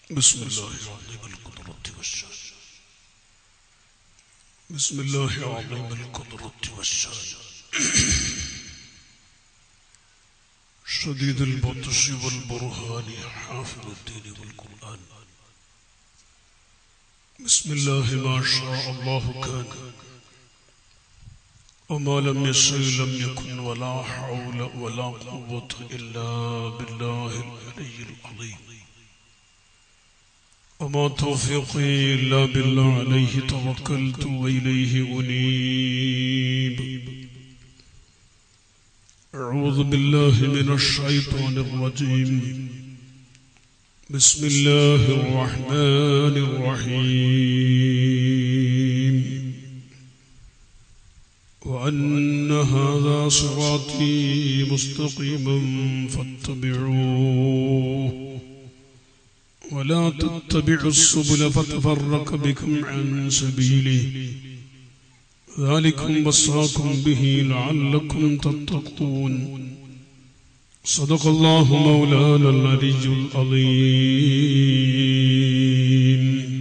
بسم الله عظيم القدرة والشان بسم الله عظيم القدرة والشان شديد البطش والبرهان حافظ الدين والقرآن بسم الله ما شاء الله كان وما لم يشاء لم يكن ولا حول ولا قوة إلا بالله العلي العظيم وما توفيقي إلا بالله عليه توكلت وإليه أنيب أعوذ بالله من الشيطان الرجيم بسم الله الرحمن الرحيم وأن هذا صراطي مستقيما فاتبعوه ولا تتبعوا السبل فتفرق بكم عن سبيله ذلكم وصاكم به لعلكم تتقون صدق الله مولانا العلي العظيم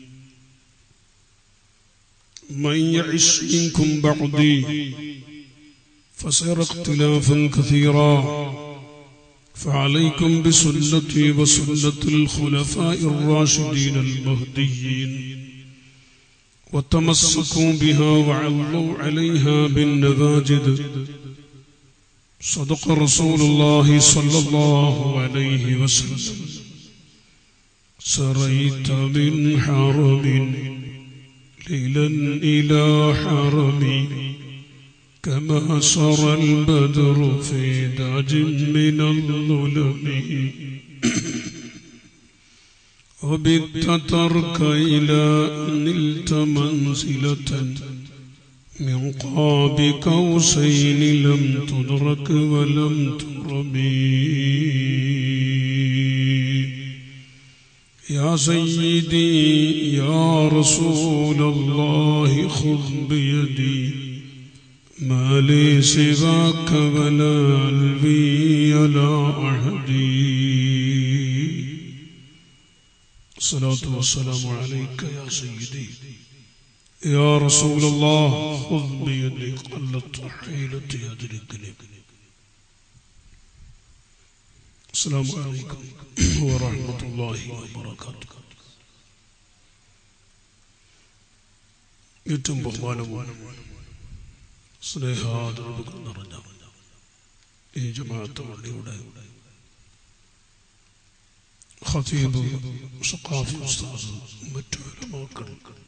من يعش منكم بعدي فسيرى اختلافا كثيرا فعليكم بسنتي وسنة الخلفاء الراشدين المهديين وتمسكوا بها وعلوا عليها بالنواجد صدق رسول الله صلى الله عليه وسلم سريت من حرم ليلا إلى حرمي كما سرى البدر في داج من الظلم وبت ترك إلى أن نلت منزلة من قاب قوسين لم تدرك ولم ترمي يا سيدي يا رسول الله خذ بيدي ما لي سواك ولا البي ولا أحدي الصلاة والسلام عليك يا سيدي يا رسول الله خذ بيدي قلت حيلتي أدركني السلام عليكم ورحمة الله وبركاته ഏറ്റവും ബഹുമാനവും സ്നേഹാദരവുകൾ നിറഞ്ഞ ഈ ജമാഅത്ത് പള്ളിയുടെ ഖതീബ് സഖാഫി ഉസ്താദ് മറ്റു ഉലമാക്കൾ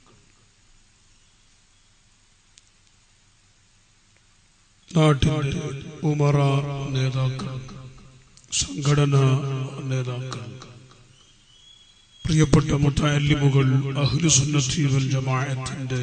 നാട്ടിലെ ഉമറ നേതാക്കൾ സംഘടനാ നേതാക്കൾ പ്രിയപ്പെട്ട മുത്തല്ലിമുകൾ അഹ്ലുസുന്നത്തി വൽ ജമാഅത്തിന്റെ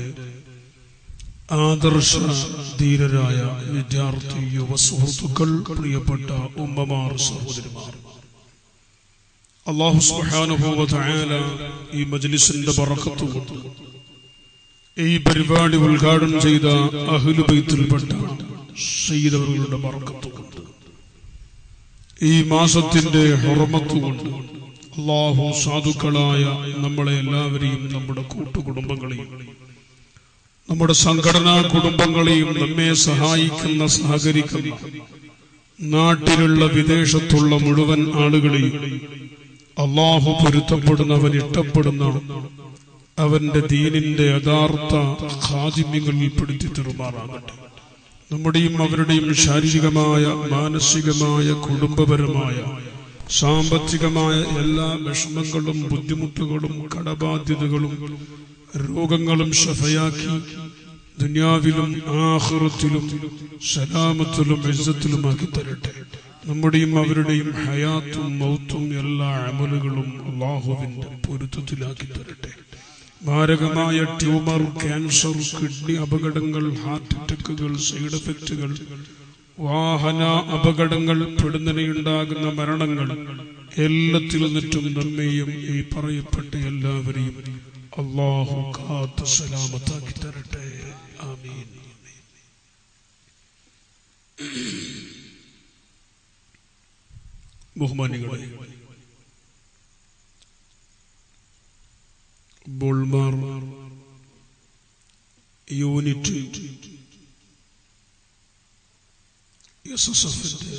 ആദർശ ധീരരായ വിദ്യാർത്ഥി യുവ സുഹൃത്തുക്കൾ പ്രിയപ്പെട്ട ഉമ്മമാർ സഹോദരിമാർ അള്ളാഹു സുബ്ഹാനഹു തആല ഈ മജ്ലിസിന്റെ ബറക്കത്ത് കൊണ്ട് ഈ പരിപാടി ഉദ്ഘാടനം ചെയ്ത അഹ്ലു ബൈത്തിൽപ്പെട്ട സയ്യിദവരുടെ ബറക്കത്ത് കൊണ്ട് ഈ മാസത്തിന്റെ ഹുറമത്ത് കൊണ്ട് അള്ളാഹു സാധുക്കളായ നമ്മളെ എല്ലാവരെയും നമ്മുടെ കൂട്ടുകുടുംബങ്ങളെയും നമ്മുടെ സംഘടനാ കുടുംബങ്ങളെയും നമ്മെ സഹായിക്കുന്ന സഹകരിക്കുന്ന നാട്ടിലുള്ള വിദേശത്തുള്ള മുഴുവൻ ആളുകളെയും അള്ളാഹു പൊരുത്തപ്പെടുന്നവൻ ഇഷ്ടപ്പെടുന്ന അവന്റെ ദീനിന്റെ യഥാർത്ഥ ഖാദിമ്യങ്ങളിൽ പെടുത്തി തെറുമാറാകട്ടെ നമ്മുടെയും അവരുടെയും ശാരീരികമായ മാനസികമായ കുടുംബപരമായ സാമ്പത്തികമായ എല്ലാ വിഷമങ്ങളും ബുദ്ധിമുട്ടുകളും കടബാധ്യതകളും രോഗങ്ങളും ഷഫയാക്കി ദുനിയാവിലും ആഹൃത്തിലും സലാമത്തിലും ഇസ്സത്തിലുമാക്കി തരട്ടെ നമ്മുടെയും അവരുടെയും ഹയാത്തും മൗത്തും എല്ലാ അമലുകളും അള്ളാഹുവിന്റെ പൊരുത്തത്തിലാക്കി തരട്ടെ മാരകമായ ട്യൂമർ ക്യാൻസർ കിഡ്നി അപകടങ്ങൾ ഹാർട്ട് അറ്റാക്കുകൾ സൈഡ് എഫക്റ്റുകൾ വാഹന അപകടങ്ങൾ പെടുന്നതിനുണ്ടാകുന്ന മരണങ്ങൾ എല്ലാത്തിൽ നിന്നിട്ടും നമ്മെയും ഈ പറയപ്പെട്ട എല്ലാവരെയും അള്ളാഹു കാത്ത് സലാമത്താക്കി തരട്ടെ ആമീൻ ബഹുമാനികളെ ബോൾമാർ യൂണിറ്റ് എസ് എസ് എഫിന്റെ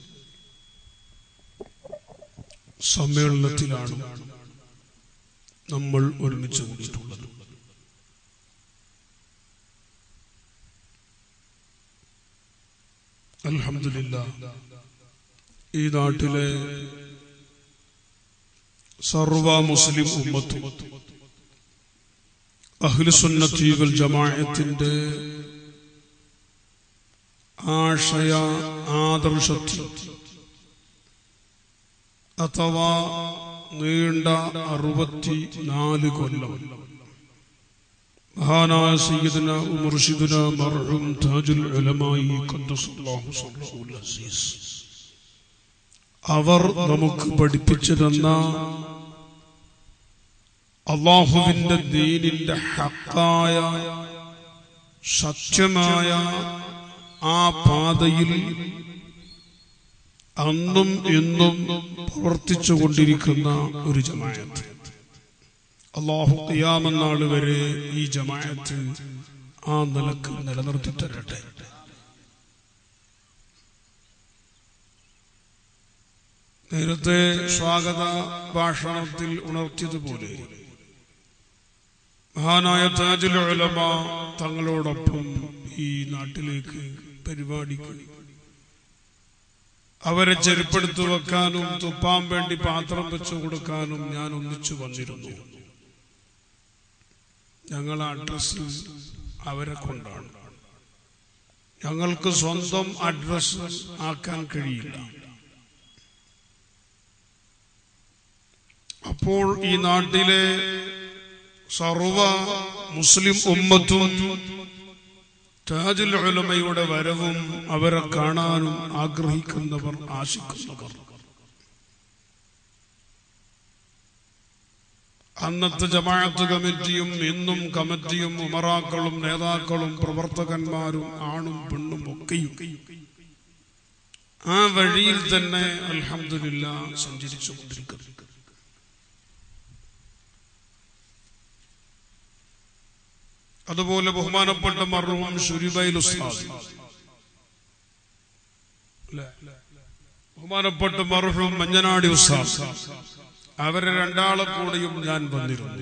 സമ്മേളനത്തിലാണ് നമ്മൾ ഒരുമിച്ച് കൂടിയിട്ടുള്ളത് അൽഹംദുലില്ലാ ഈ നാട്ടിലെ സർവ മുസ്ലിം ഉമ്മത്തും അഹ്ലുസുന്നത്തി വൽ ജമാഅത്തിന്റെ ആശയ ആദർശത്തിൽ അഥവാ നീണ്ട അറുപത്തി നാല് കൊല്ലം മഹാനായ സയ്യിദന മുർഷിദുന മർഹൂം താജുൽ ഉലമായി ഖദ്ദസല്ലാഹു സല്ലല്ലാഹുൽ അസീസ് അവർ നമുക്ക് പഠിപ്പിച്ചു തന്ന അള്ളാഹുവിന്റെ ദീനിന്റെ ഹക്കായ സത്യമായ ആ പാതയിൽ അന്നും ഇന്നും പ്രവർത്തിച്ചു കൊണ്ടിരിക്കുന്ന ഒരു ജമായത്ത് അള്ളാഹു ഖിയാമനാൾ വരെ ഈ ജമായത്ത് ആ നിലക്ക് നിലനിർത്തി തരട്ടെ നേരത്തെ സ്വാഗത ഭാഷണത്തിൽ ഉണർത്തിയതുപോലെ മഹാനായ താജുൽ ഉലമ തങ്ങളോടൊപ്പം ഈ നാട്ടിലേക്ക് പരിപാടിക്ക് അവരെ ചെരുപ്പെടുത്തു വെക്കാനും തുപ്പാൻ വേണ്ടി പാത്രം വെച്ചു കൊടുക്കാനും ഞാൻ ഒന്നിച്ചു വന്നിരുന്നു ഞങ്ങൾ അഡ്രസ് അവരെ കൊണ്ടാണ് ഞങ്ങൾക്ക് സ്വന്തം അഡ്രസ് ആക്കാൻ കഴിയില്ല അപ്പോൾ ഈ നാട്ടിലെ സർവ മുസ്ലിം ഉമ്മത്തും താജുൽ ഉലമയുടെ വരവും അവരെ കാണാനും ആഗ്രഹിക്കുന്നവർ ആശിക്കുന്നവർ അന്നത്തെ ജമാഅത്ത് കമ്മിറ്റിയും ഇന്നും കമ്മിറ്റിയും ഉമറാക്കളും നേതാക്കളും പ്രവർത്തകന്മാരും ആണും പെണ്ണും ഒക്കെയും ആ വഴിയിൽ തന്നെ അൽഹംദുലില്ല സഞ്ചരിച്ചു കൊണ്ടിരിക്കുന്നു അതുപോലെ ബഹുമാനപ്പെട്ട മർഹൂം ഷുരിബൈൽ ഉസ്താദ് അല്ലേ? ബഹുമാനപ്പെട്ട മർഹൂം മഞ്ഞനാടി ഉസ്താദ് അവരെ രണ്ടാളെ കൂടെയും ഞാൻ വന്നിരുന്നു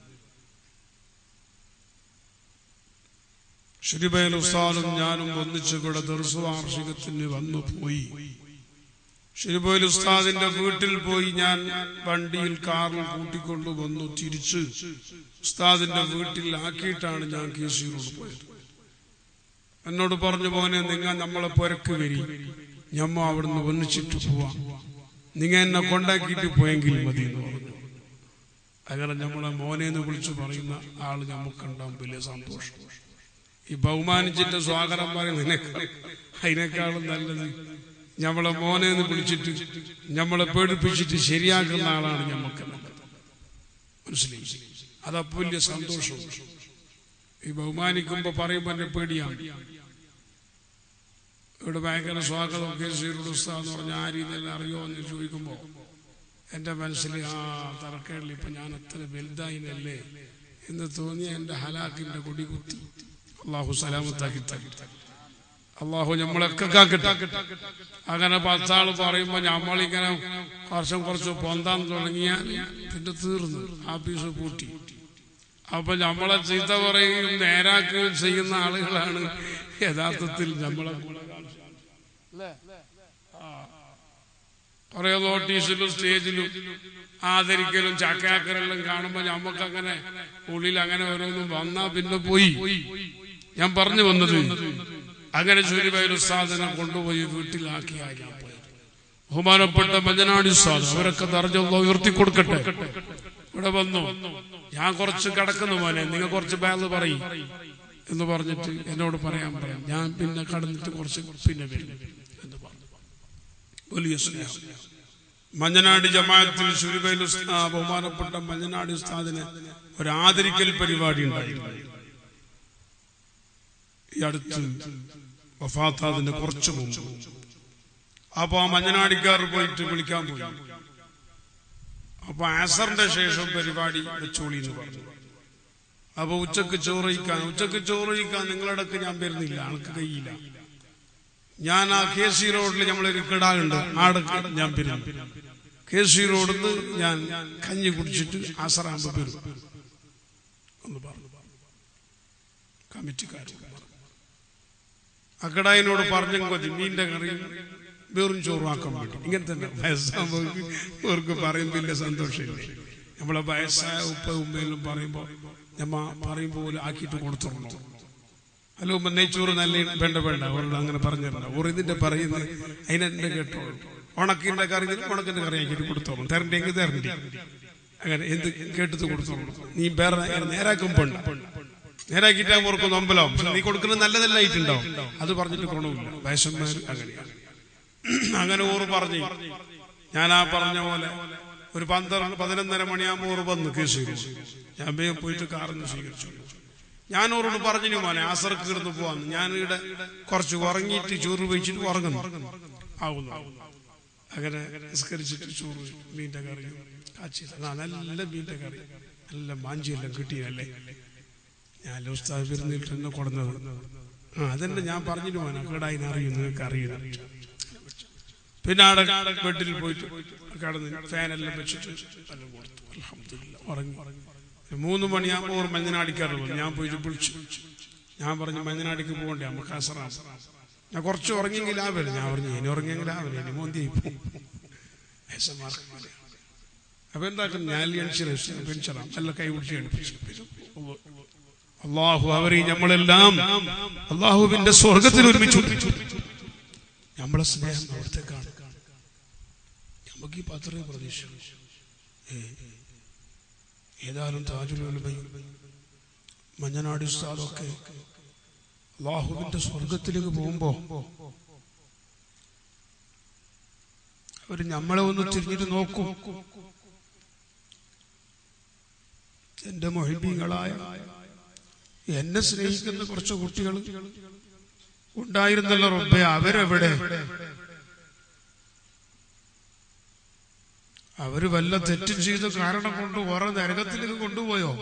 ഷുരിബൈൽ ഉസ്താദും ഞാനും ഒന്നിച്ചു കൂടെ ദർസ് വാർഷികത്തിന് വന്നു പോയി ഷിരിബോയിൽ ഉസ്താദിന്റെ വീട്ടിൽ പോയി ഞാൻ വണ്ടിയിൽ കാറിൽ കൂട്ടിക്കൊണ്ടു വന്നു തിരിച്ച് ഉസ്താദിന്റെ വീട്ടിൽ ആക്കിയിട്ടാണ് ഞാൻ കേസിയോട് പോയത് എന്നോട് പറഞ്ഞു പോനെ നിങ്ങൾ നമ്മളെ പുരക്ക് വരി ഞമ്മ അവിടുന്ന് ഒന്നിച്ചിട്ട് പോവാം നിങ്ങ എന്നെ കൊണ്ടാക്കിയിട്ട് പോയെങ്കിൽ മതി എന്ന് പറഞ്ഞു അങ്ങനെ നമ്മളെ മോനെന്ന് വിളിച്ചു പറയുന്ന ആള് നമുക്കുണ്ടാവും വലിയ സന്തോഷം ഈ ബഹുമാനിച്ചിട്ട് സ്വാഗതം പറയുന്നതിനേക്കാൾ അതിനേക്കാളും നല്ലത് ഞമ്മളെ മോനെ എന്ന് വിളിച്ചിട്ട് ഞമ്മളെ പേടിപ്പിച്ചിട്ട് ശരിയാക്കുന്ന ആളാണ് ഞമ്മക്ക് നല്ലത് മനസ്സിലായി അതപ്പോ വലിയ സന്തോഷം ഈ ബഹുമാനിക്കുമ്പോ പറയുമ്പോ എന്നെ പേടിയാണ് ഇവിടെ ഭയങ്കര സ്വാഗതം കെ സീറുടെ ഉസ്താന്ന് പറഞ്ഞ ആ രീതിയിൽ അറിയോ എന്ന് ചോദിക്കുമ്പോ എന്റെ മനസ്സിൽ ആ തറക്കേടിൽ ഇപ്പൊ ഞാൻ അത്ര വലുതായിനല്ലേ എന്ന് തോന്നി എന്റെ ഹലാക്കിന്റെ കൊടി കുത്തി അള്ളാഹു സലാമത്താക്കി തരും അള്ളാഹു നമ്മളൊക്കെ കാക്കട്ടെ അങ്ങനെ പത്താള് പറയുമ്പോ നമ്മളിങ്ങനെ വർഷം കുറച്ച് പൊന്താൻ തുടങ്ങിയാൽ പിന്നെ തീർന്നു ആഫീസ് പൂട്ടി അപ്പൊ നമ്മളെ ചീത്ത പറയുകയും നേരാക്കുകയും ചെയ്യുന്ന ആളുകളാണ് യഥാർത്ഥത്തിൽ നമ്മളെ കുറെ നോട്ടീസിലും സ്റ്റേജിലും ആദരിക്കലും ചക്കയാക്കലെല്ലാം കാണുമ്പോ നമുക്ക് അങ്ങനെ ഉള്ളിൽ അങ്ങനെ ഓരോന്നും വന്നാ പിന്നെ പോയി ഞാൻ പറഞ്ഞു വന്നത് അങ്ങനെ സൂര്യബൈൽ ഉസ്താദിനെ കൊണ്ടുപോയി വീട്ടിലാക്കിയായി ഞാൻ പോയത് ബഹുമാനപ്പെട്ട മഞ്ഞനാടി ഉസ്താദ് അവരൊക്കെ നിറഞ്ഞൊന്ന് ഉയർത്തി കൊടുക്കട്ടെ ഇവിടെ വന്നു ഞാൻ കുറച്ച് കിടക്കുന്നു മോനെ നിങ്ങൾ കുറച്ച് ബാഗ് പറയും എന്ന് പറഞ്ഞിട്ട് എന്നോട് പറയാൻ പറയാം ഞാൻ പിന്നെ കടന്നിട്ട് കുറച്ച് പിന്നെ വരും എന്ന് പറഞ്ഞു വലിയ സ്നേഹം മഞ്ഞനാടി ജമാഅത്തിൽ സുരുബൈൽ ബഹുമാനപ്പെട്ട മഞ്ഞനാടി ഉസ്താദിന് ഒരു ആദരിക്കൽ പരിപാടി ഉണ്ടായിരുന്നു ഈ അടുത്ത് വഫാത്താതിന്റെ കുറച്ചു മുമ്പ് അപ്പൊ ആ മഞ്ഞനാടിക്കാർ പോയിട്ട് വിളിക്കാൻ പോയി അപ്പൊ ആസറിന്റെ ശേഷം പരിപാടി വെച്ചോളി എന്ന് പറഞ്ഞു അപ്പൊ ഉച്ചക്ക് ചോറ് കഴിക്കാൻ ഉച്ചക്ക് ചോറ് കഴിക്കാൻ നിങ്ങളടക്ക് ഞാൻ വരുന്നില്ല എനിക്ക് കഴിയില്ല ഞാൻ ആ കെ സി റോഡിൽ നമ്മളൊരു കിടാകുണ്ട് ആടക്ക് ഞാൻ വരും കെ സി റോഡിൽ നിന്ന് ഞാൻ കഞ്ഞി കുടിച്ചിട്ട് ആസറാകുമ്പോ വരും ഒന്ന് പറഞ്ഞു കമ്മിറ്റിക്കാർ അക്കടായിനോട് പറഞ്ഞു കൊതി മീന്റെ കറി വെറും ചോറുമാക്കാൻ വേണ്ടി ഇങ്ങനെ തന്നെ വയസ്സാകുമ്പോൾ അവർക്ക് പറയുമ്പോൾ സന്തോഷമില്ല നമ്മളെ വയസ്സായ ഉപ്പ ഉമ്മയിലും പറയുമ്പോ നമ്മ പറയുമ്പോൾ പോലെ ആക്കിയിട്ട് കൊടുത്തിടണോ അല്ല ഉമ്മ നെയ്ച്ചോറ് നല്ല വേണ്ട വേണ്ട അവരോട് അങ്ങനെ പറഞ്ഞില്ല ഓർ ഇതിന്റെ പറയുന്നത് അതിനെന്നെ കേട്ടോളൂ ഉണക്കിന്റെ കറി ഉണക്കിന്റെ കറി ആക്കിയിട്ട് കൊടുത്തോളൂ തരണ്ടെങ്കിൽ തരണ്ടി അങ്ങനെ എന്ത് കേട്ടത് കൊടുത്തോളൂ നീ വേറെ നേരാക്കുമ്പോ നേരാക്കിയിട്ടാ ഓർക്കും നമ്പലാവും പക്ഷെ നീ കൊടുക്കുന്നത് നല്ലതല്ലായിട്ടുണ്ടാവും അത് പറഞ്ഞിട്ട് ഗുണമില്ല വയസ്സന്മാർ അങ്ങനെയാണ് അങ്ങനെ ഓറ് പറഞ്ഞു ഞാൻ ആ പറഞ്ഞ പോലെ ഒരു പന്ത്രണ്ട് പതിനൊന്നര മണിയാകുമ്പോൾ ഓറ് വന്ന് കേസ് ഞാൻ വേഗം പോയിട്ട് കാറിന്ന് സ്വീകരിച്ചു ഞാൻ ഓരോട് പറഞ്ഞു മോനെ ആസർക്ക് കിടന്ന് പോവാന്ന് ഞാൻ ഇവിടെ കുറച്ച് ഉറങ്ങിയിട്ട് ചോറ് വെച്ചിട്ട് ഉറങ്ങുന്നു ആവുന്നു അങ്ങനെ നിസ്കരിച്ചിട്ട് ചോറ് മീൻ്റെ കറി കാച്ചി ആ നല്ല മീൻ്റെ കറി നല്ല മാഞ്ചിയെല്ലാം കിട്ടിയല്ലേ ഞാൻ ഉസ്താദ് പെരുന്നിട്ട് എന്നെ കൊടുന്നത് ആ അതെന്നെ ഞാൻ പറഞ്ഞിട്ട് മോനെ കേടായിന് അറിയും നിങ്ങൾക്ക് അറിയില്ല പിന്നെ ആടെ ബെഡിൽ പോയിട്ട് കടന്ന് ഫാനെല്ലാം വെച്ചിട്ട് എല്ലാം കൊടുത്തു അൽഹംദുലില്ലാ ഉറങ്ങി മൂന്ന് മണിയാകുമ്പോൾ ഒരു മഞ്ഞനാടിക്കാറുള്ളൂ ഞാൻ പോയിട്ട് വിളിച്ചു ഞാൻ പറഞ്ഞു മഞ്ഞനാടിക്ക് പോകണ്ടേ നമുക്ക് അസറാം ഞാൻ കുറച്ച് ഉറങ്ങിയെങ്കിൽ ലാഭമില്ല ഞാൻ പറഞ്ഞു ഇനി ഉറങ്ങിയെങ്കിൽ ലാഭമില്ല ഇനി മോന്തിയായി പോകും അപ്പൊ എന്താക്കും ഞാൻ പെൻഷറാം നല്ല കൈ പിടിച്ച് എടുപ്പിച്ചു അള്ളാഹു അവരെ നമ്മളെല്ലാം അള്ളാഹുവിന്റെ സ്വർഗത്തിൽ ഒരുമിച്ച് നമ്മളെ സ്നേഹം അവിടത്തേക്കാണ് നമുക്ക് ഈ പത്രേ പ്രതീക്ഷ ഏതായാലും താജുലുലമയും മഞ്ഞനാടി ഉസ്താദൊക്കെ അള്ളാഹുവിന്റെ സ്വർഗത്തിലേക്ക് പോകുമ്പോ അവര് നമ്മളെ ഒന്ന് തിരിഞ്ഞിട്ട് നോക്കും എന്റെ മൊഹിബീങ്ങളായ എന്നെ സ്നേഹിക്കുന്ന കുറച്ച് കുട്ടികൾ ഉണ്ടായിരുന്നല്ലോ റബ്ബെ അവരെവിടെ അവര് വല്ല തെറ്റും ചെയ്ത കാരണം കൊണ്ട് ഓരോ നരകത്തിലേക്ക് കൊണ്ടുപോയോ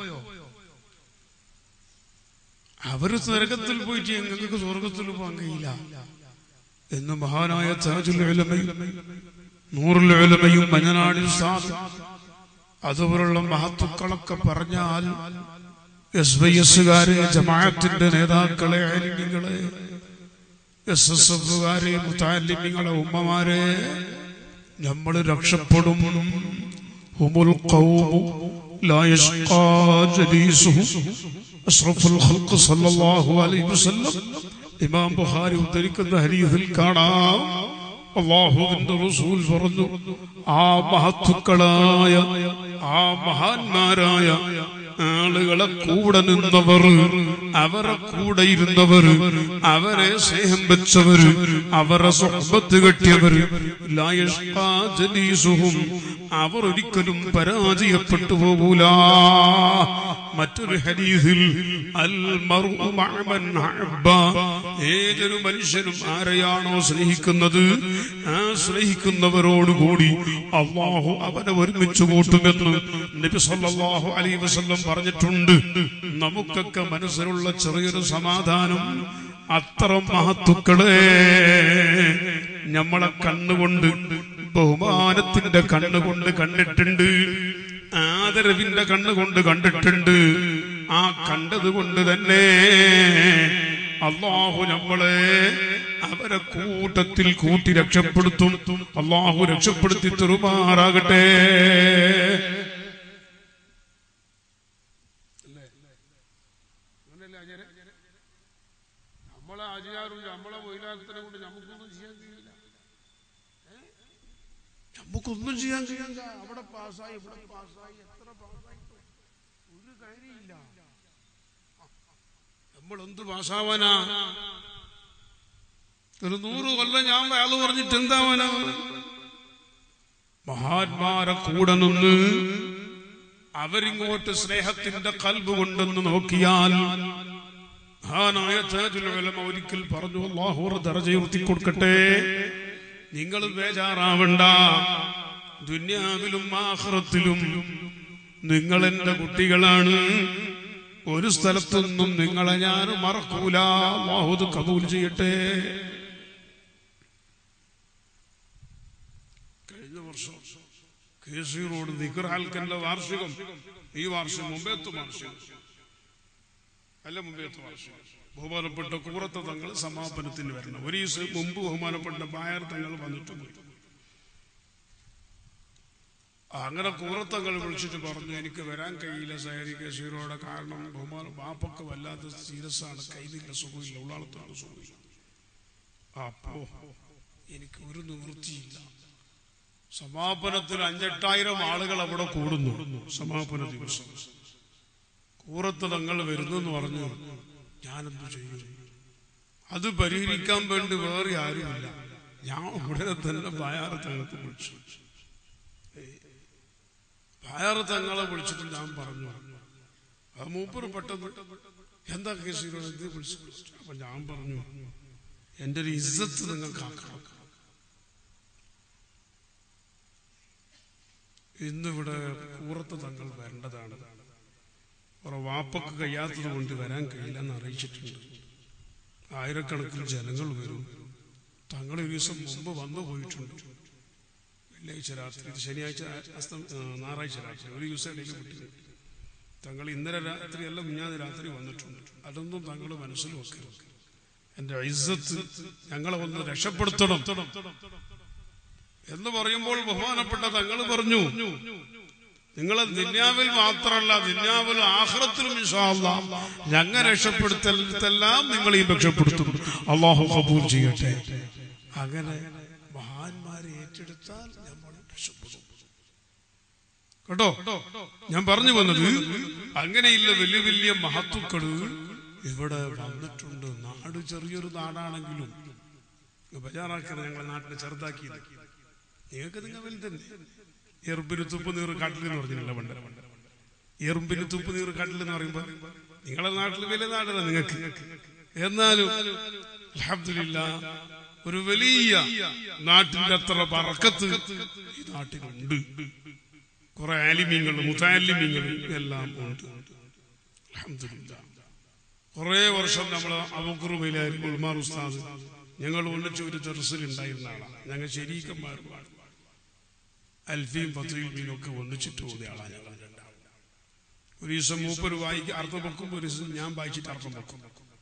അവര് നരകത്തിൽ പോയിട്ട് ഞങ്ങൾക്ക് സ്വർഗത്തിൽ പോകാൻ കഴിയില്ല എന്ന് മഹാനായ താജുൽ ഉലമയും നൂറുൽ ഉലമയും മഞ്ഞനാടി സാദ് അതുപോലുള്ള മഹത്തുക്കളൊക്കെ പറഞ്ഞാൽ എസ് വൈ എസുകാരെ ജമാഅത്തിന്റെ നേതാക്കളെ അലിമികളെ എസ് എസ് എഫുകാരെ മുത്താലിമിങ്ങളെ ഉമ്മമാരെ നമ്മൾ രക്ഷപ്പെടും ഹുമുൽ ഖൗമു لا يشقى جليسهم أشرف الخلق صلى الله عليه وسلم ഇമാം ബുഖാരി ഉദ്ധരിക്കുന്ന ഹരീതിൽ കാണാം അള്ളാഹുവിന്റെ റസൂൽ പറഞ്ഞു ആ മഹത്തുക്കളായ ആ മഹാന്മാരായ ആളുകളെ കൂടെ നിന്നവർ അവരെ കൂടെ ഇരുന്നവർ അവരെ സ്നേഹം വെച്ചവർ അവരെ സ്വഹബത്ത് കെട്ടിയവർ ലായഷ്കാ ജലീസുഹും അവർ ഒരിക്കലും പരാജയപ്പെട്ടു പോകൂല മറ്റൊരു ഹരീതിൽ അൽ മർഉ മഅ മൻ അഹബ്ബ ഏതൊരു മനുഷ്യനും ആരെയാണോ സ്നേഹിക്കുന്നത് ആ സ്നേഹിക്കുന്നവരോടുകൂടി അള്ളാഹു അവനെ ഒരുമിച്ച് കൂട്ടുമെന്ന് നബി സല്ലല്ലാഹു അലൈഹി വസല്ലം പറഞ്ഞിട്ടുണ്ട് നമുക്കൊക്കെ മനസ്സിലുള്ള ചെറിയൊരു സമാധാനം അത്ര മഹത്തുക്കളെ നമ്മളെ കണ്ണുകൊണ്ട് ബഹുമാനത്തിന്റെ കണ്ണുകൊണ്ട് കണ്ടിട്ടുണ്ട് ആദരവിന്റെ കണ്ണുകൊണ്ട് കണ്ടിട്ടുണ്ട് ആ കണ്ടത് കൊണ്ട് തന്നെ അള്ളാഹു നമ്മളെ അവരെ കൂട്ടത്തിൽ കൂട്ടി രക്ഷപ്പെടുത്തും അള്ളാഹു രക്ഷപ്പെടുത്തി തെറുമാറാകട്ടെ നമ്മളെ ആചാരും നമ്മളെ വൈലാസത്തിനെ കൊണ്ട് നമുക്കൊന്നും ചെയ്യാൻ കഴിയില്ല നമുക്കൊന്നും ചെയ്യാൻ കഴിയില്ല അവിടെ പാസ്സായി ഇവിടെ പാസ്സായി എത്ര പാസ്സായി ഒരു കാര്യമില്ല നമ്മൾ എന്ത് പാസ്സാവാനാ ഒരു നൂറ് കൊല്ലം ഞാൻ അയാൾ പറഞ്ഞിട്ട് എന്താവാനാ മഹാത്മാരെ കൂടെ നിന്ന് അവരിങ്ങോട്ട് സ്നേഹത്തിന്റെ കൽബ് കൊണ്ടെന്ന് നോക്കിയാൽ മഹാനായ താജുൽ ഉലമ ഒരിക്കൽ പറഞ്ഞു അള്ളാഹു ദർജ ഉയർത്തി കൊടുക്കട്ടെ നിങ്ങൾ ബേജാറാവണ്ട ദുന്യാവിലും ആഹ്റത്തിലും നിങ്ങൾ എന്റെ കുട്ടികളാണ് ഒരു സ്ഥലത്തൊന്നും നിങ്ങളെ ഞാൻ മറക്കൂല അല്ലാഹു ഇത് കബൂൽ ചെയ്യട്ടെ കഴിഞ്ഞ വർഷം കെ സി റോഡ് നിക്കർ ഹാൽക്കന്റെ വാർഷികം ഈ വാർഷികം മുമ്പേത്ത് വാർഷികം അല്ല മുമ്പേത്ത് വാർഷികം ബഹുമാനപ്പെട്ട കൂറത്ത തങ്ങൾ സമാപനത്തിന് വരണം ഒരു ദിവസം മുമ്പ് ബഹുമാനപ്പെട്ട ബായർ തങ്ങൾ വന്നിട്ടുണ്ട് അങ്ങനെ കൂറത്തങ്ങൾ വിളിച്ചിട്ട് പറഞ്ഞു എനിക്ക് വരാൻ കഴിയില്ല സഹരി കസീറോടെ കാരണം ബഹുമാനം ബാപ്പൊക്കെ വല്ലാത്ത സീരിയസ് ആണ് കയ്യിലില്ല സുഖമില്ല ഉള്ളാളത്താണ് സുഖമില്ല അപ്പോ എനിക്ക് ഒരു നിവൃത്തിയില്ല സമാപനത്തിൽ അഞ്ചെട്ടായിരം ആളുകൾ അവിടെ കൂടുന്നു സമാപന ദിവസം കൂറത്ത് തങ്ങൾ വരുന്നെന്ന് പറഞ്ഞു ഞാനെന്ത് ചെയ്യും അത് പരിഹരിക്കാൻ വേണ്ടി വേറെ ആരുമില്ല ഞാൻ ഉടനെ തന്നെ ബായാറ് തങ്ങൾക്ക് വിളിച്ചു ബായാറ് തങ്ങളെ വിളിച്ചിട്ട് ഞാൻ പറഞ്ഞു അത് മൂപ്പര് പെട്ടെന്ന് എന്താ കേസ് ഇത് വിളിച്ചു അപ്പൊ ഞാൻ പറഞ്ഞു എന്റെ ഒരു ഇസ്സത്ത് നിങ്ങൾക്ക് ആക്കണം ഇന്നിവിടെ കൂറത്ത് തങ്ങൾ വരേണ്ടതാണ് കുറെ വാപ്പക്ക് കഴിയാത്തത് കൊണ്ട് വരാൻ കഴിയില്ലെന്ന് അറിയിച്ചിട്ടുണ്ട് ആയിരക്കണക്കിന് ജനങ്ങൾ വരും തങ്ങൾ ഒരു ദിവസം മുമ്പ് വന്നു പോയിട്ടുണ്ട് വെള്ളിയാഴ്ച രാത്രി ഇത് ശനിയാഴ്ച അസ്തം ആ, ഞായറാഴ്ച രാത്രി ഒരു ദിവസം ഇടയിൽ വിട്ടു തങ്ങൾ ഇന്നലെ രാത്രി അല്ല മിഞ്ഞാന്ന് രാത്രി വന്നിട്ടുണ്ട് അതൊന്നും തങ്ങൾ മനസ്സിൽ വെക്കരുത് എന്റെ ഐസത്ത് ഞങ്ങളെ ഒന്ന് രക്ഷപ്പെടുത്തണം എന്ന് പറയുമ്പോൾ ബഹുമാനപ്പെട്ട തങ്ങൾ പറഞ്ഞു നിങ്ങളെ ദുന്യാവിൽ മാത്രമല്ല ദുന്യാവിൽ ആഹ്റത്തിലും ഇൻഷാ അല്ലാഹ് ഞങ്ങൾ രക്ഷപ്പെടുത്തലെല്ലാം നിങ്ങളെയും രക്ഷപ്പെടുത്തും അള്ളാഹു കബൂൽ ചെയ്യട്ടെ അങ്ങനെ മഹാന്മാരെ ഏറ്റെടുത്താൽ നമ്മൾ രക്ഷപ്പെടും കേട്ടോ ഞാൻ പറഞ്ഞു വന്നത് അങ്ങനെയുള്ള വലിയ വലിയ മഹത്തുക്കള് ഇവിടെ വന്നിട്ടുണ്ട് നാട് ചെറിയൊരു നാടാണെങ്കിലും ബജാറാക്കിയത് ഞങ്ങളെ നാട്ടിനെ ചെറുതാക്കിയത് നിങ്ങൾക്ക് നിങ്ങൾ വലുതന്നെ എറുമ്പിന് തുപ്പ് നീർ കാട്ടിലെന്ന് പറഞ്ഞില്ല പണ്ട് എറുമ്പിന് തുപ്പ് നീർ കാട്ടിലെന്ന് പറയുമ്പോ നിങ്ങളെ നാട്ടിൽ വലിയ നാടല്ല നിങ്ങൾക്ക് എന്നാലും അൽഹംദുലില്ലാ ഒരു വലിയ നാട്ടിന്റെ അത്ര പറക്കത്ത് ഈ നാട്ടിലുണ്ട് കുറെ ആലിമ്യങ്ങൾ മുത്താലിമ്യങ്ങൾ എല്ലാം ഉണ്ട് അൽഹംദുലില്ലാ കുറെ വർഷം നമ്മൾ അബുക്കുറുമയിലായിരുന്നു ഉൾമാർ ഉസ്താദ് ഞങ്ങൾ ഒന്നിച്ച് ഒരു ദർസിൽ ഉണ്ടായിരുന്ന ആളാണ് ഞങ്ങൾ ശരീക്കന്മാരുമാണ് അൽഫിയും ഫത്തുയും മീനും ഒക്കെ ഒന്നിച്ചിട്ട് പോകുന്ന ആളാണ് ഞങ്ങൾ രണ്ടാളും ഒരു ദിവസം മൂപ്പര് വായിക്ക് അർത്ഥം വെക്കും ഒരു ദിവസം ഞാൻ വായിച്ചിട്ട് അർത്ഥം വെക്കും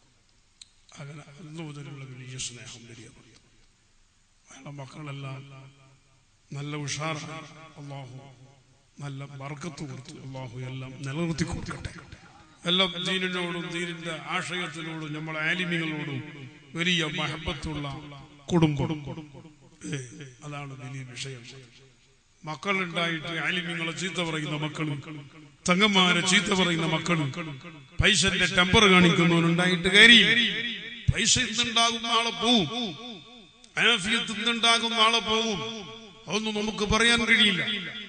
അങ്ങനെ അന്ന് മുതലുള്ള വലിയ സ്നേഹം വലിയ ബന്ധം. അയാളെ മക്കളെല്ലാം നല്ല ഉഷാറാണ് അള്ളാഹു നല്ല വർക്കത്ത് കൊടുത്തു അള്ളാഹു എല്ലാം നിലനിർത്തി കൊടുക്കട്ടെ എല്ലാം ദീനിനോടും ദീനിന്റെ ആശയത്തിനോടും നമ്മളെ ആലിമികളോടും വലിയ മഹബത്തുള്ള കുടുംബം ഏ, അതാണ് വലിയ വിഷയം മക്കളുണ്ടായിട്ട് ആലിമ്യങ്ങളെ ചീത്ത പറയുന്ന മക്കളും തങ്ങന്മാരെ ചീത്ത പറയുന്ന മക്കളും പൈസന്റെ ടെമ്പർ കാണിക്കുന്നവനുണ്ടായിട്ട് കയറി പൈസ ഇന്നുണ്ടാകും നാളെ പോവും ആഫിയത്ത് ഇന്നുണ്ടാകും നാളെ പോവും അതൊന്നും നമുക്ക് പറയാൻ കഴിയില്ല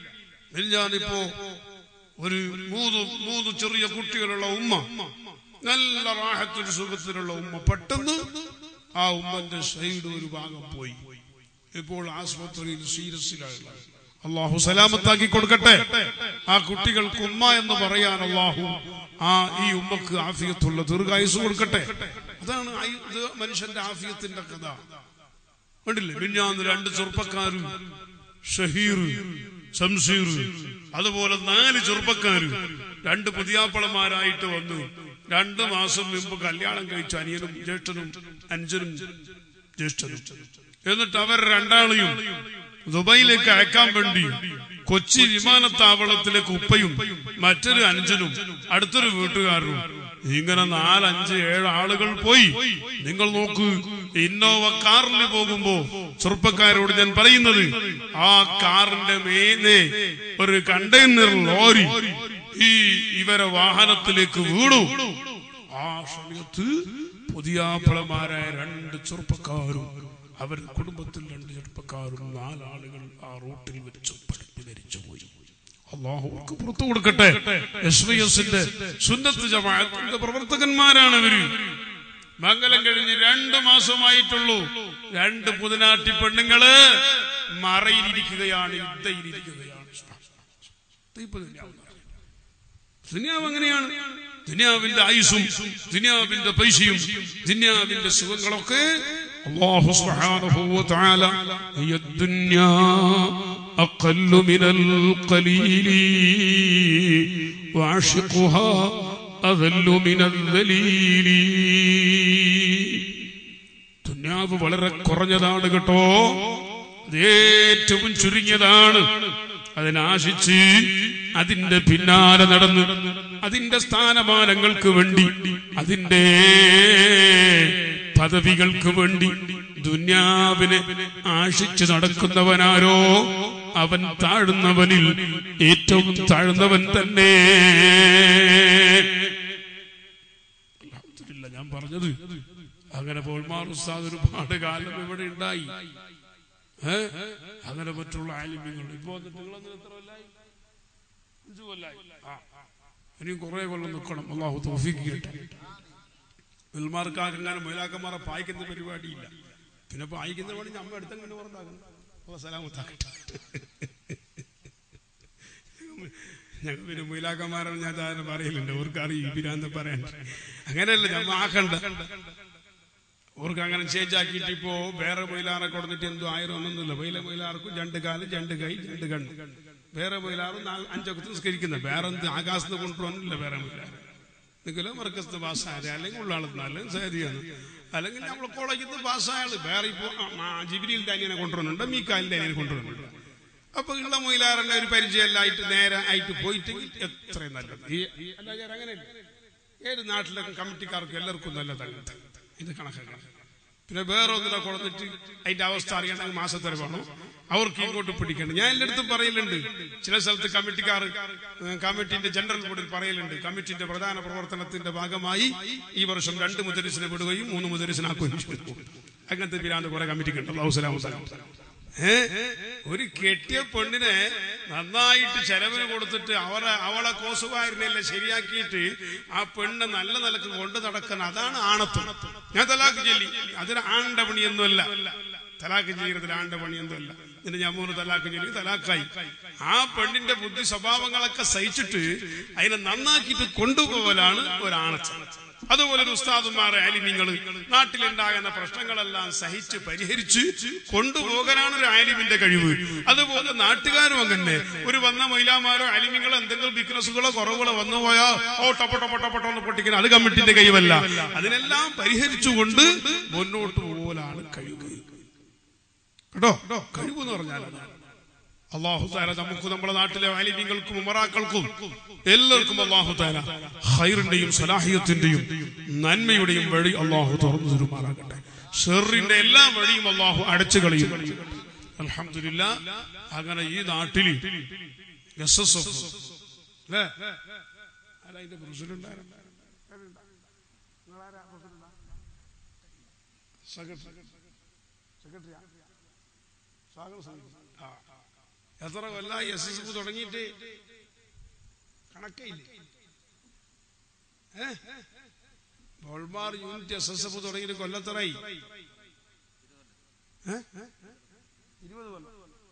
ഞാനിപ്പോ ഒരു മൂന്ന് മൂന്ന് ചെറിയ കുട്ടികളുള്ള ഉമ്മ നല്ല റാഹത്തിന് സുഖത്തിലുള്ള ഉമ്മ പെട്ടെന്ന് ആ ഉമ്മന്റെ സൈഡ് ഒരു ഭാഗം പോയി ഇപ്പോൾ ആസ്പത്രിയിൽ സീരിയസിലാണ് അള്ളാഹു സലാമത്താക്കി കൊടുക്കട്ടെ ആ കുട്ടികൾക്ക് ഉമ്മ എന്ന് പറയാൻ അള്ളാഹു ആ ഈ ഉമ്മക്ക് ആഫിയത്തുള്ള ദീർഘായുസ് കൊടുക്കട്ടെ അതാണ് ആയു- ഇത് മനുഷ്യന്റെ ആഫിയത്തിന്റെ കഥ കണ്ടില്ലേ മിഞ്ഞാന്ന് രണ്ട് ചെറുപ്പക്കാരും ഷഹീർ ശംഷീർ അതുപോലെ നാല് ചെറുപ്പക്കാര് രണ്ട് പുതിയാപ്പളമാരായിട്ട് വന്നു രണ്ടു മാസം മുമ്പ് കല്യാണം കഴിച്ച അനിയനും ജ്യേഷ്ഠനും അഞ്ചനും ജ്യേഷ്ഠനും എന്നിട്ട് അവർ രണ്ടാളെയും ദുബൈയിലേക്ക് അയക്കാൻ വേണ്ടി കൊച്ചി വിമാനത്താവളത്തിലേക്ക് ഉപ്പയും മറ്റൊരു അഞ്ചനും അടുത്തൊരു വീട്ടുകാരനും ഇങ്ങനെ നാലഞ്ച് ഏഴ് ആളുകൾ പോയി നിങ്ങൾ നോക്കൂ ഇന്നോവ കാറിൽ പോകുമ്പോ ചെറുപ്പക്കാരോട് ഞാൻ പറയുന്നത് ആ കാറിന്റെ മേലെ ഒരു കണ്ടെയ്നർ ലോറി ഈ ഇവരെ വാഹനത്തിലേക്ക് വീണു ആ സമയത്ത് പുതിയാപ്പളമാരായ രണ്ട് ചെറുപ്പക്കാരും അവരുടെ കുടുംബത്തിൽ രണ്ട് ചെറുപ്പക്കാരും നാലാളുകൾ ആ റൂട്ടിൽ വെച്ച് പഠിപ്പ് ധരിച്ചു പോയി അള്ളാഹുക്ക് പുറത്തു കൊടുക്കട്ടെ എസ് വി എസിന്റെ സുന്നത്ത് ജമാഅത്തിന്റെ പ്രവർത്തകന്മാരാണ് ഇവര് മംഗലം കഴിഞ്ഞ് രണ്ട് മാസമായിട്ടുള്ളൂ രണ്ട് പുതിനാട്ടി പെണ്ണുങ്ങള് മറയിലിരിക്കുകയാണ് യുദ്ധയിലിരിക്കുകയാണ് ദുനിയാവ് അങ്ങനെയാണ് ദുനിയാവിന്റെ ആയുസും ദുനിയാവിന്റെ പൈസയും ദുനിയാവിന്റെ സുഖങ്ങളൊക്കെ അല്ലാഹു സുബ്ഹാനഹു വ തആല യദ്ദുന്യാ അഖല്ലു മിനൽ ഖലീലി വഅഷിഖുഹാ അദല്ലു മിനൽ ദലീലി ദുന്യാവ് വളരെ കുറഞ്ഞതാണ് കേട്ടോ അത് ഏറ്റവും ചുരുങ്ങിയതാണ് അതിനാശിച്ച് അതിന്റെ പിന്നാലെ നടന്ന് അതിന്റെ സ്ഥാനമാനങ്ങൾക്ക് വേണ്ടി അതിന്റെ പദവികൾക്ക് വേണ്ടി ദുന്യാവിനെ ആശിച്ചു നടക്കുന്നവനാരോ അവൻ താഴ്ന്നവനിൽ ഏറ്റവും താഴ്ന്നവൻ തന്നെ അൽഹംദുലില്ലാ, ഞാൻ പറഞ്ഞത് അങ്ങനെ പോൾമാർ ഉസ്താദ് ഒരുപാട് കാലം ഇവിടെ ഉണ്ടായി ഏ? അങ്ങനെ മറ്റുള്ള ആലിമ്യങ്ങൾ ഇപ്പൊ വന്നിട്ട് നിങ്ങളൊന്നും എത്ര കൊല്ലായി അഞ്ചു കൊല്ലായി ആ, ആ. ഇനിയും കുറെ കൊല്ലം നിൽക്കണം അള്ളാഹു തോഫിക്ക് കിട്ടും വിൽമാർക്കാർക്ക് അങ്ങനെ മൊയിലാക്കന്മാരെ പായിക്കുന്ന പരിപാടിയില്ല പിന്നെ പായിക്കുന്ന പണി നമ്മ അടുത്തങ്ങനെ പുറത്താക്കുന്നു അപ്പൊ സലാമത്താക്കട്ടെ ഞങ്ങൾ പിന്നെ മൊയിലാക്കന്മാരെ ഞാൻ താരം പറയലുണ്ട് അവർക്ക് അറിയും പിരാന്ത പറയാൻ അങ്ങനെയല്ല നമ്മ ആക്കണ്ട അവർക്ക് അങ്ങനെ ചേഞ്ച് ആക്കിയിട്ട് ഇപ്പോ വേറെ മൊയിലാറെ കൊടുത്തിട്ട് എന്തോ ആയിരം ഒന്നൊന്നുമില്ല വൈല മൊയിലാർക്കും രണ്ട് കാല് രണ്ട് കൈ രണ്ട് കണ്ണ് വേറെ മൊയിലാറും നാല് അഞ്ചൊക്കെ നിസ്കരിക്കുന്നത് വേറെ എന്ത് ആകാശത്ത് കൊണ്ടുവന്നില്ല വേറെ മൊയിലാർ നിൽക്കലോ മർക്കസ് പാസ്സായ അല്ലെങ്കിൽ ഉള്ളാളെന്നാലും സഹതിയാണ് അല്ലെങ്കിൽ നമ്മൾ കോളേജിൽ നിന്ന് പാസ്സായാള് വേറെ ഇപ്പോ ജിബിരിയിൽ അനിയനെ കൊണ്ടുവരുന്നുണ്ട് മീക്കാലിന്റെ അനിയനെ കൊണ്ടുവരുന്നുണ്ട് അപ്പൊ ഉള്ള മൊയിലാറിന്റെ ഒരു പരിചയമെല്ലായിട്ട് നേരെ ആയിട്ട് പോയിട്ടെങ്കിൽ എത്രയും നല്ലത് ഈ അല്ല ഞാൻ അങ്ങനെയല്ല ഏത് നാട്ടിലൊക്കെ കമ്മിറ്റിക്കാർക്കും എല്ലാവർക്കും നല്ലതാണ് ഇത് കണക്കാക്കണം പിന്നെ വേറെ ഒന്നിനെ കൊടുത്തിട്ട് അതിന്റെ അവസ്ഥ അറിയണമെങ്കിൽ മാസത്തര വേണം അവർക്ക് ഇങ്ങോട്ട് പിടിക്കണം ഞാൻ എല്ലായിടത്തും പറയലുണ്ട് ചില സ്ഥലത്ത് കമ്മിറ്റിക്കാർ കമ്മിറ്റിന്റെ ജനറൽ ബോർഡിൽ പറയലുണ്ട് കമ്മിറ്റിന്റെ പ്രധാന പ്രവർത്തനത്തിന്റെ ഭാഗമായി ഈ വർഷം രണ്ട് മുദരിസിനെ വിടുകയും മൂന്ന് മുദരിസിനാക്കുകയും ചെയ്തു അങ്ങനത്തെ പിരാന്ത് കുറെ കമ്മിറ്റിക്കുണ്ട് അള്ളാഹു സലാം സലാം ഏ? ഒരു കെട്ടിയ പെണ്ണിനെ നന്നായിട്ട് ചെലവിന് കൊടുത്തിട്ട് അവളെ അവളെ കോസുകാരനെല്ലാം ശരിയാക്കിയിട്ട് ആ പെണ്ണ് നല്ല നിലക്ക് കൊണ്ടു നടക്കുന്ന അതാണ് ആണത്വം ഞാൻ തലാക്ക് ചൊല്ലി അതൊരു ആണ്ട പണിയൊന്നുമല്ല തലാക്ക് ജീവിതത്തിൽ ആണ്ട പണിയൊന്നുമല്ല എന്നിട്ട് ഞാൻ മൂന്ന് തലാക്ക് ചൊല്ലി തലാക്കായി ആ പെണ്ണിന്റെ ബുദ്ധി സ്വഭാവങ്ങളൊക്കെ സഹിച്ചിട്ട് അതിനെ നന്നാക്കിയിട്ട് കൊണ്ടുപോകലാണ് ഒരാണത്വം അതുപോലെ ഒരു ഉസ്താദുമാരെ ആലിമ്യങ്ങൾ നാട്ടിലുണ്ടാകുന്ന പ്രശ്നങ്ങളെല്ലാം സഹിച്ച് പരിഹരിച്ച് കൊണ്ടുപോകാനാണ് ഒരു ആലിമിന്റെ കഴിവ് അതുപോലെ നാട്ടുകാരും അങ്ങനെ ഒരു വന്ന മൈലാമാരോ ആലിമ്യങ്ങളോ എന്തെങ്കിലും ബിസിനസ്സുകളോ കുറവുകളോ വന്നു പോയാ ഓ ടപ്പ ടപ്പ ടപ്പ എന്ന് പൊട്ടിക്കുന്ന അത് കമ്മിറ്റിന്റെ കഴിവല്ല അതിനെല്ലാം പരിഹരിച്ചുകൊണ്ട് മുന്നോട്ട് പോകലാണ് കഴിവ് കേട്ടോ കഴിവ് എന്ന് പറഞ്ഞാൽ അതാണ്. അള്ളാഹു താല നമുക്ക് നമ്മുടെ നാട്ടിലെ ആലിമ്യങ്ങൾക്കും ഉമറാക്കൾക്കും എല്ലാവർക്കും അള്ളാഹു താല ഹൈറിന്റെയും സലാഹിയത്തിന്റെയും നന്മയുടെയും വഴി അള്ളാഹു തുറന്നു തരുമാറാകട്ടെ ഷെറിന്റെ എല്ലാ വഴിയും അള്ളാഹു അടച്ചു കളയും അലഹമില്ല അങ്ങനെ ഈ നാട്ടിൽ എസ് എസ് എഫ് അല്ലേ ആരാ ഇതിന്റെ പ്രസിഡന്റ് ആരാ? സെക്രട്ടറി സെക്രട്ടറിയാ സ്വാഗത സമിതി ആ എത്ര കൊല്ലായി എസ് എസ് എഫ് തുടങ്ങിയിട്ട് കണക്കയില്ലേ ഏ? ബോൾമാർ യൂണിറ്റ് എസ് എസ് എഫ് തുടങ്ങിയിട്ട് കൊല്ലത്തറായി ഏ? ഇരുപത് കൊല്ലം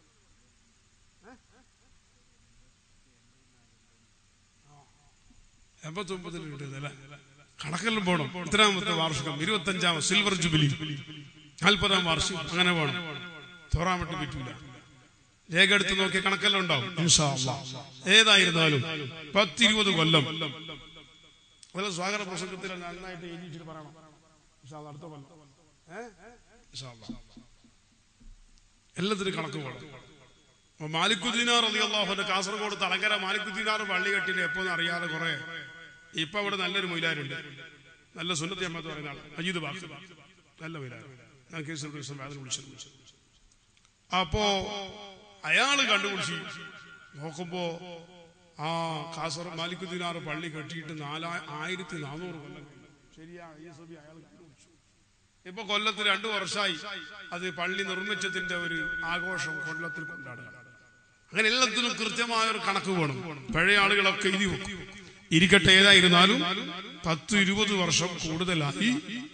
എൺപത്തൊമ്പതിൽ കിട്ടിയതല്ലേ കണക്കെല്ലാം പോണം എത്രാമത്തെ വാർഷികം ഇരുപത്തഞ്ചാം സിൽവർ ജൂബിലി നാൽപ്പതാം വാർഷികം അങ്ങനെ പോണം തോറാൻ വേണ്ടി പറ്റൂല രേഖ എടുത്ത് നോക്കിയ കണക്കെല്ലാം ഉണ്ടാവും ഇൻഷാ അല്ലാ. ഏതായിരുന്നാലും പത്തിരുപത് കൊല്ലം അതുപോലെ സ്വാഗത പ്രസംഗത്തിൽ നന്നായിട്ട് എഴുതിയിട്ട് പറയണം ഇൻഷാ അല്ലാ, അടുത്ത കൊല്ലം ഏ? ഇൻഷാ അല്ലാ. എല്ലാത്തിനും കണക്ക് പോകണം അപ്പൊ മാലിക്കുദ്ദീനാർ അലി അള്ളാഹുന്റെ കാസർഗോഡ് തളങ്കര മാലിക്കുദ്ദീനാർ പള്ളി കെട്ടിന് എപ്പോഴും അറിയാതെ കുറെ ഇപ്പൊ അവിടെ നല്ലൊരു മൊയിലാരുണ്ട് നല്ല സുന്നത്തി അമ്മ എന്ന് പറയുന്ന ആൾ അജീത് ബാക്കി നല്ല മൊയിലാർ ഞാൻ കേസിൽ അതിന് വിളിച്ചു അപ്പോ അയാള് കണ്ടുപിടിച്ചു നോക്കുമ്പോ ആ കാസർ മാലിക്കുദ്ദീനാർ പള്ളി കെട്ടിയിട്ട് നാലാ ആയിരത്തി നാനൂറ് കൊല്ലം കഴിഞ്ഞു. ശരിയാ ഈ സഭ അയാൾ കണ്ടുപിടിച്ചു ഇപ്പൊ കൊല്ലത്ത് രണ്ടു വർഷമായി അത് പള്ളി നിർമ്മിച്ചതിന്റെ ഒരു ആഘോഷം കൊല്ലത്തിൽ കൊണ്ടാടുക അങ്ങനെ എല്ലാത്തിനും കൃത്യമായ ഒരു കണക്ക് വേണം പഴയ ആളുകളൊക്കെ എഴുതി വെക്കും ഇരിക്കട്ടെ ഏതായിരുന്നാലും പത്ത് ഇരുപത് വർഷം കൂടുതലായി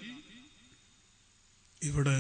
ഇവിടെ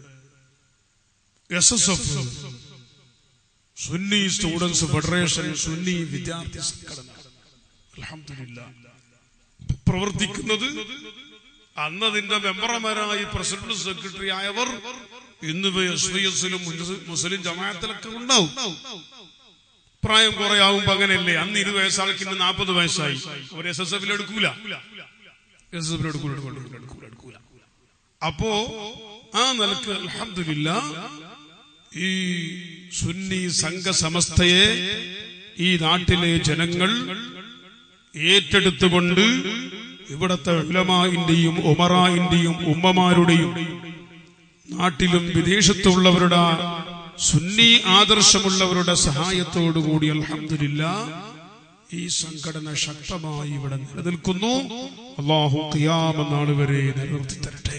S S F Sunni students federation Sunni വിദ്യാർത്ഥി സംഘടന അൽഹംദുലില്ലാ പ്രവർത്തിക്കുന്നത് അന്ന് അതിന്റെ മെമ്പർമാരായി പ്രസിഡന്റ് സെക്രട്ടറി ആയവർ ഇന്ന് എസ് വൈ എസിലും മുസ്ലിം ജമാഅത്തിലൊക്കെ ഉണ്ടാവും പ്രായം കുറെ ആവുമ്പോ അങ്ങനെയല്ലേ അന്ന് ഇരുപത് വയസ്സാൾക്ക് ഇന്ന് നാൽപ്പത് വയസ്സായി അവർ എസ് എസ് എഫിൽ എടുക്കൂല എസ് എസ് എഫിൽ എടുക്കൂല എടുക്കൂല എടുക്കൂല എടുക്കൂല അപ്പോ ആ നിലക്ക് അൽഹംദുലില്ല ഈ സുന്നി സംഘ സമസ്തയെ ഈ നാട്ടിലെ ജനങ്ങൾ ഏറ്റെടുത്തുകൊണ്ട് ഇവിടത്തെ ഉലമാന്റെയും ഉമറായിന്റെയും ഉമ്മമാരുടെയും നാട്ടിലും വിദേശത്തുള്ളവരുടെ സുന്നി ആദർശമുള്ളവരുടെ സഹായത്തോടുകൂടി അൽഹംദുലില്ല ഈ സംഘടന ശക്തമായി ഇവിടെ നിലനിൽക്കുന്നു അള്ളാഹു ഖിയാമനാൾ വരെ നിലനിർത്തി തരട്ടെ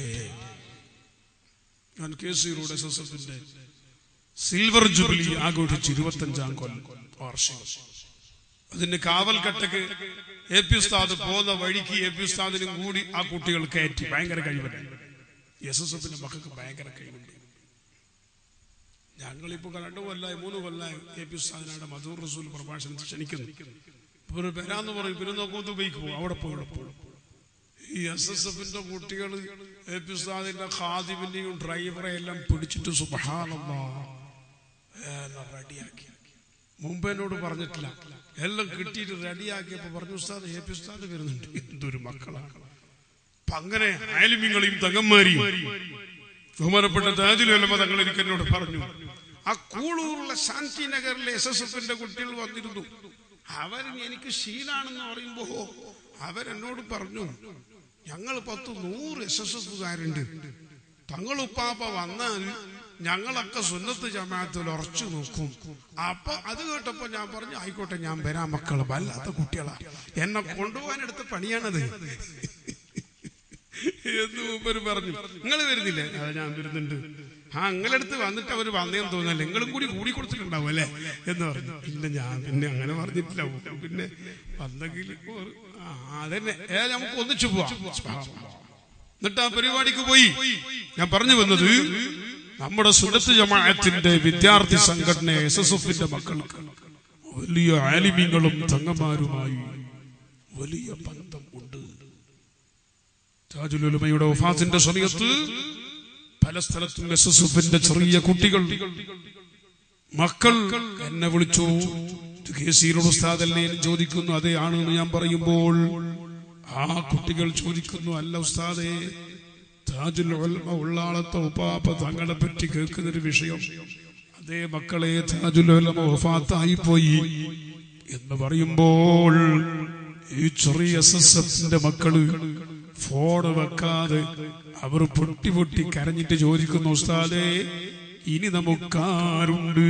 ഞാൻ K C road S S എഫിന്റെ സിൽവർ ജൂബിലി ആഘോഷിച്ച് ഇരുപത്തഞ്ചാം കൊല്ലം വാർഷികം അതിന് കാവൽക്കട്ടക്ക് എ പി ഉസ്താദ് പോകുന്ന വഴിക്ക് എ പി ഉസ്താദിനും കൂടി ആ കുട്ടികൾ കയറ്റി ഭയങ്കര കഴിവുണ്ട് എസ് എസ് എഫിന്റെ മക്കൾക്ക് ഭയങ്കര കഴിവുണ്ട് ഞങ്ങളിപ്പോ രണ്ടു കൊല്ലായി മൂന്ന് കൊല്ലായി എ പി ഉസ്താദിനാണ് മധൂർ റസൂൽ പ്രഭാഷണത്തിൽ ക്ഷണിക്കുന്നു ഇപ്പൊ ഒരു വരാന്ന് പറയും പിന്നെ നോക്കുമ്പോൾ ദുബൈക്ക് പോകും അവിടെ പോയി ഇവിടെ പോകും ഈ എസ് എസ് എഫിന്റെ കുട്ടികൾ എ പി ഉസ്താദിന്റെ ഖാദിമിന്റെയും ഡ്രൈവറെ എല്ലാം പിടിച്ചിട്ട് സുബഹാനല്ലാ എല്ലാം റെഡിയാക്കി മുമ്പ് എന്നോട് പറഞ്ഞിട്ടില്ല എല്ലാം കിട്ടിയിട്ട് റെഡിയാക്കിയപ്പോ പറഞ്ഞു ഉസ്താദ് എ പി ഉസ്താദ് വരുന്നുണ്ട് എന്തൊരു മക്കളാണ് അപ്പൊ അങ്ങനെ ആലിമ്യങ്ങളെയും തങ്ങന്മാരെയും ബഹുമാനപ്പെട്ട താജുലമ തങ്ങൾ എനിക്ക് എന്നോട് പറഞ്ഞു ആ കൂളൂറുള്ള ശാന്തി നഗറിലെ എസ് എസ് എഫിന്റെ കുട്ടികൾ വന്നിരുന്നു അവർ എനിക്ക് ശീലാണെന്ന് പറയുമ്പോ അവരെന്നോട് പറഞ്ഞു ഞങ്ങൾ പത്ത് നൂറ് എസ് എസ് എഫുകാരുണ്ട് തങ്ങൾ ഉപ്പാപ്പ വന്നാൽ ഞങ്ങളൊക്കെ സുന്നത്ത് ജമാഅത്തിൽ ഉറച്ചു നോക്കും അപ്പൊ അത് കേട്ടപ്പോ ഞാൻ പറഞ്ഞു ആയിക്കോട്ടെ ഞാൻ വരാം മക്കള് വല്ലാത്ത കുട്ടികളാ എന്നെ കൊണ്ടുപോകാൻ എടുത്ത പണിയാണത് എന്ന് മൂപ്പര് പറഞ്ഞു നിങ്ങൾ വരുന്നില്ലേ അത് ഞാൻ വരുന്നുണ്ട് ആ നിങ്ങളടുത്ത് വന്നിട്ട് അവർ വന്നേന്ന് തോന്നല്ലേ നിങ്ങളും കൂടി കൂടി കൊടുത്തിട്ടുണ്ടാവും അല്ലേ എന്ന് പറഞ്ഞു ഇല്ല ഞാൻ പിന്നെ അങ്ങനെ പറഞ്ഞിട്ടില്ല പിന്നെ വന്നെങ്കിൽ ഒരു- ആ, അതന്നെ ഏ നമുക്ക് ഒന്നിച്ചു പോവാം എന്നിട്ട് ആ പരിപാടിക്ക് പോയി ഞാൻ പറഞ്ഞു വന്നത് നമ്മുടെ സുന്നത്ത് ജമാഅത്തിന്റെ വിദ്യാർത്ഥി സംഘടന എസ് എസ് എഫിന്റെ മക്കൾക്ക് വലിയ ആലിമ്യങ്ങളും തങ്ങന്മാരുമായി വലിയ ബന്ധം ഉണ്ട് താജുലുലമയുടെ വഫാത്തിന്റെ സമയത്ത് പല സ്ഥലത്തും എസ് എസ് എഫിന്റെ ചെറിയ കുട്ടികൾ മക്കൾ എന്നെ വിളിച്ചു ഇത് കെ സീറോട് ഉസ്താദല്ലേ എന്ന് ചോദിക്കുന്നു അതേ ആണെന്ന് ഞാൻ പറയുമ്പോൾ ആ കുട്ടികൾ ചോദിക്കുന്നു അല്ല ഉസ്താദേ താജുൽ ഉലമ ഉള്ളാളത്തെ ഉപ്പാപ്പ തങ്ങളെ പറ്റി കേൾക്കുന്നൊരു വിഷയം അതേ മക്കളെ താജുൽ ഉലമ വഫാത്തായി പോയി എന്ന് പറയുമ്പോൾ ഈ ചെറിയ എസ് എസ് എഫിന്റെ മക്കള് ഫോൺ വെക്കാതെ അവർ പൊട്ടി പൊട്ടി കരഞ്ഞിട്ട് ചോദിക്കുന്നു ഉസ്താദേ ഇനി നമുക്കാരുണ്ട്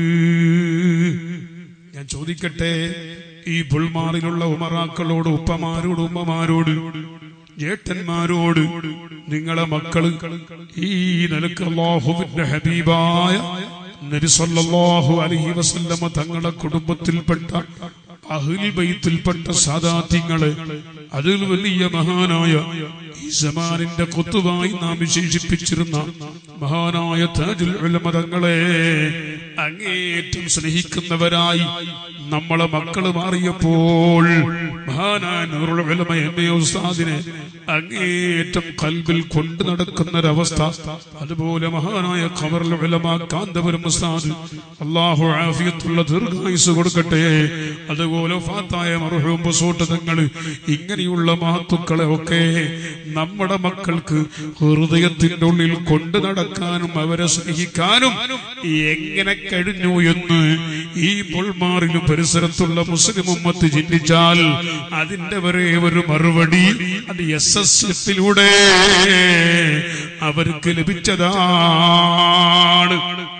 ഞാൻ ചോദിക്കട്ടെ ഈ പുൾമാറിലുള്ള ഉമറാക്കളോട് ഉപ്പമാരോട് ഉമ്മമാരോട് ജേട്ടന്മാരോട് നിങ്ങളെ മക്കള് ഈ നിലക്ക് അല്ലാഹുവിന്റെ ഹബീബായ നബി സല്ലല്ലാഹു അലൈഹി വസല്ലമ തങ്ങളെ കുടുംബത്തിൽപ്പെട്ട അഹ്ലുൽ ബൈത്തിൽപ്പെട്ട സാദാത്യങ്ങള് അതിൽ വലിയ മഹാനായ ഈ സമാനിന്റെ കൊത്തുവായി നാം വിശേഷിപ്പിച്ചിരുന്ന മഹാനായ താജുൽ ഉലമ തങ്ങളെ അങ്ങേറ്റം സ്നേഹിക്കുന്നവരായി നമ്മളെ മക്കള് മാറിയപ്പോൾ മഹാനായ നൂറുൽ ഉലമ എന്നെ ഉസ്താദിനെ അങ്ങേറ്റം കൽബിൽ കൊണ്ടു നടക്കുന്ന ഒരവസ്ഥ അതുപോലെ മഹാനായ ഖബറുൽ ഉലമ കാന്തപുരം ഉസ്താദ് അള്ളാഹു ആഫിയത്തുള്ള ദീർഘായുസ് കൊടുക്കട്ടെ അതുപോലെ ഫാത്തായ മർഹൂം ബസൂട്ട് തങ്ങൾ ഇങ്ങനെയുള്ള മഹത്തുക്കളെ ഒക്കെ നമ്മുടെ മക്കൾക്ക് ഹൃദയത്തിന്റെ ഉള്ളിൽ കൊണ്ടു നടക്കാനും അവരെ സ്നേഹിക്കാനും എങ്ങനെ കഴിഞ്ഞു എന്ന് ഈ പൊൾമാറിലും പരിസരത്തുള്ള മുസ്ലിം ഉമ്മത്ത് ചിന്തിച്ചാൽ അതിന്റെ വരെ ഒരു മറുപടി അത് എസ് എസ് എഫിലൂടെ അവർക്ക് ലഭിച്ചതാണ്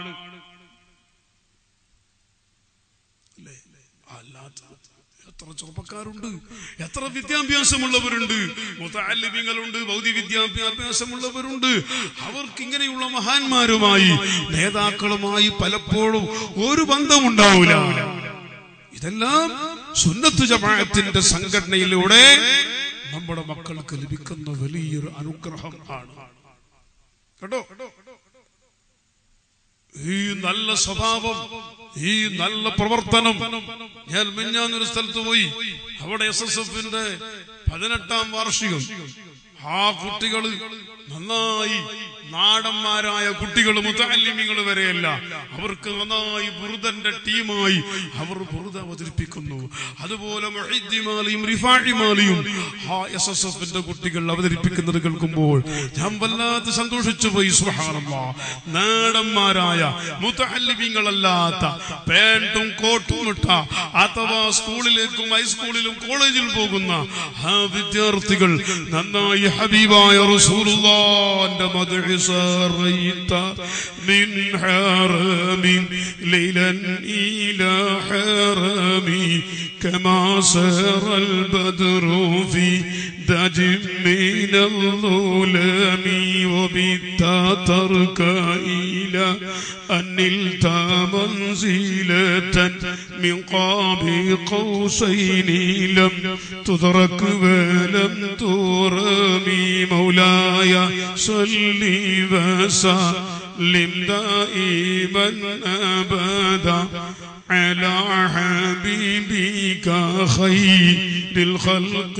അല്ലാത്ത എത്ര ചെറുപ്പക്കാരുണ്ട് എത്ര വിദ്യാഭ്യാസമുള്ളവരുണ്ട് മുതാലിമ്യങ്ങളുണ്ട് ഭൗതിക വിദ്യാഭ്യാസമുള്ളവരുണ്ട് അവർക്ക് ഇങ്ങനെയുള്ള മഹാന്മാരുമായി നേതാക്കളുമായി പലപ്പോഴും ഒരു ബന്ധമുണ്ടാവില്ല ഇതെല്ലാം സുന്നത്ത് ജമാഅത്തിന്റെ സംഘടനയിലൂടെ നമ്മുടെ മക്കൾക്ക് ലഭിക്കുന്ന വലിയൊരു അനുഗ്രഹം ആണ് കേട്ടോ ഈ നല്ല സ്വഭാവം ഈ നല്ല പ്രവർത്തനം ഞാൻ മിഞ്ഞാന്നൊരു സ്ഥലത്ത് പോയി അവിടെ എസ് എസ് എഫിന്റെ പതിനെട്ടാം വാർഷികം ആ കുട്ടികള് നന്നായി നാടന്മാരായ കുട്ടികൾ മുത്താലിമികൾ വരെയല്ല അവർക്ക് നന്നായി ബുറുദന്റെ ടീമായി അവർ ബുറുദ അവതരിപ്പിക്കുന്നു അതുപോലെ മൊഹിദ്ദിമാലിയും റിഫാഴിമാലിയും ആ എസ് എസ് എഫിന്റെ കുട്ടികൾ അവതരിപ്പിക്കുന്നത് കേൾക്കുമ്പോൾ ഞാൻ വല്ലാതെ സന്തോഷിച്ചു പോയി സുഹാനമ്മ നാടന്മാരായ മുത്താലിമിങ്ങളല്ലാത്ത പാൻറ്റും കോട്ടും ഇട്ട അഥവാ സ്കൂളിലേക്കും ഹൈസ്കൂളിലും കോളേജിൽ പോകുന്ന ആ വിദ്യാർത്ഥികൾ നന്നായി ഹബീബായ റസൂലുള്ളാന്റെ മദ്ഹ് سريت من حرم ليلا إلى حرمي كما سار البدر في دج من الظلم وبت ترك إلى أن نلت منزلة من قاب قوسين لم تدرك ولم ترمي مولاي صل وسلم دائما أبدا على حبيبك خير الخلق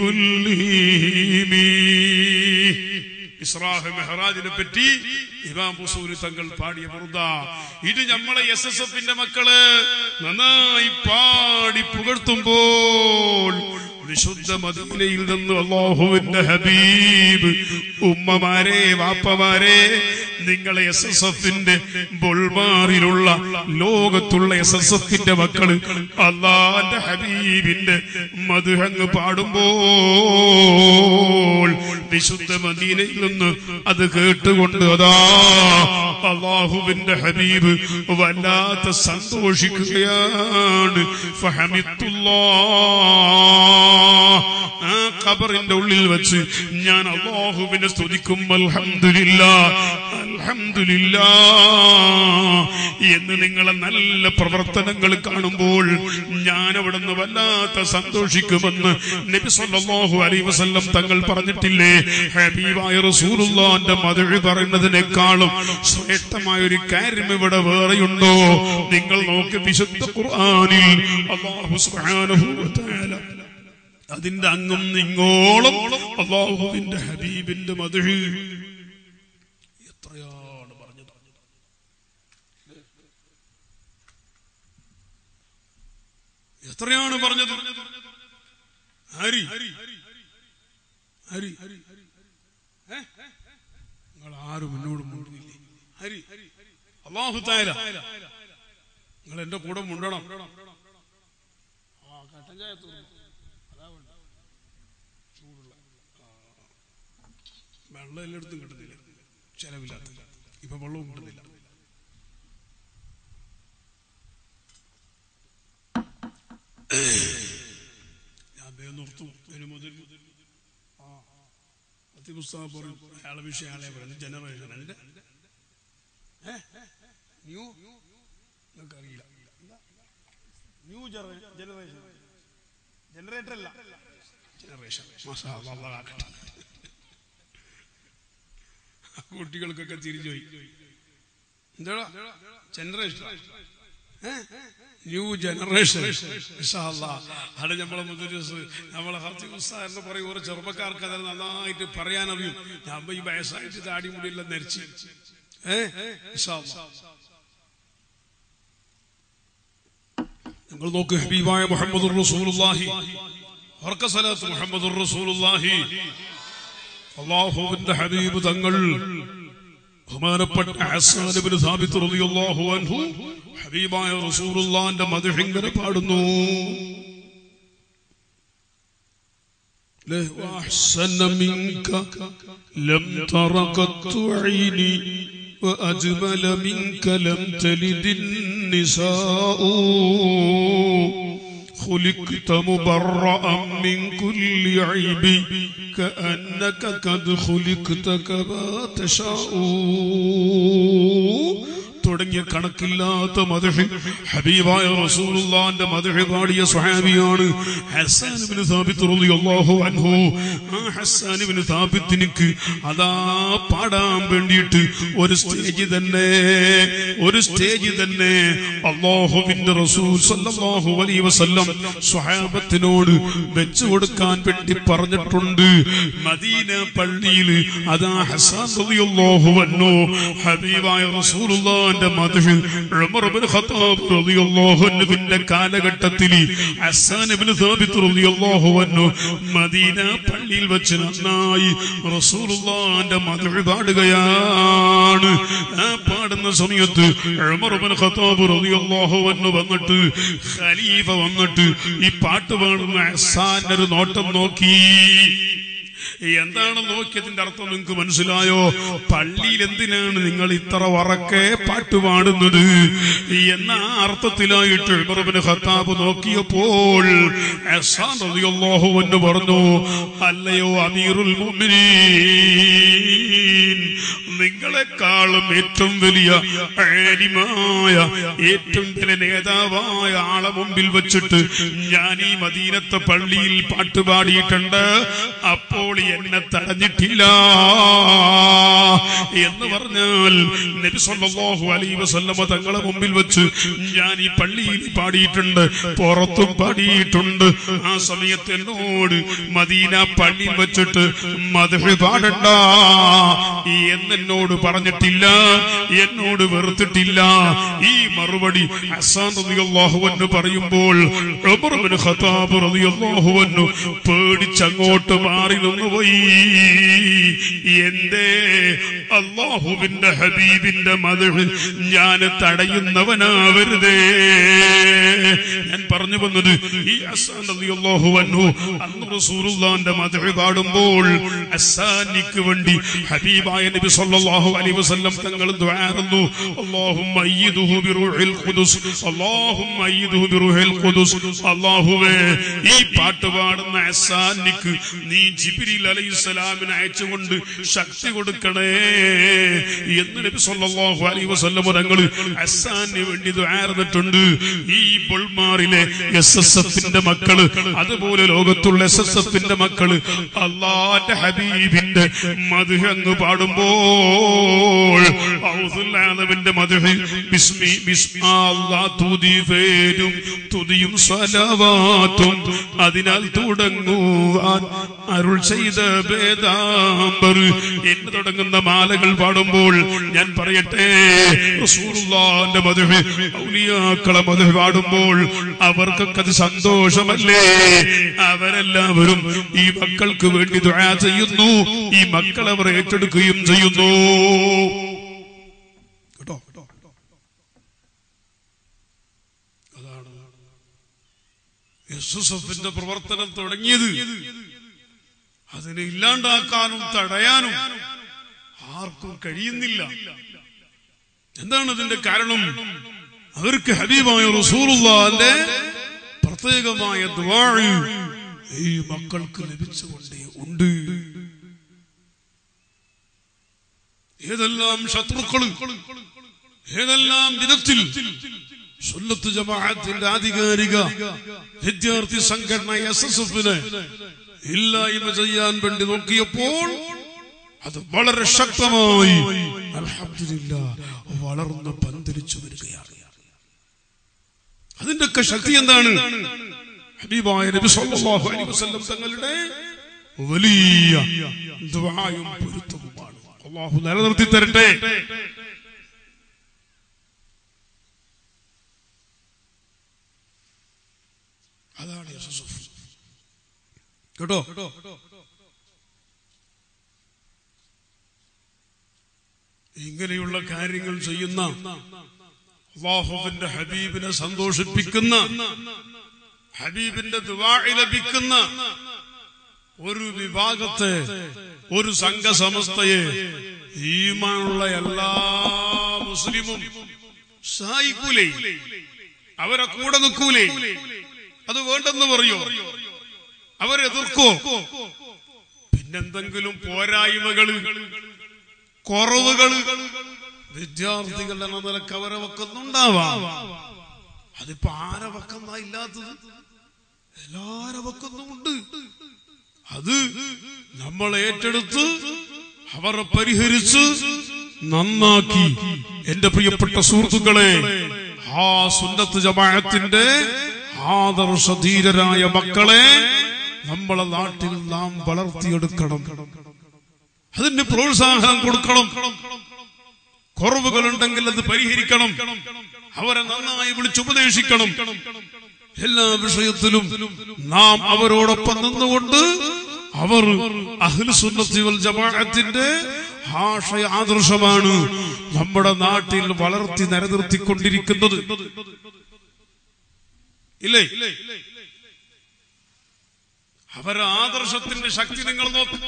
كلهم ഇസ്രാഹ് മെഹറാജിനെ പറ്റി ഇമാം ബുസൂരി തങ്ങൾ പാടിയ ബുറുദ ഇത് നമ്മളെ എസ് എസ് എഫിന്റെ മക്കള് നന്നായി പാടി പുകഴ്ത്തുമ്പോൾ വിശുദ്ധ മദീനയിൽ നിന്ന് അള്ളാഹുവിന്റെ ഹബീബ് ഉമ്മമാരെ വാപ്പമാരെ നിങ്ങളെ എസ് എസ് എഫിന്റെ ബുൾമാറിലുള്ള ലോകത്തുള്ള എസ് എസ് എഫിന്റെ മക്കള് അള്ളാന്റെ ഹബീബിന്റെ മധുഹങ്ങ് പാടുമ്പോൾ വിശുദ്ധ മദീനയിൽ നിന്ന് അത് കേട്ടുകൊണ്ട് അതാ അള്ളാഹുവിന്റെ ഹബീബ് വല്ലാത്ത സന്തോഷിക്കുകയാണ് ഫഹമിത്തുല്ലാ ആ ഖബറിന്റെ ഉള്ളിൽ വെച്ച് ഞാൻ അള്ളാഹുവിനെ സ്തുതിക്കും അൽഹംദുലില്ല അൽഹംദുലില്ല എന്ന് നിങ്ങളെ നല്ല പ്രവർത്തനങ്ങൾ കാണുമ്പോൾ ഞാൻ അവിടുന്ന് വല്ലാത്ത സന്തോഷിക്കുമെന്ന് നബി സല്ലല്ലാഹു അലൈഹി വസല്ലം തങ്ങൾ പറഞ്ഞിട്ടില്ലേ ഹബീബായ റസൂലുള്ളാന്റെ മധുഴി പറയുന്നതിനേക്കാളും ശ്രേഷ്ഠമായ ഒരു കാര്യം ഇവിടെ വേറെയുണ്ടോ നിങ്ങൾ നോക്കി വിശുദ്ധ ഖുർആനിൽ അല്ലാഹു സുബ്ഹാനഹു വ തആല അതിന്റെ അങ്ങും നിങ്ങോളം അള്ളാഹുവിന്റെ ഹബീബിന്റെ മധുഹ് എത്രയാണ് പറഞ്ഞത് എത്രയാണ് പറഞ്ഞത് ഹരി ഹരി ഏ? നിങ്ങൾ ആരും എന്നോട് മുണ്ടില്ലേ ഹരി അള്ളാഹു താര നിങ്ങൾ എന്റെ കൂടെ മുണ്ടണം ആ കട്ടൻ ചായ തീർന്നു. അതാ വേണ്ടത്. ചൂടുള്ള ആ. വെള്ളം എല്ലായിടത്തും കിട്ടുന്നില്ല ചെലവില്ലാത്ത ഇപ്പൊ വെള്ളവും കിട്ടുന്നില്ല ഞാൻ വേഗം നിർത്തും ഇതിന് മുതൽ ആ പുസ്തകം പറയും അയാളെ വിഷയം അയാളെ പറയുന്നത് ജനറേഷൻ അതിന്റെ ഏ? ന്യൂ നിങ്ങൾക്കറിയില്ല ന്യൂ ജനറേഷൻ ജനറേറ്റർ അല്ല ജനറേഷൻ മാഷാ അല്ലാ, അല്ലാ കാക്കട്ടെ. ആ കുട്ടികൾക്കൊക്കെ തിരിച്ചു പോയി എന്താടാ ജനറേഷൻ ന്യൂ ജനറേഷൻ അത് നമ്മളെ മുദ്രസ് നമ്മളെ ഹർത്തി ഉസ്താദ് പറയും ഓരോ ചെറുപ്പക്കാർക്ക് അത് നന്നായിട്ട് പറയാനറിയും ഞാൻ ഈ വയസ്സായിട്ട് താടി മുടിയെല്ലാം നരിച്ച് നിങ്ങൾ നോക്ക് ഹബീബായ മുഹമ്മദ് റസൂലുള്ളാഹി ഉറക്ക സലാത്ത് മുഹമ്മദ് റസൂലുള്ളാഹി അള്ളാഹുവിന്റെ ഹബീബ് തങ്ങൾ ബഹുമാനപ്പെട്ട ഹസ്സാൻ ഇബ്നു സാബിത്ത് റളിയല്ലാഹു അൻഹു ഹബീബായ റസൂലുള്ളാഹിന്റെ മദ്ഹ് ഇങ്ങനെ പാടുന്നു له وأحسن منك لم تر قط عيني وأجمل منك لم تلد النساء خلقت مبرأ من كل عيب كأنك قد خلقت كما تشاء തുടങ്ങിയ കണക്കില്ലാത്ത മധുഹ് ഹബീബായ റസൂലുള്ളാന്റെ മധുഹ് പാടിയ സ്വഹാബിയാണ് ഹസ്സാൻ ഇബ്നു സാബിത്ത് റളിയല്ലാഹു അൻഹു ആ ഹസ്സാൻ ഇബ്നു സാബിത്തിനിക്ക് അതാ പാടാൻ വേണ്ടിയിട്ട് ഒരു സ്റ്റേജ് തന്നെ ഒരു സ്റ്റേജ് തന്നെ അള്ളാഹുവിന്റെ റസൂൽ സല്ലല്ലാഹു അലൈഹി വസല്ലം സ്വഹാബത്തിനോട് വെച്ചു കൊടുക്കാൻ വേണ്ടി പറഞ്ഞിട്ടുണ്ട് മദീന പള്ളിയിൽ അതാ ഹസ്സാൻ റളിയല്ലാഹു അൻഹു ഹബീബായ റസൂലുള്ളാഹിന്റെ മദ്ഹ് ഉമർ ഇബ്നു ഖത്താബ് റളിയല്ലാഹു അൻഹുവിന്റെ കാലഘട്ടത്തിൽ ഹസ്സാൻ ഇബ്നു സാബിത്ത് റളിയല്ലാഹു അൻഹു മദീന പള്ളിയിൽ വെച്ച് നന്നായി റസൂലുള്ളാഹിന്റെ മദ്ഹ് പാടുകയാണ് ആ പാടുന്ന സമയത്ത് ഉമർ ഇബ്നു ഖത്താബ് റളിയല്ലാഹു അൻഹു വന്നിട്ട് ഖലീഫ വന്നിട്ട് ഈ പാട്ട് പാടുന്ന ഹസ്സാന്റെ ഒരു നോട്ടം നോക്കി എന്താണ് നോക്കിയതിന്റെ അർത്ഥം നിങ്ങൾക്ക് മനസ്സിലായോ പള്ളിയിൽ എന്തിനാണ് നിങ്ങൾ ഇത്ര ഉറക്കെ പാട്ട് പാടുന്നത് എന്ന ആ അർത്ഥത്തിലായിട്ട് ഉമറുബിന് ഖത്താബ് നോക്കിയപ്പോൾ ഹസ്സാൻ റളിയല്ലാഹു അൻഹു പറഞ്ഞു അല്ലയോ അമീറുൽ മുഅ്മിനീൻ നിങ്ങളെക്കാളും ഏറ്റവും വലിയ ആലിമായ ഏറ്റവും വലിയ നേതാവായ ആളെ മുമ്പിൽ വെച്ചിട്ട് ഞാൻ ഈ മദീനത്തെ പള്ളിയിൽ പാട്ട് പാടിയിട്ടുണ്ട് അപ്പോൾ എന്നെ തടഞ്ഞിട്ടില്ല എന്ന് പറഞ്ഞാൽ നബി സല്ലല്ലാഹു അലൈഹി വസല്ലമ തങ്ങളെ മുമ്പിൽ വെച്ച് ഞാൻ ഈ പള്ളിയിൽ പാടിയിട്ടുണ്ട് പുറത്തും പാടിയിട്ടുണ്ട് ആ സമയത്ത് എന്നോട് മദീന പള്ളിയിൽ വെച്ചിട്ട് മധുഹ് പാടണ്ട എന്നോട് പറഞ്ഞിട്ടില്ല എന്നോട് വെറുത്തിട്ടില്ല ഈ മറുപടി ഹസ്സാൻ റളിയല്ലാഹു അൻഹു പറയുമ്പോൾ ഉമർ ഇബ്നു ഖത്താബ് റളിയല്ലാഹു അൻഹു പേടിച്ചങ്ങോട്ട് മാറി നിന്നുപോയി എന്തേ അള്ളാഹുവിന്റെ ഹബീബിന്റെ മധുഹ് ഞാൻ തടയുന്നവനാവരുതേ ഞാൻ പറഞ്ഞു വന്നത് ഈ ഹസ്സാൻ റളിയല്ലാഹു അൻഹു അന്ന് റസൂലുള്ളാഹിന്റെ മധുഹ് പാടുമ്പോൾ ഹസ്സാനിക്ക് വേണ്ടി ഹബീബായ നബി സല്ലല്ലാഹു അലൈഹി വസല്ലം തങ്ങൾ ദുആറുന്നു അല്ലാഹുമ്മ അയ്യിദുഹു ബിറൂഹിൽ ഖുദുസ് അല്ലാഹുമ്മ അയ്യിദുഹു ബിറൂഹിൽ ഖുദുസ് അല്ലാഹുവേ ഈ പാട്ട് പാടുന്ന ഹസ്സാനിക്ക് നീ ജിബ്രീൽ അലൈഹിസ്സലാമിനെ അയച്ചുകൊണ്ട് ശക്തി കൊടുക്കണേ എന്ന് നബി സല്ലല്ലാഹു അലൈഹി വസല്ലം തങ്ങൾ ഹസ്സാന് വേണ്ടി ദുആർന്നിട്ടുണ്ട് ഈ ബുൾമാറിലെ എസ് എസ് എഫിന്റെ മക്കള് അതുപോലെ ലോകത്തുള്ള എസ് എസ് എഫിന്റെ മക്കള് അള്ളാന്റെ ഹബീബിന്റെ മധു അങ്ങ് പാടുമ്പോൾ ഔസുല്ലാദവിന്റെ മധു ബിസ്മി ബിസ്മാ അല്ലാ തുതി പേരും തുതിയും സ്വലവാത്തും അതിനാൽ തുടങ്ങുവാൻ അരുൾ ചെയ്ത ഭേദാംബർ എന്ന് തുടങ്ങുന്ന മാലകൾ പാടുമ്പോൾ ഞാൻ പറയട്ടെ റസൂലുള്ളാഹിന്റെ മധുഹ് ഔലിയാക്കളെ മധുഹ് പാടുമ്പോൾ അവർക്കൊക്കെ അത് സന്തോഷമല്ലേ അവരെല്ലാവരും ഈ മക്കൾക്ക് വേണ്ടി ദുആ ചെയ്യുന്നു ഈ മക്കൾ അവർ ഏറ്റെടുക്കുകയും ചെയ്യുന്നു കേട്ടോ അതാണ് എസ് എസ് എഫിന്റെ പ്രവർത്തനം തുടങ്ങിയത് അതിനെ ഇല്ലാണ്ടാക്കാനും തടയാനും ആർക്കും കഴിയുന്നില്ല എന്താണ് ഇതിന്റെ കാരണം അവർക്ക് ഹബീബായ റസൂലുള്ളാന്റെ പ്രത്യേകമായ ദ്വാഴ് ഈ മക്കൾക്ക് ലഭിച്ചുകൊണ്ടേ ഉണ്ട് ഏതെല്ലാം ശത്രുക്കളും ഏതെല്ലാം വിധത്തിൽ സുന്നത്ത് ജമാഅത്തിന്റെ ആധികാരിക വിദ്യാർത്ഥി സംഘടന എസ് എസ് എഫിന് ഇല്ലായ്മ ചെയ്യാൻ വേണ്ടി നോക്കിയപ്പോൾ അത് വളരെ ശക്തമായി അൽഹംദുലില്ലാ വളർന്ന് പന്തലിച്ചു വരികയാണ് അതിന്റെയൊക്കെ ശക്തി എന്താണ് ഹബീബായ നബി സല്ലല്ലാഹു അലൈഹി വസല്ലം തങ്ങളുടെ വലിയ ദുആയും പൊരുത്തവുമാണ് അള്ളാഹു നിലനിർത്തി തരട്ടെ അതാണ് യൂസുഫ് കേട്ടോ ഇങ്ങനെയുള്ള കാര്യങ്ങൾ ചെയ്യുന്ന അള്ളാഹുവിന്റെ ഹബീബിനെ സന്തോഷിപ്പിക്കുന്ന ഹബീബിന്റെ ദുവാഴി ലഭിക്കുന്ന ഒരു വിഭാഗത്തെ ഒരു സംഘസമസ്തയെ ഈമാനുള്ള എല്ലാ മുസ്ലിമും സഹായിക്കൂലേ അവരെ കൂടെ നിൽക്കൂലേ അത് വേണ്ടെന്ന് പറയോ അവരെതിർക്കോ പിന്നെന്തെങ്കിലും പോരായ്മകള് കുറവുകള് വിദ്യാർത്ഥികളുടെ എന്ന നിലക്ക് അവരെ വെക്കുന്നുണ്ടാവാം അതിപ്പോ ആരെ വെക്കുന്ന ഇല്ലാത്തത് എല്ലാരെ വെക്കുന്നുമുണ്ട് അത് നമ്മൾ ഏറ്റെടുത്ത് അവരെ പരിഹരിച്ച് നന്നാക്കി എന്റെ പ്രിയപ്പെട്ട സുഹൃത്തുക്കളെ ആ സുന്നത്ത് ജമാഅത്തിന്റെ ആദർശധീരരായ മക്കളെ നമ്മളെ നാട്ടിൽ നാം വളർത്തിയെടുക്കണം അതിന് പ്രോത്സാഹനം കൊടുക്കണം കുറവുകളുണ്ടെങ്കിൽ അത് പരിഹരിക്കണം അവരെ നന്നായി വിളിച്ചുപദേശിക്കണം എല്ലാ വിഷയത്തിലും നാം അവരോടൊപ്പം നിന്നുകൊണ്ട് അവർ അഹ്ലുസുന്നത്തി വൽ ജമാഅത്തിന്റെ ആശയ ആദർശമാണ് നമ്മുടെ നാട്ടിൽ വളർത്തി നിലനിർത്തിക്കൊണ്ടിരിക്കുന്നത് ഇല്ലേ അവരുടെ ആദർശത്തിന്റെ ശക്തി നിങ്ങൾ നോക്കും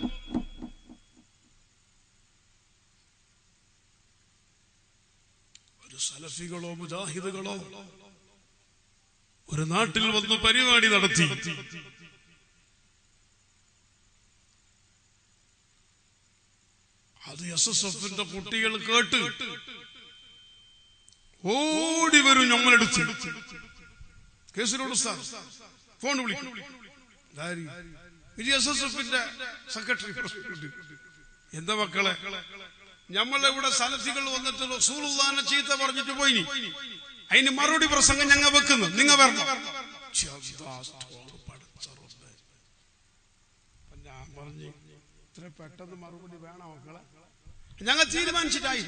ഒരു സലഫികളോ മുജാഹിദുകളോ ഒരു നാട്ടിൽ വന്ന് പരിപാടി നടത്തി അത് എസ് എസ് എഫിന്റെ കുട്ടികൾ കേട്ട് ഓടി വരും ഞമ്മളെടുത്ത് കേസിനോട് ഉസ്താദ് ഫോൺ വിളിക്കും ഇതാര്? ഇത് എസ് എസ് എഫിന്റെ സെക്രട്ടറി പ്രസിഡന്റ് എന്താ മക്കളെ ഞമ്മളെ ഇവിടെ സലഫികൾ വന്നിട്ട് റസൂലുള്ളാനെ ചീത്ത പറഞ്ഞിട്ട് പോയി അതിന് മറുപടി പ്രസംഗം ഞങ്ങ വെക്കുന്നു നിങ്ങ വരണം ശബ്ദാസ്തോറ് പടച്ച റബ്ബേ. അപ്പൊ ഞാൻ പറഞ്ഞു ഇത്ര പെട്ടെന്ന് മറുപടി വേണം മക്കളെ ഞങ്ങൾ തീരുമാനിച്ചിട്ടായി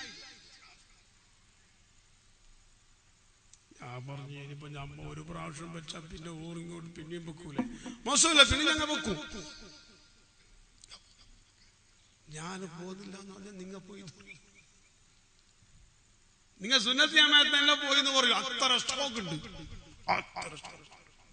ഞാൻ പറഞ്ഞു ഇനിയിപ്പോ ഞമ്മ ഒരു പ്രാവശ്യം വെച്ചാ പിന്നെ ഊറിങ്ങോട്ട് പിന്നെയും വെക്കൂലേ മോശമല്ല പിന്നെ ഞങ്ങൾ വെക്കും ഞാൻ പോകുന്നില്ല എന്ന് പറഞ്ഞാൽ നിങ്ങൾ പോയി എന്ന് പറയും. നിങ്ങൾ സുന്നത്തി അമ്മയത്ത് തന്നെ പോയി എന്ന് പറയും അത്ര സ്റ്റോക്ക് ഉണ്ട് അത്ര സ്റ്റോക്ക്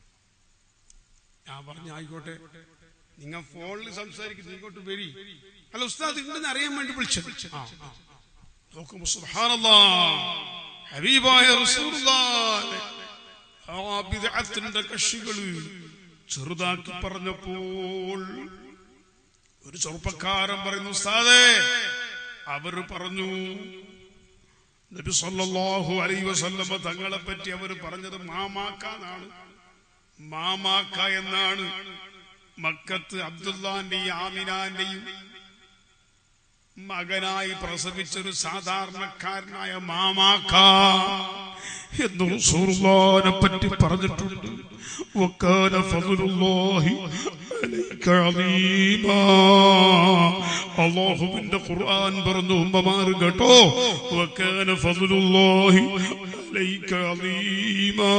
ഞാൻ പറഞ്ഞു ആയിക്കോട്ടെ നിങ്ങൾ ഫോണിൽ സംസാരിക്കുന്നു ഇങ്ങോട്ട് വരി അല്ല ഉസ്താദ് ഉണ്ടെന്ന് അറിയാൻ വേണ്ടി വിളിച്ചത് ആ, ആ. നോക്കുമ്പോ സുബ്ഹാനല്ലാ ഹബീബായ റസൂലുള്ളാഹിനെ ആ ബിദ്അത്തിന്റെ കക്ഷികള് ചെറുതാക്കി പറഞ്ഞപ്പോൾ ഒരു ചെറുപ്പക്കാരൻ പറയുന്നു ഉസ്താദേ അവര് പറഞ്ഞു നബി സല്ലല്ലാഹു അലൈഹി വസല്ലമ തങ്ങളെ പറ്റി അവർ പറഞ്ഞത് മാമാക്ക എന്നാണ് മാമാക്ക എന്നാണ് മക്കത്ത് അബ്ദുല്ലാന്റെയും ആമിനാന്റെയും മകനായി പ്രസവിച്ചൊരു സാധാരണക്കാരനായ മാമാക്ക എന്ന് റസൂലുള്ളാഹിനെ പറ്റി പറഞ്ഞിട്ടുണ്ട് വക്കാന ഫദ്ലുല്ലാഹി അലൈക അലീമാ അല്ലാഹുവിന്റെ ഖുർആൻ പറഞ്ഞു ഉമ്മമാർ കേട്ടോ വക്കാന ഫദ്ലുല്ലാഹി അലൈക അലീമാ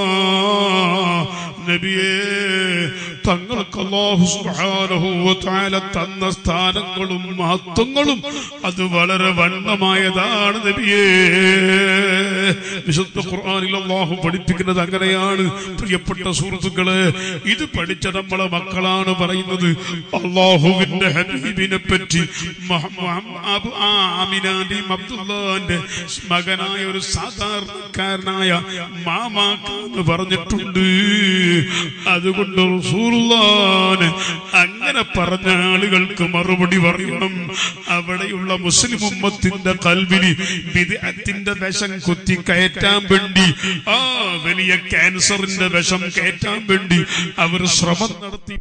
നബിയേ തങ്ങൾക്ക് അല്ലാഹു സുബ്ഹാനഹു വ തആല തന്ന സ്ഥാനങ്ങളും മഹത്വങ്ങളും അത് വളരെ വണ്ണമായതാണ് നബിയേ വിശുദ്ധ ഖുർആനിൽ അല്ലാഹു പഠിപ്പിക്കുന്നത് അങ്ങനെയാണ് പ്രിയപ്പെട്ട സുഹൃത്തുക്കളെ ഇത് പഠിച്ച നമ്മളെ മക്കളാണ് പറയുന്നത് അള്ളാഹുവിന്റെ ഹബീബിനെ പറ്റി മഹ- മഹ- അബു- ആ ആമിനാന്റെയും അബ്ദുല്ലാന്റെ മകനായ ഒരു സാധാരണക്കാരനായ മാമാക്കാന്ന് പറഞ്ഞിട്ടുണ്ട് അതുകൊണ്ട് റസൂലുള്ളാന് അങ്ങനെ പറഞ്ഞ ആളുകൾക്ക് മറുപടി പറയണം അവിടെയുള്ള മുസ്ലിം ഉമ്മത്തിന്റെ കൽവിന് വിദഗ്ധത്തിന്റെ വിഷം കുത്തി കയറ്റാൻ വേണ്ടി ആ വലിയ ക്യാൻസറിന്റെ വിഷം കയറ്റാൻ വേണ്ടി അവർ ശ്രമം നടത്തി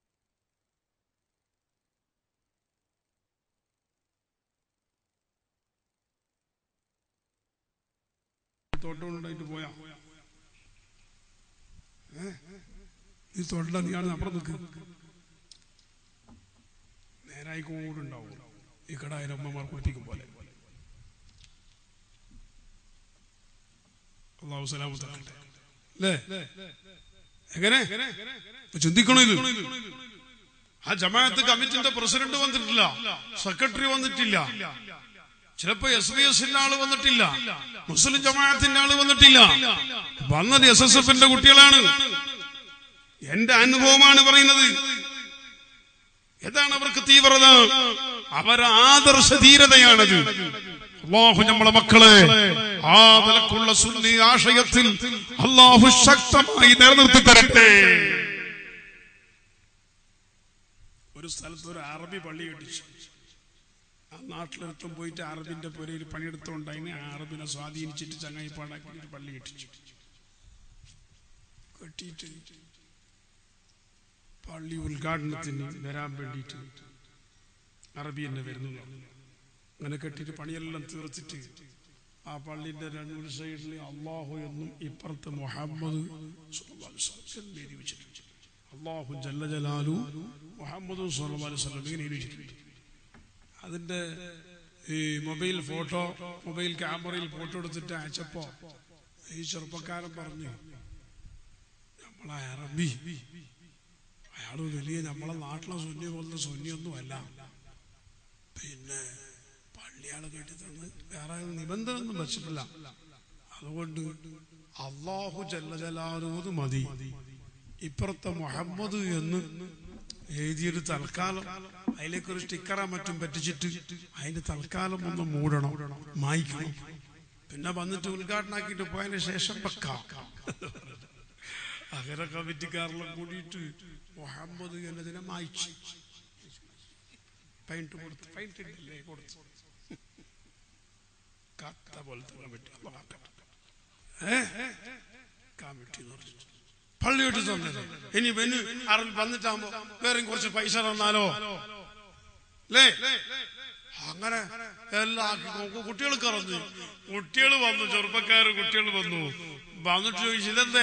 തോട്ടമുണ്ടായിട്ട് പോയാ ഏ? നീ തൊണ്ട നീയാണ് അപ്പുറം നിൽക്ക് നേരായി കൂടുണ്ടാവും ഈ കടായിരം അമ്മമാർ കുളിപ്പിക്കും പോലെ അള്ളാഹു സലാമത്താക്കട്ടെ അല്ലേ എങ്ങനെ ചിന്തിക്കണോ ഇത് ആ ജമാഅത്ത് കമ്മിറ്റിന്റെ പ്രസിഡന്റ് വന്നിട്ടില്ല സെക്രട്ടറി വന്നിട്ടില്ല ചിലപ്പോ എസ് ബി എസിന്റെ ആള് വന്നിട്ടില്ല മുസ്ലിം ജമാഅത്തിന്റെ ആള് വന്നിട്ടില്ല വന്നത് എസ് എസ് എഫിന്റെ കുട്ടികളാണ് എന്റെ അനുഭവമാണ് പറയുന്നത് എന്താണ് അവർക്ക് തീവ്രത അവരെ ആദർശ ധീരതയാണത് അള്ളാഹു നമ്മളെ മക്കളെ ആ നിലക്കുള്ള സുന്നി ആശയത്തിൽ അള്ളാഹു ശക്തമായി നിലനിർത്തി തരട്ടെ ഒരു സ്ഥലത്ത് ഒരു അറബി പള്ളി കെട്ടിച്ചു ആ നാട്ടിലൊരുത്തം പോയിട്ട് അറബിന്റെ പുരയിൽ പണിയെടുത്തോണ്ട് അതിനെ ആ അറബിനെ സ്വാധീനിച്ചിട്ട് ചങ്ങായി പാടാക്കി ഒരു പള്ളി കെട്ടിച്ചു കെട്ടിയിട്ട് പള്ളി ഉദ്ഘാടനത്തിന് വരാൻ വേണ്ടിയിട്ട് അറബി തന്നെ വരുന്നു എന്ന് പറഞ്ഞു. അങ്ങനെ കെട്ടിയിട്ട് പണിയെല്ലാം തീർത്തിട്ട് ആ പള്ളിന്റെ രണ്ട് സൈഡിൽ അള്ളാഹു എന്നും ഇപ്പുറത്ത് മുഹമ്മദ് സ്വല്ലല്ലാഹു അലൈഹി വസല്ലം എന്ന് എഴുതി വെച്ചിട്ടുണ്ട് അള്ളാഹു ജല്ല ജലാലു മുഹമ്മദ് സ്വല്ലല്ലാഹു അലൈഹി വസല്ലം ഇങ്ങനെ എഴുതി വെച്ചിട്ടുണ്ട് അതിന്റെ ഈ മൊബൈൽ ഫോട്ടോ മൊബൈൽ ക്യാമറയിൽ ഫോട്ടോ എടുത്തിട്ട് അയച്ചപ്പോ ഈ ചെറുപ്പക്കാരൻ പറഞ്ഞു നമ്മളെ അറബി അയാള് വലിയ നമ്മളെ നാട്ടിലെ സുന്നി പോലത്തെ സുന്നിയൊന്നും അല്ല പിന്നെ പള്ളിയാള് കെട്ടി തന്ന് വേറെ നിബന്ധന ഒന്നും വെച്ചിട്ടില്ല അതുകൊണ്ട് അള്ളാഹു ജല്ല ജലാലൂത് മതി ഇപ്പുറത്തെ മുഹമ്മദ് എന്ന് എഴുതിയൊരു തൽക്കാലം അതിലേക്കൊരു സ്റ്റിക്കറാ മറ്റും പറ്റിച്ചിട്ട് അതിന്റെ തൽക്കാലം ഒന്ന് മൂടണം മായ്ക്കണം പിന്നെ വന്നിട്ട് ഉദ്ഘാടനാക്കിയിട്ട് പോയതിന് ശേഷം വെക്കാം അകര കമ്മിറ്റിക്കാരെല്ലാം കൂടിയിട്ട് മുഹമ്മദ് എന്നതിനെ മായ്ച്ചു പെയിന്റ് കൊടുത്തു പെയിന്റ് ഇല്ലേ കൊടുത്തു കത്ത പോലത്തെ കമ്മിറ്റി അള്ളാഹ് കാക്കട്ടെ. ഏ കമ്മിറ്റി എന്ന് പറഞ്ഞു പള്ളി വിട്ട് തന്നത് ഇനി ഇനി അറബി വന്നിട്ടാകുമ്പോ വേറെയും കുറച്ച് പൈസ തന്നാലോ അല്ലേ അങ്ങനെ എല്ലാം ആക്കി നോക്കും കുട്ടികൾ കറന്നു കുട്ടികൾ വന്നു ചെറുപ്പക്കാര് കുട്ടികൾ വന്നു വന്നിട്ട് ചോദിച്ചു ഇതെന്തേ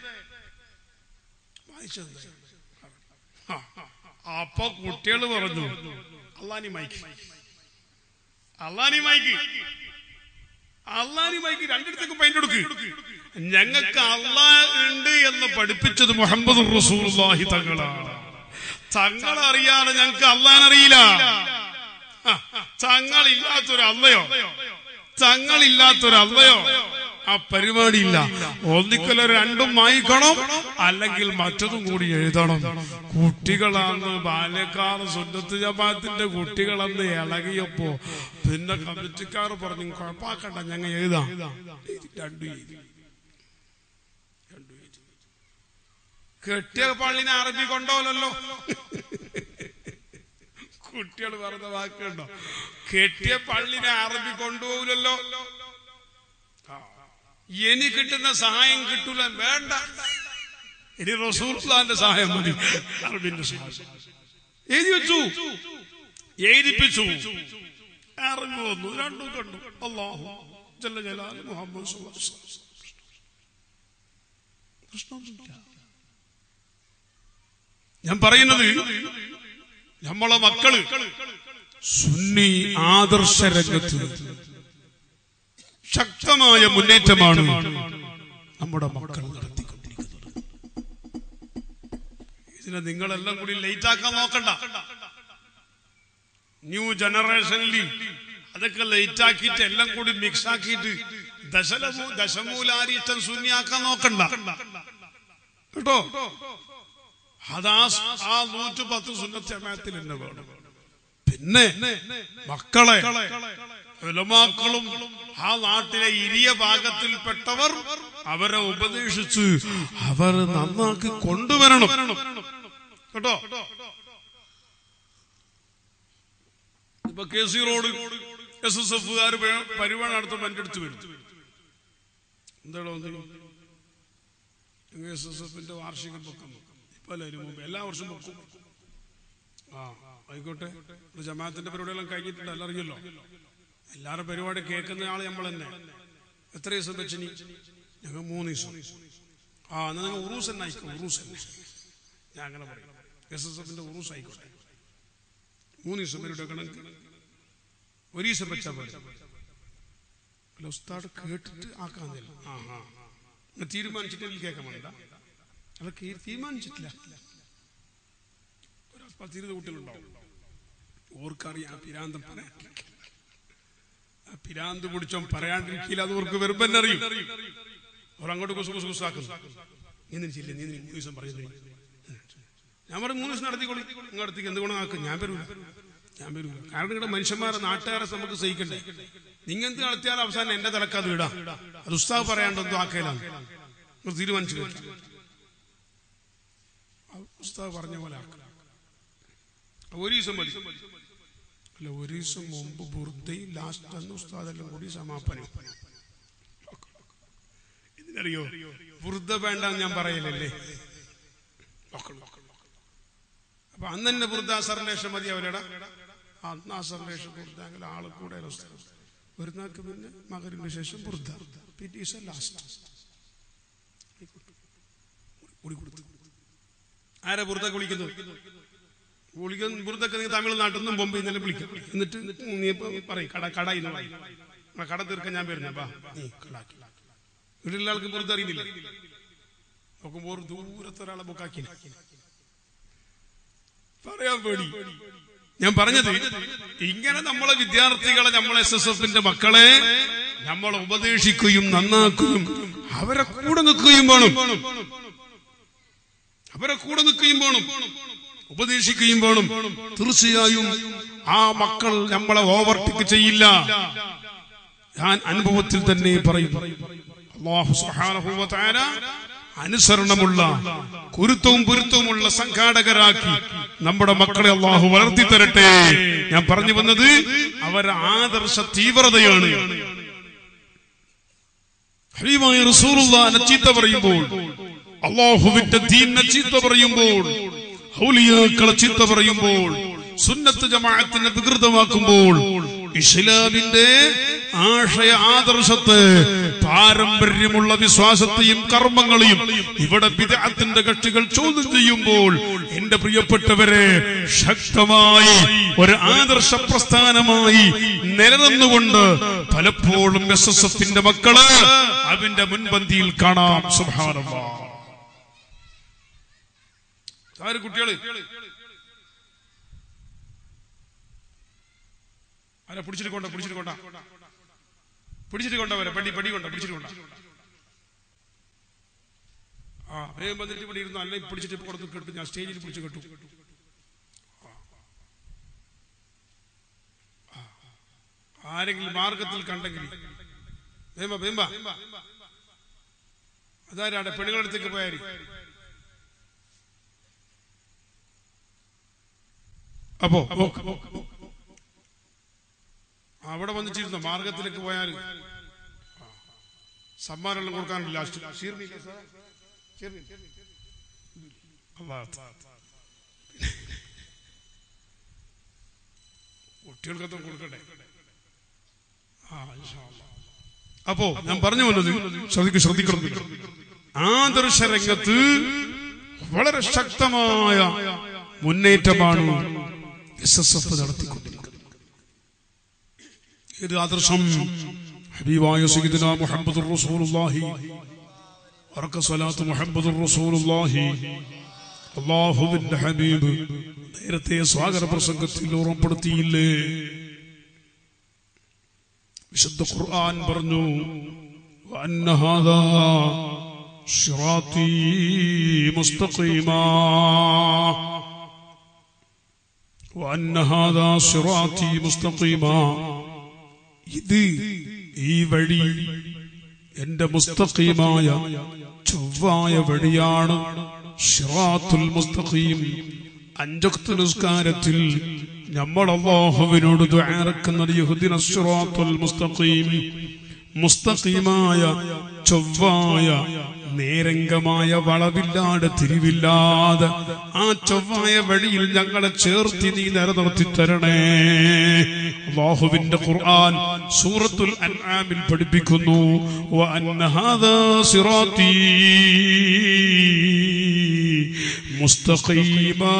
വായിച്ചത് ആ, അപ്പൊ കുട്ടികൾ പറഞ്ഞു അള്ളാനി മൈക്ക് അള്ളാനി മൈക്ക് അള്ളാനി മൈക്ക് രണ്ടിടത്തേക്ക് പെയിന്റ് കൊടുക്ക് ഞങ്ങൾക്ക് അള്ളാ ഉണ്ട് എന്ന് പഠിപ്പിച്ചത് മുഹമ്മദ് റസൂലുള്ളാഹി തങ്ങളാണ് തങ്ങളറിയാതെ ഞങ്ങൾക്ക് അള്ളാനറിയില്ല ആ, തങ്ങളില്ലാത്തൊരു അള്ളയോ തങ്ങളില്ലാത്തൊരു അള്ളയോ ആ പരിപാടിയില്ല ഒന്നിക്കല രണ്ടും വായിക്കണം അല്ലെങ്കിൽ മറ്റതും കൂടി എഴുതണം കുട്ടികളാണ് ബാല്യക്കാല സുന്നത്ത് ജമാത്തിന്റെ കുട്ടികളെന്ന് ഇളകിയപ്പോ പിന്നെ കമ്മിറ്റിക്കാർ പറഞ്ഞു കുഴപ്പാക്കണ്ട ഞങ്ങൾ എഴുതാം രണ്ടു എഴുതി രണ്ടും എഴുതി. കെട്ടിയ പള്ളിനെ അറബി കൊണ്ടോലല്ലോ കുട്ടികൾ വെറുതെ വാക്കുണ്ടോ കെട്ടിയ പള്ളിനെ അറബി കൊണ്ടുപോകില്ലല്ലോ ആ. ഇനി കിട്ടുന്ന സഹായം കിട്ടൂല വേണ്ട ഇനി റസൂർഖാന്റെ സഹായം മതി അറബിന്റെ സഹായം എഴുതി വെച്ചു എഴുതിപ്പിച്ചു അറബി വന്നു രണ്ടും കണ്ടു അള്ളാഹു ജല്ല ജലാൽ മുഹമ്മദ് സ്വല്ലല്ലാഹു അലൈഹി വസല്ലം. പ്രശ്നമൊന്നുമില്ല ഞാൻ പറയുന്നത് നമ്മളെ മക്കള് സുന്നി ആദർശ രംഗത്ത് ശക്തമായ മുന്നേറ്റമാണ് നമ്മുടെ മക്കൾ നടത്തിക്കൊണ്ടിരിക്കുന്നത് ഇതിനെ നിങ്ങളെല്ലാം കൂടി ലേറ്റ് ആക്കാൻ നോക്കണ്ട ന്യൂ ജനറേഷനിൽ അതൊക്കെ ലേറ്റ് ആക്കിയിട്ട് എല്ലാം കൂടി മിക്സ് ആക്കിയിട്ട് ദശലമൂ ദശമൂലാരിഷ്ടം ശൂന്യാക്കാൻ നോക്കണ്ട കേട്ടോ അതാ ആ നൂറ്റി പത്ത് സുന്നത്തമയത്തിൽ തന്നെ വേണം പിന്നെ മക്കളെ ഉലമാക്കളും ആ നാട്ടിലെ ഇരിയ ഭാഗത്തിൽപ്പെട്ടവർ അവരെ ഉപദേശിച്ച് അവർ നന്നാക്കി കൊണ്ടുവരണം കേട്ടോ ഇപ്പൊ K C road S S എഫുകാർ പരിപാടി നടത്തുമ്പോൾ എന്റെ അടുത്ത് വരും എന്താണോ എസ് എസ് എഫിന്റെ വാർഷികം വെക്കും ഇപ്പൊ അതിന് മുമ്പ് എല്ലാ വർഷവും വെക്കും ആ ആയിക്കോട്ടെ ഒരു ജമാഅത്തിന്റെ പരിപാടിയെല്ലാം കഴിഞ്ഞിട്ടുണ്ട് എല്ലാം അറിഞ്ഞല്ലോ എല്ലാവരുടെ പരിപാടി കേൾക്കുന്ന ആള് നമ്മൾ തന്നെ എത്ര ദിവസം വെച്ചിനി ഞങ്ങൾ മൂന്ന് ദിവസം ആ എന്നാ നിങ്ങൾ ഉറൂസ് തന്നെ ആയിക്കോ ഉറൂസ് തന്നെ ഞാൻ അങ്ങനെ പറയും എസ് എസ് എഫിന്റെ ഉറൂസ് ആയിക്കോട്ടെ മൂന്ന് ദിവസം പരിപാടി കണക്ക് ഒരു ദിവസം വെച്ചാൽ പോലെ അല്ല ഉസ്താദ് കേട്ടിട്ട് ആക്കാന്നില്ല ആ ആ നിങ്ങൾ തീരുമാനിച്ചിട്ട് എനിക്ക് കേൾക്കാൻ വേണ്ട അതൊക്കെ തീരുമാനിച്ചിട്ടില്ല ഒരു പത്തിരുപത് കുട്ടികളുണ്ടാവും ഓർക്കറിയാം ആ പിരാന്തം പറയാൻ ആ പിരാന്ത് പിടിച്ചോ പറയാണ്ടിരിക്കില്ല അത് ഓർക്ക് വരുമ്പോ തന്നെ അറിയും അവർ അങ്ങോട്ട് കുസു കുസു കുസാക്കും നീ നിന്നിച്ചില്ല നീ മൂന്ന് ദിവസം പറയുന്നു ഞാൻ പറയും മൂന്ന് ദിവസം നടത്തിക്കോളി നിങ്ങൾ അടുത്തേക്ക് എന്തുകൊണ്ട് ആക്കും ഞാൻ വരൂല ഞാൻ വരൂല കാരണം നിങ്ങളുടെ മനുഷ്യന്മാരെ നാട്ടുകാരെ നമുക്ക് സഹിക്കണ്ടേ നിങ്ങൾ എന്ത് നടത്തിയാൽ അവസാനം എന്റെ തലക്ക് അത് ഇടാം അത് ഉസ്താവ് പറയാണ്ടെന്തോ ആക്കലാണ് നിങ്ങൾ തീരുമാനിച്ചു കേട്ടോ. അത് ഉസ്താവ് പറഞ്ഞ പോലെ ആക്കാം ഒരു ദിവസം മതി അല്ല ഒരു ദിവസം മുമ്പ് ബുർദയും ലാസ്റ്റ് അന്ന് ഉസ്താദെല്ലാം കൂടി സമാപനം ഇതിനറിയോ ബുർദ വേണ്ടെന്ന് ഞാൻ പറയലല്ലേ നോക്കണം, നോക്കണം, നോക്കണം. അപ്പൊ അന്ന് തന്നെ ബുർദ അസറിലേഷം മതി അവരടാ അന്ന് അസറിലേഷം ബുർദെങ്കിൽ ആള് കൂടെ വരുന്നാക്ക് പിന്നെ മകരിന് ശേഷം ബുർദ പിന്നെ ഈസ ലാസ്റ്റ് കൂടി കൊടുത്തു ആരാ ബുർദക്ക് വിളിക്കുന്നത് വിളിക്കുന്ന ബുർദക്ക് നിങ്ങൾ തമിഴ്നാട്ടിൽ നിന്നും ബോംബെയിൽ നിന്നെല്ലാം വിളിക്കും എന്നിട്ട് നീ ഇപ്പൊ പറയും കട കട എന്ന് പറയും ആ കട തീർക്കാൻ ഞാൻ വരുന്ന ബാ നീ കടാക്കി വീട്ടിലുള്ള ആൾക്ക് ബുർദ അറിയുന്നില്ല നോക്കുമ്പോൾ ദൂരത്തെ ഒരാളെ ബുക്കാക്കി പറയാൻ പേടി ഞാൻ പറഞ്ഞത് ഇങ്ങനെ നമ്മളെ വിദ്യാർത്ഥികളെ നമ്മളെ എസ് എസ് എഫിന്റെ മക്കളെ നമ്മളെ ഉപദേശിക്കുകയും നന്നാക്കുകയും അവരെ കൂടെ നിൽക്കുകയും വേണം അവരെ കൂടെ നിൽക്കുകയും വേണം ഉപദേശിക്കുകയും വേണം തീർച്ചയായും ആ മക്കൾ നമ്മളെ ഓവർടേക്ക് ചെയ്യില്ല ഞാൻ അനുഭവത്തിൽ തന്നെ പറയും അള്ളാഹു സുബ്ഹാനഹു വ തആല അനുസരണമുള്ള കുരുത്തവും പൊരുത്തവുമുള്ള സംഘാടകരാക്കി നമ്മുടെ മക്കളെ അള്ളാഹു വളർത്തി തരട്ടെ ഞാൻ പറഞ്ഞു വന്നത് അവരുടെ ആദർശ തീവ്രതയാണ് ഹബീബായ റസൂലുള്ളാഹിനെ ചീത്ത പറയുമ്പോൾ അള്ളാഹുവിന്റെ ദീനിനെ ചീത്ത പറയുമ്പോൾ ഔലിയാക്കളെ ചീത്ത പറയുമ്പോൾ സുന്നത്ത് ജമാഅത്തിനെ വികൃതമാക്കുമ്പോൾ ഇസ്ലാമിന്റെ ആശയ ആദർശത്തെ പാരമ്പര്യമുള്ള വിശ്വാസത്തെയും കർമ്മങ്ങളെയും ഇവിടെ വിദഗ്ധത്തിന്റെ കക്ഷികൾ ചോദ്യം ചെയ്യുമ്പോൾ എന്റെ പ്രിയപ്പെട്ടവരെ ശക്തമായി ഒരു ആദർശ പ്രസ്ഥാനമായി നിലനിന്നുകൊണ്ട് പലപ്പോഴും എസ് എസ് എഫിന്റെ മക്കള് അതിന്റെ മുൻപന്തിയിൽ കാണാം സുഭാനമ്മ ആര് കുട്ടികള് ആരെ പിടിച്ചിട്ട് കൊണ്ട പിടിച്ചിട്ട് കൊണ്ട പിടിച്ചിട്ട് കൊണ്ടവരെ പടി പടി കൊണ്ട പിടിച്ചിട്ട് കൊണ്ട ആ വേഗം വന്നിട്ട് ഇവിടെ ഇരുന്നു അല്ലെ പിടിച്ചിട്ട് പുറത്ത് കെട്ടു ഞാൻ സ്റ്റേജിൽ പിടിച്ച് കെട്ടു ആരെങ്കിലും മാർഗത്തിൽ കണ്ടെങ്കിൽ വേമ്പ വേമ്പ അതാരാടെ പെണ്ണുങ്ങളടുത്തേക്ക് പോയാരി അപ്പോ അവിടെ വന്നിട്ടിരുന്നു മാർഗത്തിലേക്ക് പോയാൽ സമ്മാനം കൊടുക്കാനില്ല ലാസ്റ്റ് ഷീർണിയില്ലേ സാർ? ഷീർണി. അള്ളാ. കുട്ടികൾക്കത്തും കൊടുക്കട്ടെ ആ, ഇൻഷാ അള്ളാ. അപ്പോ ഞാൻ പറഞ്ഞു വന്നത് ശ്രദ്ധിക്കും ശ്രദ്ധിക്കണം ആദർശ രംഗത്ത് വളരെ ശക്തമായ മുന്നേറ്റമാണ് എസ് എസ് എഫ് നടത്തിക്കൊണ്ടിരിക്കുന്നത് ഏത് ആദർശം ഹബീബായ സയ്യിദുന മുഹമ്മദ് റസൂലുള്ളാഹി ഉറക്ക സ്വലാത്ത് മുഹമ്മദ് റസൂലുള്ളാഹി അള്ളാഹുവിന്റെ ഹബീബ് നേരത്തെ സ്വാഗത പ്രസംഗത്തിൽ ഓർമ്മപ്പെടുത്തിയില്ലേ വിശുദ്ധ ഖുർആൻ പറഞ്ഞു وأن هذا صراطي مستقيما وأن هذا صراطي مستقيما ഇത് ഈ വഴി എന്റെ മുസ്തഖീമായ ചൊവ്വായ വഴിയാണ് ഷിറാത്തുൽ മുസ്തഖീം അഞ്ചക്ത് നിസ്കാരത്തിൽ നമ്മൾ അള്ളാഹുവിനോട് ദ്വാരക്കുന്നത് യഹുദിന സിറാത്തുൽ മുസ്തഖീം മുസ്തഖീമായ ചൊവ്വായ നേരംഗമായ വളവില്ലാതെ തിരിവില്ലാതെ ആ ചൊവ്വായ വഴിയിൽ ഞങ്ങളെ ചേർത്തി നീ നിലനിർത്തി തരണേ അള്ളാഹുവിന്റെ ഖുർആൻ സൂറത്തുൽ അൻആമിൽ പഠിപ്പിക്കുന്നു വഅന്ന ഹാദാ സിറാത്തീ മുസ്തഖീമാ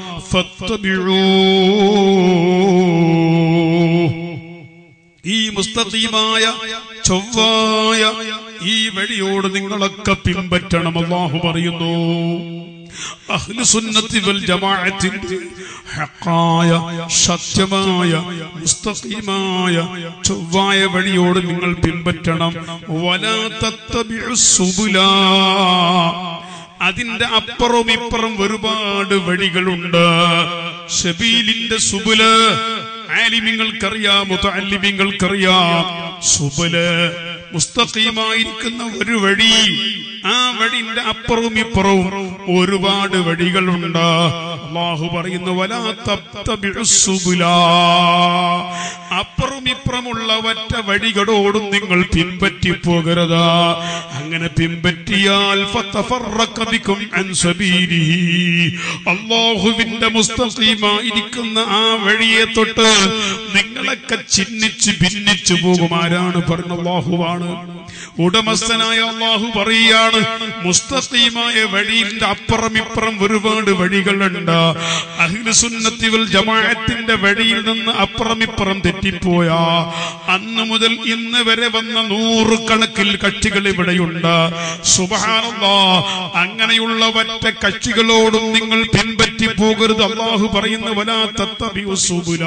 ഫത്തബിഊ ഈ മുസ്തഖീമായ ചൊവ്വായ ഈ വഴിയോട് നിങ്ങളൊക്കെ പിൻപറ്റണം അള്ളാഹു പറയുന്നു അഹ്ലുസുന്നത്തി വൽ ജമാഅത്തിന്റെ ഹക്കായ സത്യമായ മുസ്തഖീമായ ചൊവ്വായ വഴിയോട് നിങ്ങൾ പിൻപറ്റണം വലാ തത്തബിഉ സുബുലാ അതിന്റെ അപ്പുറവും ഇപ്പുറം ഒരുപാട് വഴികളുണ്ട് ഷബീലിന്റെ സുബുല് ആലിമ്യങ്ങൾക്കറിയാം മുത്തല്ലിമ്യങ്ങൾക്കറിയാം സുബല് മുസ്തഖീമായിരിക്കുന്ന ഒരു വഴി ആ വഴിന്റെ അപ്പുറവും ഇപ്പുറവും ഒരുപാട് വഴികളുണ്ട് അള്ളാഹു പറയുന്നു വലാ തബ്തബിഉസ് സുബുല അപ്പുറം ഇപ്പുറമുള്ള ഒറ്റ വഴികളോടും നിങ്ങൾ പിൻപറ്റി പോകരുത് അങ്ങനെ പിൻപറ്റിയാൽ ഫതഫറഖ ബിക്കും അൻ സബീലിഹി അള്ളാഹുവിന്റെ മുസ്തഖീമായിരിക്കുന്ന ആ വഴിയെ തൊട്ട് നിങ്ങളൊക്കെ ചിഹ്നിച്ച് ഭിന്നിച്ചു പോകും ആരാണ് പറഞ്ഞ അള്ളാഹുവാണ് ഉടമസ്ഥനായ അള്ളാഹു പറയാണ് മുസ്തഖീമായ വഴിയുടെ അപ്പുറം ഇപ്പുറം ഒരുപാട് വഴികളുണ്ട് അഹ്ലുസുന്നത്തി വൽ ജമാഅത്തിന്റെ വഴിയിൽ നിന്ന് അപ്പുറം ഇപ്പുറം തെറ്റിപ്പോയ അന്ന് മുതൽ ഇന്ന് വരെ വന്ന നൂറുകണക്കിൽ കക്ഷികൾ ഇവിടെയുണ്ട് സുബഹാനല്ലാ അങ്ങനെയുള്ള ഒറ്റ കക്ഷികളോടും നിങ്ങൾ പിൻപറ്റി പോകരുത് അള്ളാഹു പറയുന്ന വലാ തത്തബിഉ സുബുല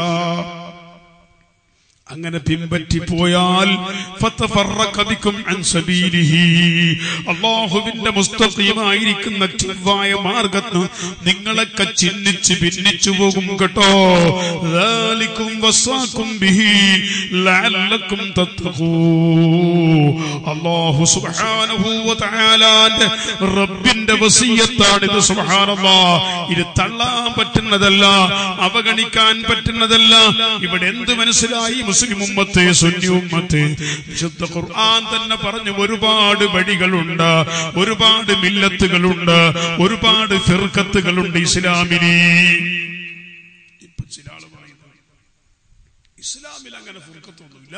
അങ്ങനെ പിൻപറ്റി പോയാൽ ഫതഫറഖ ബിക്കും അൻ സബീലിഹി അല്ലാഹുവിന്റെ മുസ്തഖീമായിരിക്കുന്ന ചൊവ്വായ മാർഗത്ത് നിങ്ങളൊക്കെ ചിഹ്നിച്ച് ഭിന്നിച്ചു പോകും കേട്ടോ ذلكم വസാക്കും ബിഹി ലഅല്ലക്കും തത്തഖൂ അല്ലാഹു സുബ്ഹാനഹു വ തആലാന്റെ റബ്ബിന്റെ വസിയത്താണ് ഇത് സുബ്ഹാനല്ലാഹ് ഇത് തള്ളാൻ പറ്റുന്നതല്ല അവഗണിക്കാൻ പറ്റുന്നതല്ല ഇവിടെ എന്ത് മനസ്സിലായി മുസ്ലിം ഉമ്മത്ത് സുന്നി ഉമ്മത്ത് വിശുദ്ധ ഖുർആൻ തന്നെ പറഞ്ഞു ഒരുപാട് വഴികളുണ്ട് ഒരുപാട് മില്ലത്തുകളുണ്ട് ഒരുപാട് ഫിർക്കത്തുകളുണ്ട് ഇസ്ലാമിന് ഇപ്പൊ ചില ആള് പറയുന്നു ഇസ്ലാമിൽ അങ്ങനെ ഫിർക്കത്തൊന്നുമില്ല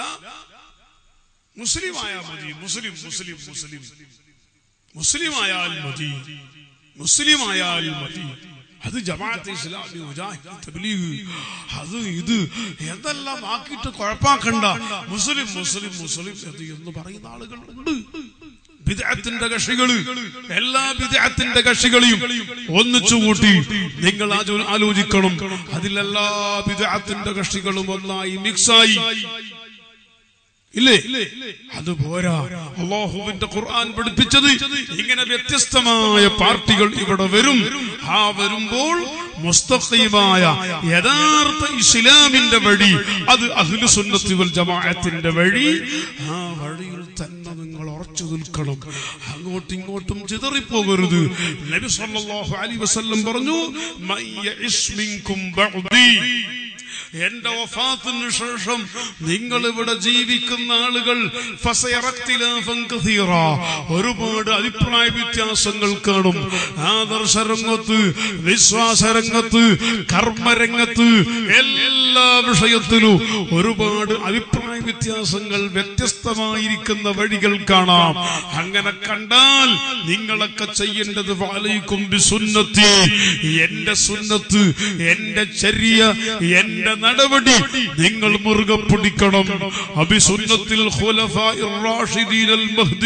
മുസ്ലിം ആയാൽ മതി മുസ്ലിം മുസ്ലിം മുസ്ലിം മുസ്ലിം ആയാൽ മതി മുസ്ലിം ആയാൽ മതി അത് ജമാഅത്ത് ഇസ്ലാമി മുജാഹിദ് തബ്ലീഗ് അത് ഇത് എന്തെല്ലാം ആക്കിയിട്ട് കുഴപ്പാക്കണ്ട മുസ്ലിം മുസ്ലിം മുസ്ലിം അത് എന്ന് പറയുന്ന ആളുകൾ ഉണ്ട് ബിദ്അത്തിന്റെ കക്ഷികള് എല്ലാ ബിദ്അത്തിന്റെ കക്ഷികളെയും ഒന്നിച്ചു കൂട്ടി നിങ്ങൾ ആചോ- ആലോചിക്കണം അതിലെല്ലാ ബിദ്അത്തിന്റെ കക്ഷികളും ഒന്നായി മിക്സായി ഇല്ലേ അത് പോരാ അള്ളാഹുവിന്റെ ഖുർആൻ പഠിപ്പിച്ചത് ഇങ്ങനെ വ്യത്യസ്തമായ പാർട്ടികൾ ഇവിടെ വരും ആ വരുമ്പോൾ മുസ്തഖീമായ യഥാർത്ഥ ഇസ്ലാമിന്റെ വഴി അത് അഹ്ലു സുന്നത്തി വൽ ജമാഅത്തിന്റെ വഴി ആ വഴിയിൽ തന്നെ നിങ്ങൾ ഉറച്ചു നിൽക്കണം അങ്ങോട്ടും ഇങ്ങോട്ടും ചിതറിപ്പോകരുത് നബി സല്ലല്ലാഹു അലൈഹി വസല്ലം പറഞ്ഞു മൻ യഇശ് മിൻകും ബഅദി എന്റെ വഫാത്തിന് ശേഷം നിങ്ങൾ ഇവിടെ ജീവിക്കുന്ന ആളുകൾ ഫസയറഖ്തിലാഫൻ കസീറ. ഒരുപാട് അഭിപ്രായ വ്യത്യാസങ്ങൾ കാണും ആദർശരംഗത്ത് വിശ്വാസരംഗത്ത് കർമ്മരംഗത്ത് എല്ലാ വിഷയത്തിലും ഒരുപാട് അഭിപ്രായ വ്യത്യാസങ്ങൾ വ്യത്യസ്തമായിരിക്കുന്ന വഴികൾ കാണാം അങ്ങനെ കണ്ടാൽ നിങ്ങളൊക്കെ ചെയ്യേണ്ടത് വാലയിക്കും സുന്നത്തി എന്റെ സുന്നത്ത് എന്റെ ചര്യ എന്റെ നടപടി നിങ്ങൾ മുറുകെ പിടിക്കണം അഭിസുന്നത്തിൽ ഖുലഫാഇർ റാഷിദീനൽ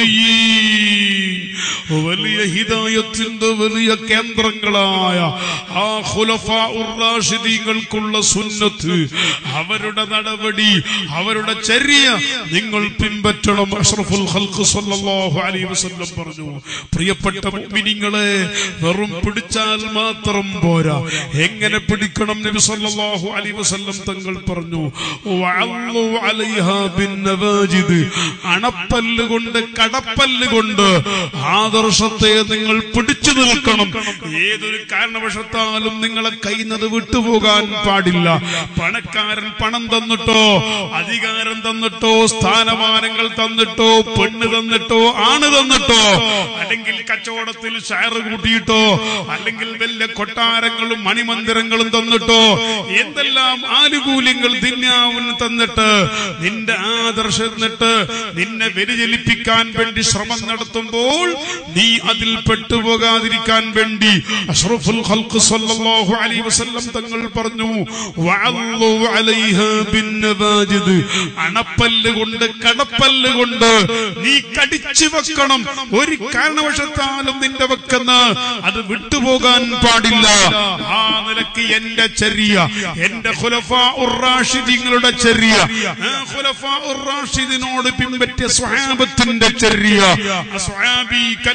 മഹ്ദിയീൻ വലിയ ഹിദായത്തിന്റെ വലിയ കേന്ദ്രങ്ങളായ ആ ഖുലഫാഉർ റാഷിദീങ്ങൾക്കുള്ള സുന്നത്ത് അവരുടെ നടപടി അവരുടെ ചര്യ നിങ്ങൾ പിൻപറ്റണം അഷ്റഫുൽ ഖൽഖ് സല്ലല്ലാഹു അലൈഹി വസല്ലം പറഞ്ഞു പ്രിയപ്പെട്ട മുഅ്മിനീങ്ങളെ വെറും പിടിച്ചാൽ മാത്രം പോരാ എങ്ങനെ പിടിക്കണം നബി സല്ലല്ലാഹു അലൈഹി വസല്ലം തങ്ങൾ പറഞ്ഞു വഅല്ലു അലൈഹാ ബിന്നവാജിദ് അണപ്പല്ല് കൊണ്ട് കടപ്പല്ല് കൊണ്ട് ആദർശത്തെ നിങ്ങൾ പിടിച്ചു നിൽക്കണം ഏതൊരു കാരണവശത്താലും നിങ്ങളെ കൈന്നത് വിട്ടുപോകാൻ പാടില്ല പണക്കാരൻ പണം തന്നിട്ടോ അധികാരം തന്നിട്ടോ സ്ഥാനമാനങ്ങൾ തന്നിട്ടോ പെണ്ണ് തന്നിട്ടോ ആണ് തന്നിട്ടോ അല്ലെങ്കിൽ കച്ചവടത്തിൽ ഷെയർ കൂട്ടിയിട്ടോ അല്ലെങ്കിൽ വലിയ കൊട്ടാരങ്ങളും മണിമന്ദിരങ്ങളും തന്നിട്ടോ എന്തെല്ലാം ആനുകൂല്യങ്ങൾ ദിന്യാവിന് തന്നിട്ട് നിന്റെ ആദർശം എന്നിട്ട് നിന്നെ വ്യതിചലിപ്പിക്കാൻ വേണ്ടി ശ്രമം നടത്തുമ്പോൾ നീ അതിൽ പെട്ടുപോകാതിരിക്കാൻ വേണ്ടി അഷ്റഫുൽ ഖൽഖ് സല്ലല്ലാഹു അലൈഹി വസല്ലം തങ്ങൾ പറഞ്ഞു വഅല്ലു അലൈഹാ ബിന്നവാജിദ് അണപ്പല്ല് കൊണ്ട് കടപ്പല്ല് കൊണ്ട് നീ കടിച്ചു വെക്കണം ഒരു കാരണവശത്താലും നിന്റെ വെക്കുന്ന അത് വിട്ടുപോകാൻ പാടില്ല ആ നിലക്ക് എന്റെ ചെറിയ എന്റെ ഖുലഫാ ഉറാഷിദിങ്ങളുടെ ചെറിയ ആ ഖുലഫാ ഉറാഷിദിനോട് പിൻപറ്റിയ സ്വഹാബത്തിന്റെ ചെറിയ അസ്ഹാബി കൻ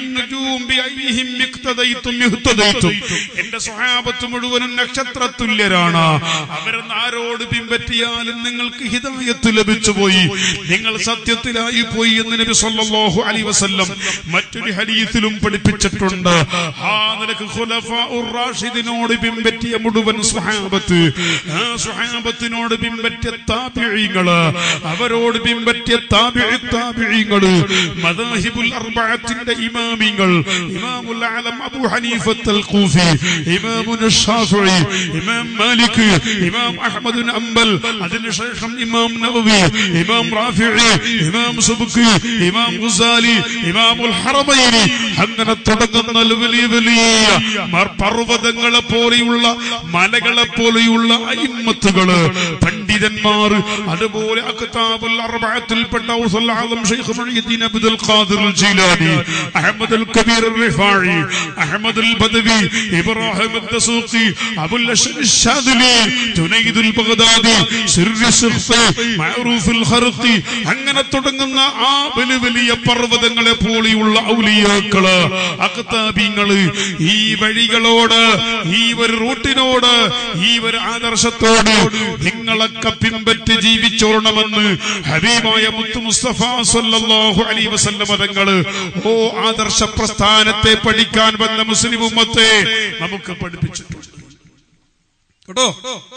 കന്നുജൂം ബിഅയ്യിഹിം ഇഖ്തദൈതും ഇഹ്തദൈതും എന്റെ സ്വഹാബത്ത് മുഴുവനും നക്ഷത്രതുല്യരാണ് അവരെന്ന് ആരോട് പിൻപറ്റിയാലും നിങ്ങൾക്ക് ഹിദായത്ത് ലഭിച്ചു പോയി നിങ്ങൾ സത്യത്തിലായി പോയി എന്ന് നബി സല്ലല്ലാഹു അലൈഹി വസല്ലം മറ്റൊരു ഹദീസിലും പഠിപ്പിച്ചിട്ടുണ്ട് ആ നിലക്ക് ഖുലഫാഉർ റാഷിദിനോട് പിൻപറ്റിയ മുഴുവൻ സ്വഹാബത്ത് ആ സ്വഹാബത്തിനോട് പിൻപറ്റിയ താബിഈങ്ങള് അവരോട് പിൻപറ്റിയ താബിഈ താബിഈങ്ങള് മദാഹിബുൽ അർബഅത്തിന്റെ ഇമാമിങ്ങൾ ഇമാമുൽ ആലം അബൂ ഹനീഫത്തുൽ കൂഫി ഇമാമുന ഷാഫിഈ ഇമാം മാലിക് ഇമാം അഹ്മദ് ബിൻ അംബൽ അതിനുശേഷം ഇമാം നവവി ഇമാം റാഫിഈ ഇമാം സുബ്കി ഇമാം ഗുസാലി ഇമാമുൽ ഹറമൈനി അങ്ങനെ തുടങ്ങുന്ന വലിയ വലിയ മർ- പർവ്വതങ്ങളെ പോലെയുള്ള മലകളെ പോലെയുള്ള അയിമ്മത്തുകള് പണ്ഡിതന്മാർ അതുപോലെ അക്താബുൽ അർബഅത്തിൽപ്പെട്ട ഔസുൽ ആലം ശൈഖ് മുഈദ്ദീൻ അബ്ദുൽ ഖാദിർ അൽ ജീലാനി അഹ്മദ് അൽ കബീർ അൽ റിഫായി അഹ്മദ് അൽ ബദവി ഇബ്രാഹിം അൽ ദസൂഖി അബുൽ അഷ്അരി الشاذلي ജുനൈദ് അൽ ബഗ്ദാദി സിർരി സിഖ്ഫി മഅറൂഫ് അൽ ഖർഖി അങ്ങനെ തുടങ്ങുന്ന ആ വലിയ വലിയ പർവ്വതങ്ങളെ പോലെയുള്ള ഔലിയാക്കള് അക്താബിങ്ങള് ഈ വഴികളോട് ഈ ഒരു റൂട്ടിനോട് ഈ ഒരു ആദർശത്തോട് നിങ്ങളൊക്കെ പിൻപറ്റി ജീവിച്ചോളണമെന്ന് ഹബീബായ മുത്തു മുസ്തഫ സല്ലല്ലാഹു അലൈഹി വസല്ലമ തങ്ങള് ഓ ആദർശ പ്രസ്ഥാനത്തെ പഠിക്കാൻ വന്ന മുസ്ലിം ഉമ്മത്തെ നമുക്ക് പഠിപ്പിച്ചിട്ടുണ്ട് കേട്ടോ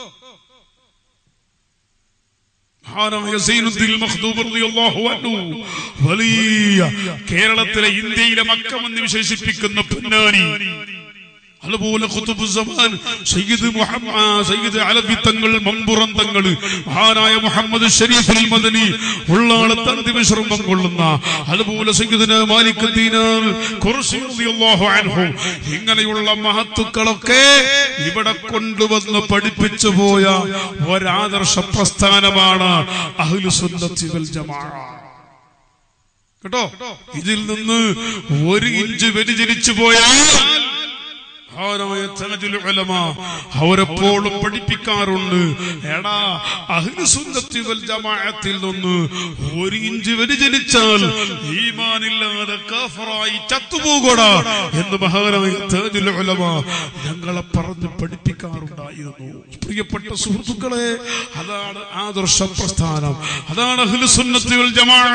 മഹാനായ സൈനുദ്ദീൻ മഖ്ദൂം റളിയല്ലാഹു അൻഹു വലിയ കേരളത്തിലെ ഇന്ത്യയിലെ മക്കമെന്ന് വിശേഷിപ്പിക്കുന്ന പൊന്നാനി അതുപോലെ ഖുതുബു സമാൻ സയ്യിദ് മുഹമ്മദ് സയ്യിദ് അലവി തങ്ങൾ മമ്പുറം തങ്ങൾ മഹാനായ മുഹമ്മദ് ഷരീഫുൽ മദനി ഉള്ളാളെ തന്തി വിശ്രമം കൊള്ളുന്ന അതുപോലെ സയ്യിദിന് മാലിക് ദീനാർ ഖുർശി റളിയല്ലാഹു അൻഹു ഇങ്ങനെയുള്ള മഹത്തുക്കളൊക്കെ ഇവിടെ കൊണ്ടുവന്ന് പഠിപ്പിച്ചു പോയ ഒരാദർശ പ്രസ്ഥാനമാണ് അഹ്ലുസുന്നത്തി വൽ ജമാഅ കേട്ടോ ഇതിൽ നിന്ന് ഒരു ഇഞ്ച് വ്യതിചലിച്ചു പോയാൽ മഹാനായ താജുൽ ഉലമ അവരെപ്പോഴും പഠിപ്പിക്കാറുണ്ട് എടാ അഹ്ലുസുന്നത്തി വൽ ജമാഅത്തിൽ നിന്ന് ഒരു ഇഞ്ച് വ്യതിചലിച്ചാൽ ഈമാനില്ലാതെ കാഫറായി ചത്തുപോകടാ എന്ന് മഹാനായ താജുൽ ഉലമ ഞങ്ങളെ പറഞ്ഞ് പഠിപ്പിക്കാറുണ്ടായിരുന്നു പ്രിയപ്പെട്ട സുഹൃത്തുക്കളെ അതാണ് ആദർശ പ്രസ്ഥാനം അതാണ് അഹ്ലുസുന്നത്തി വൽ ജമാഅ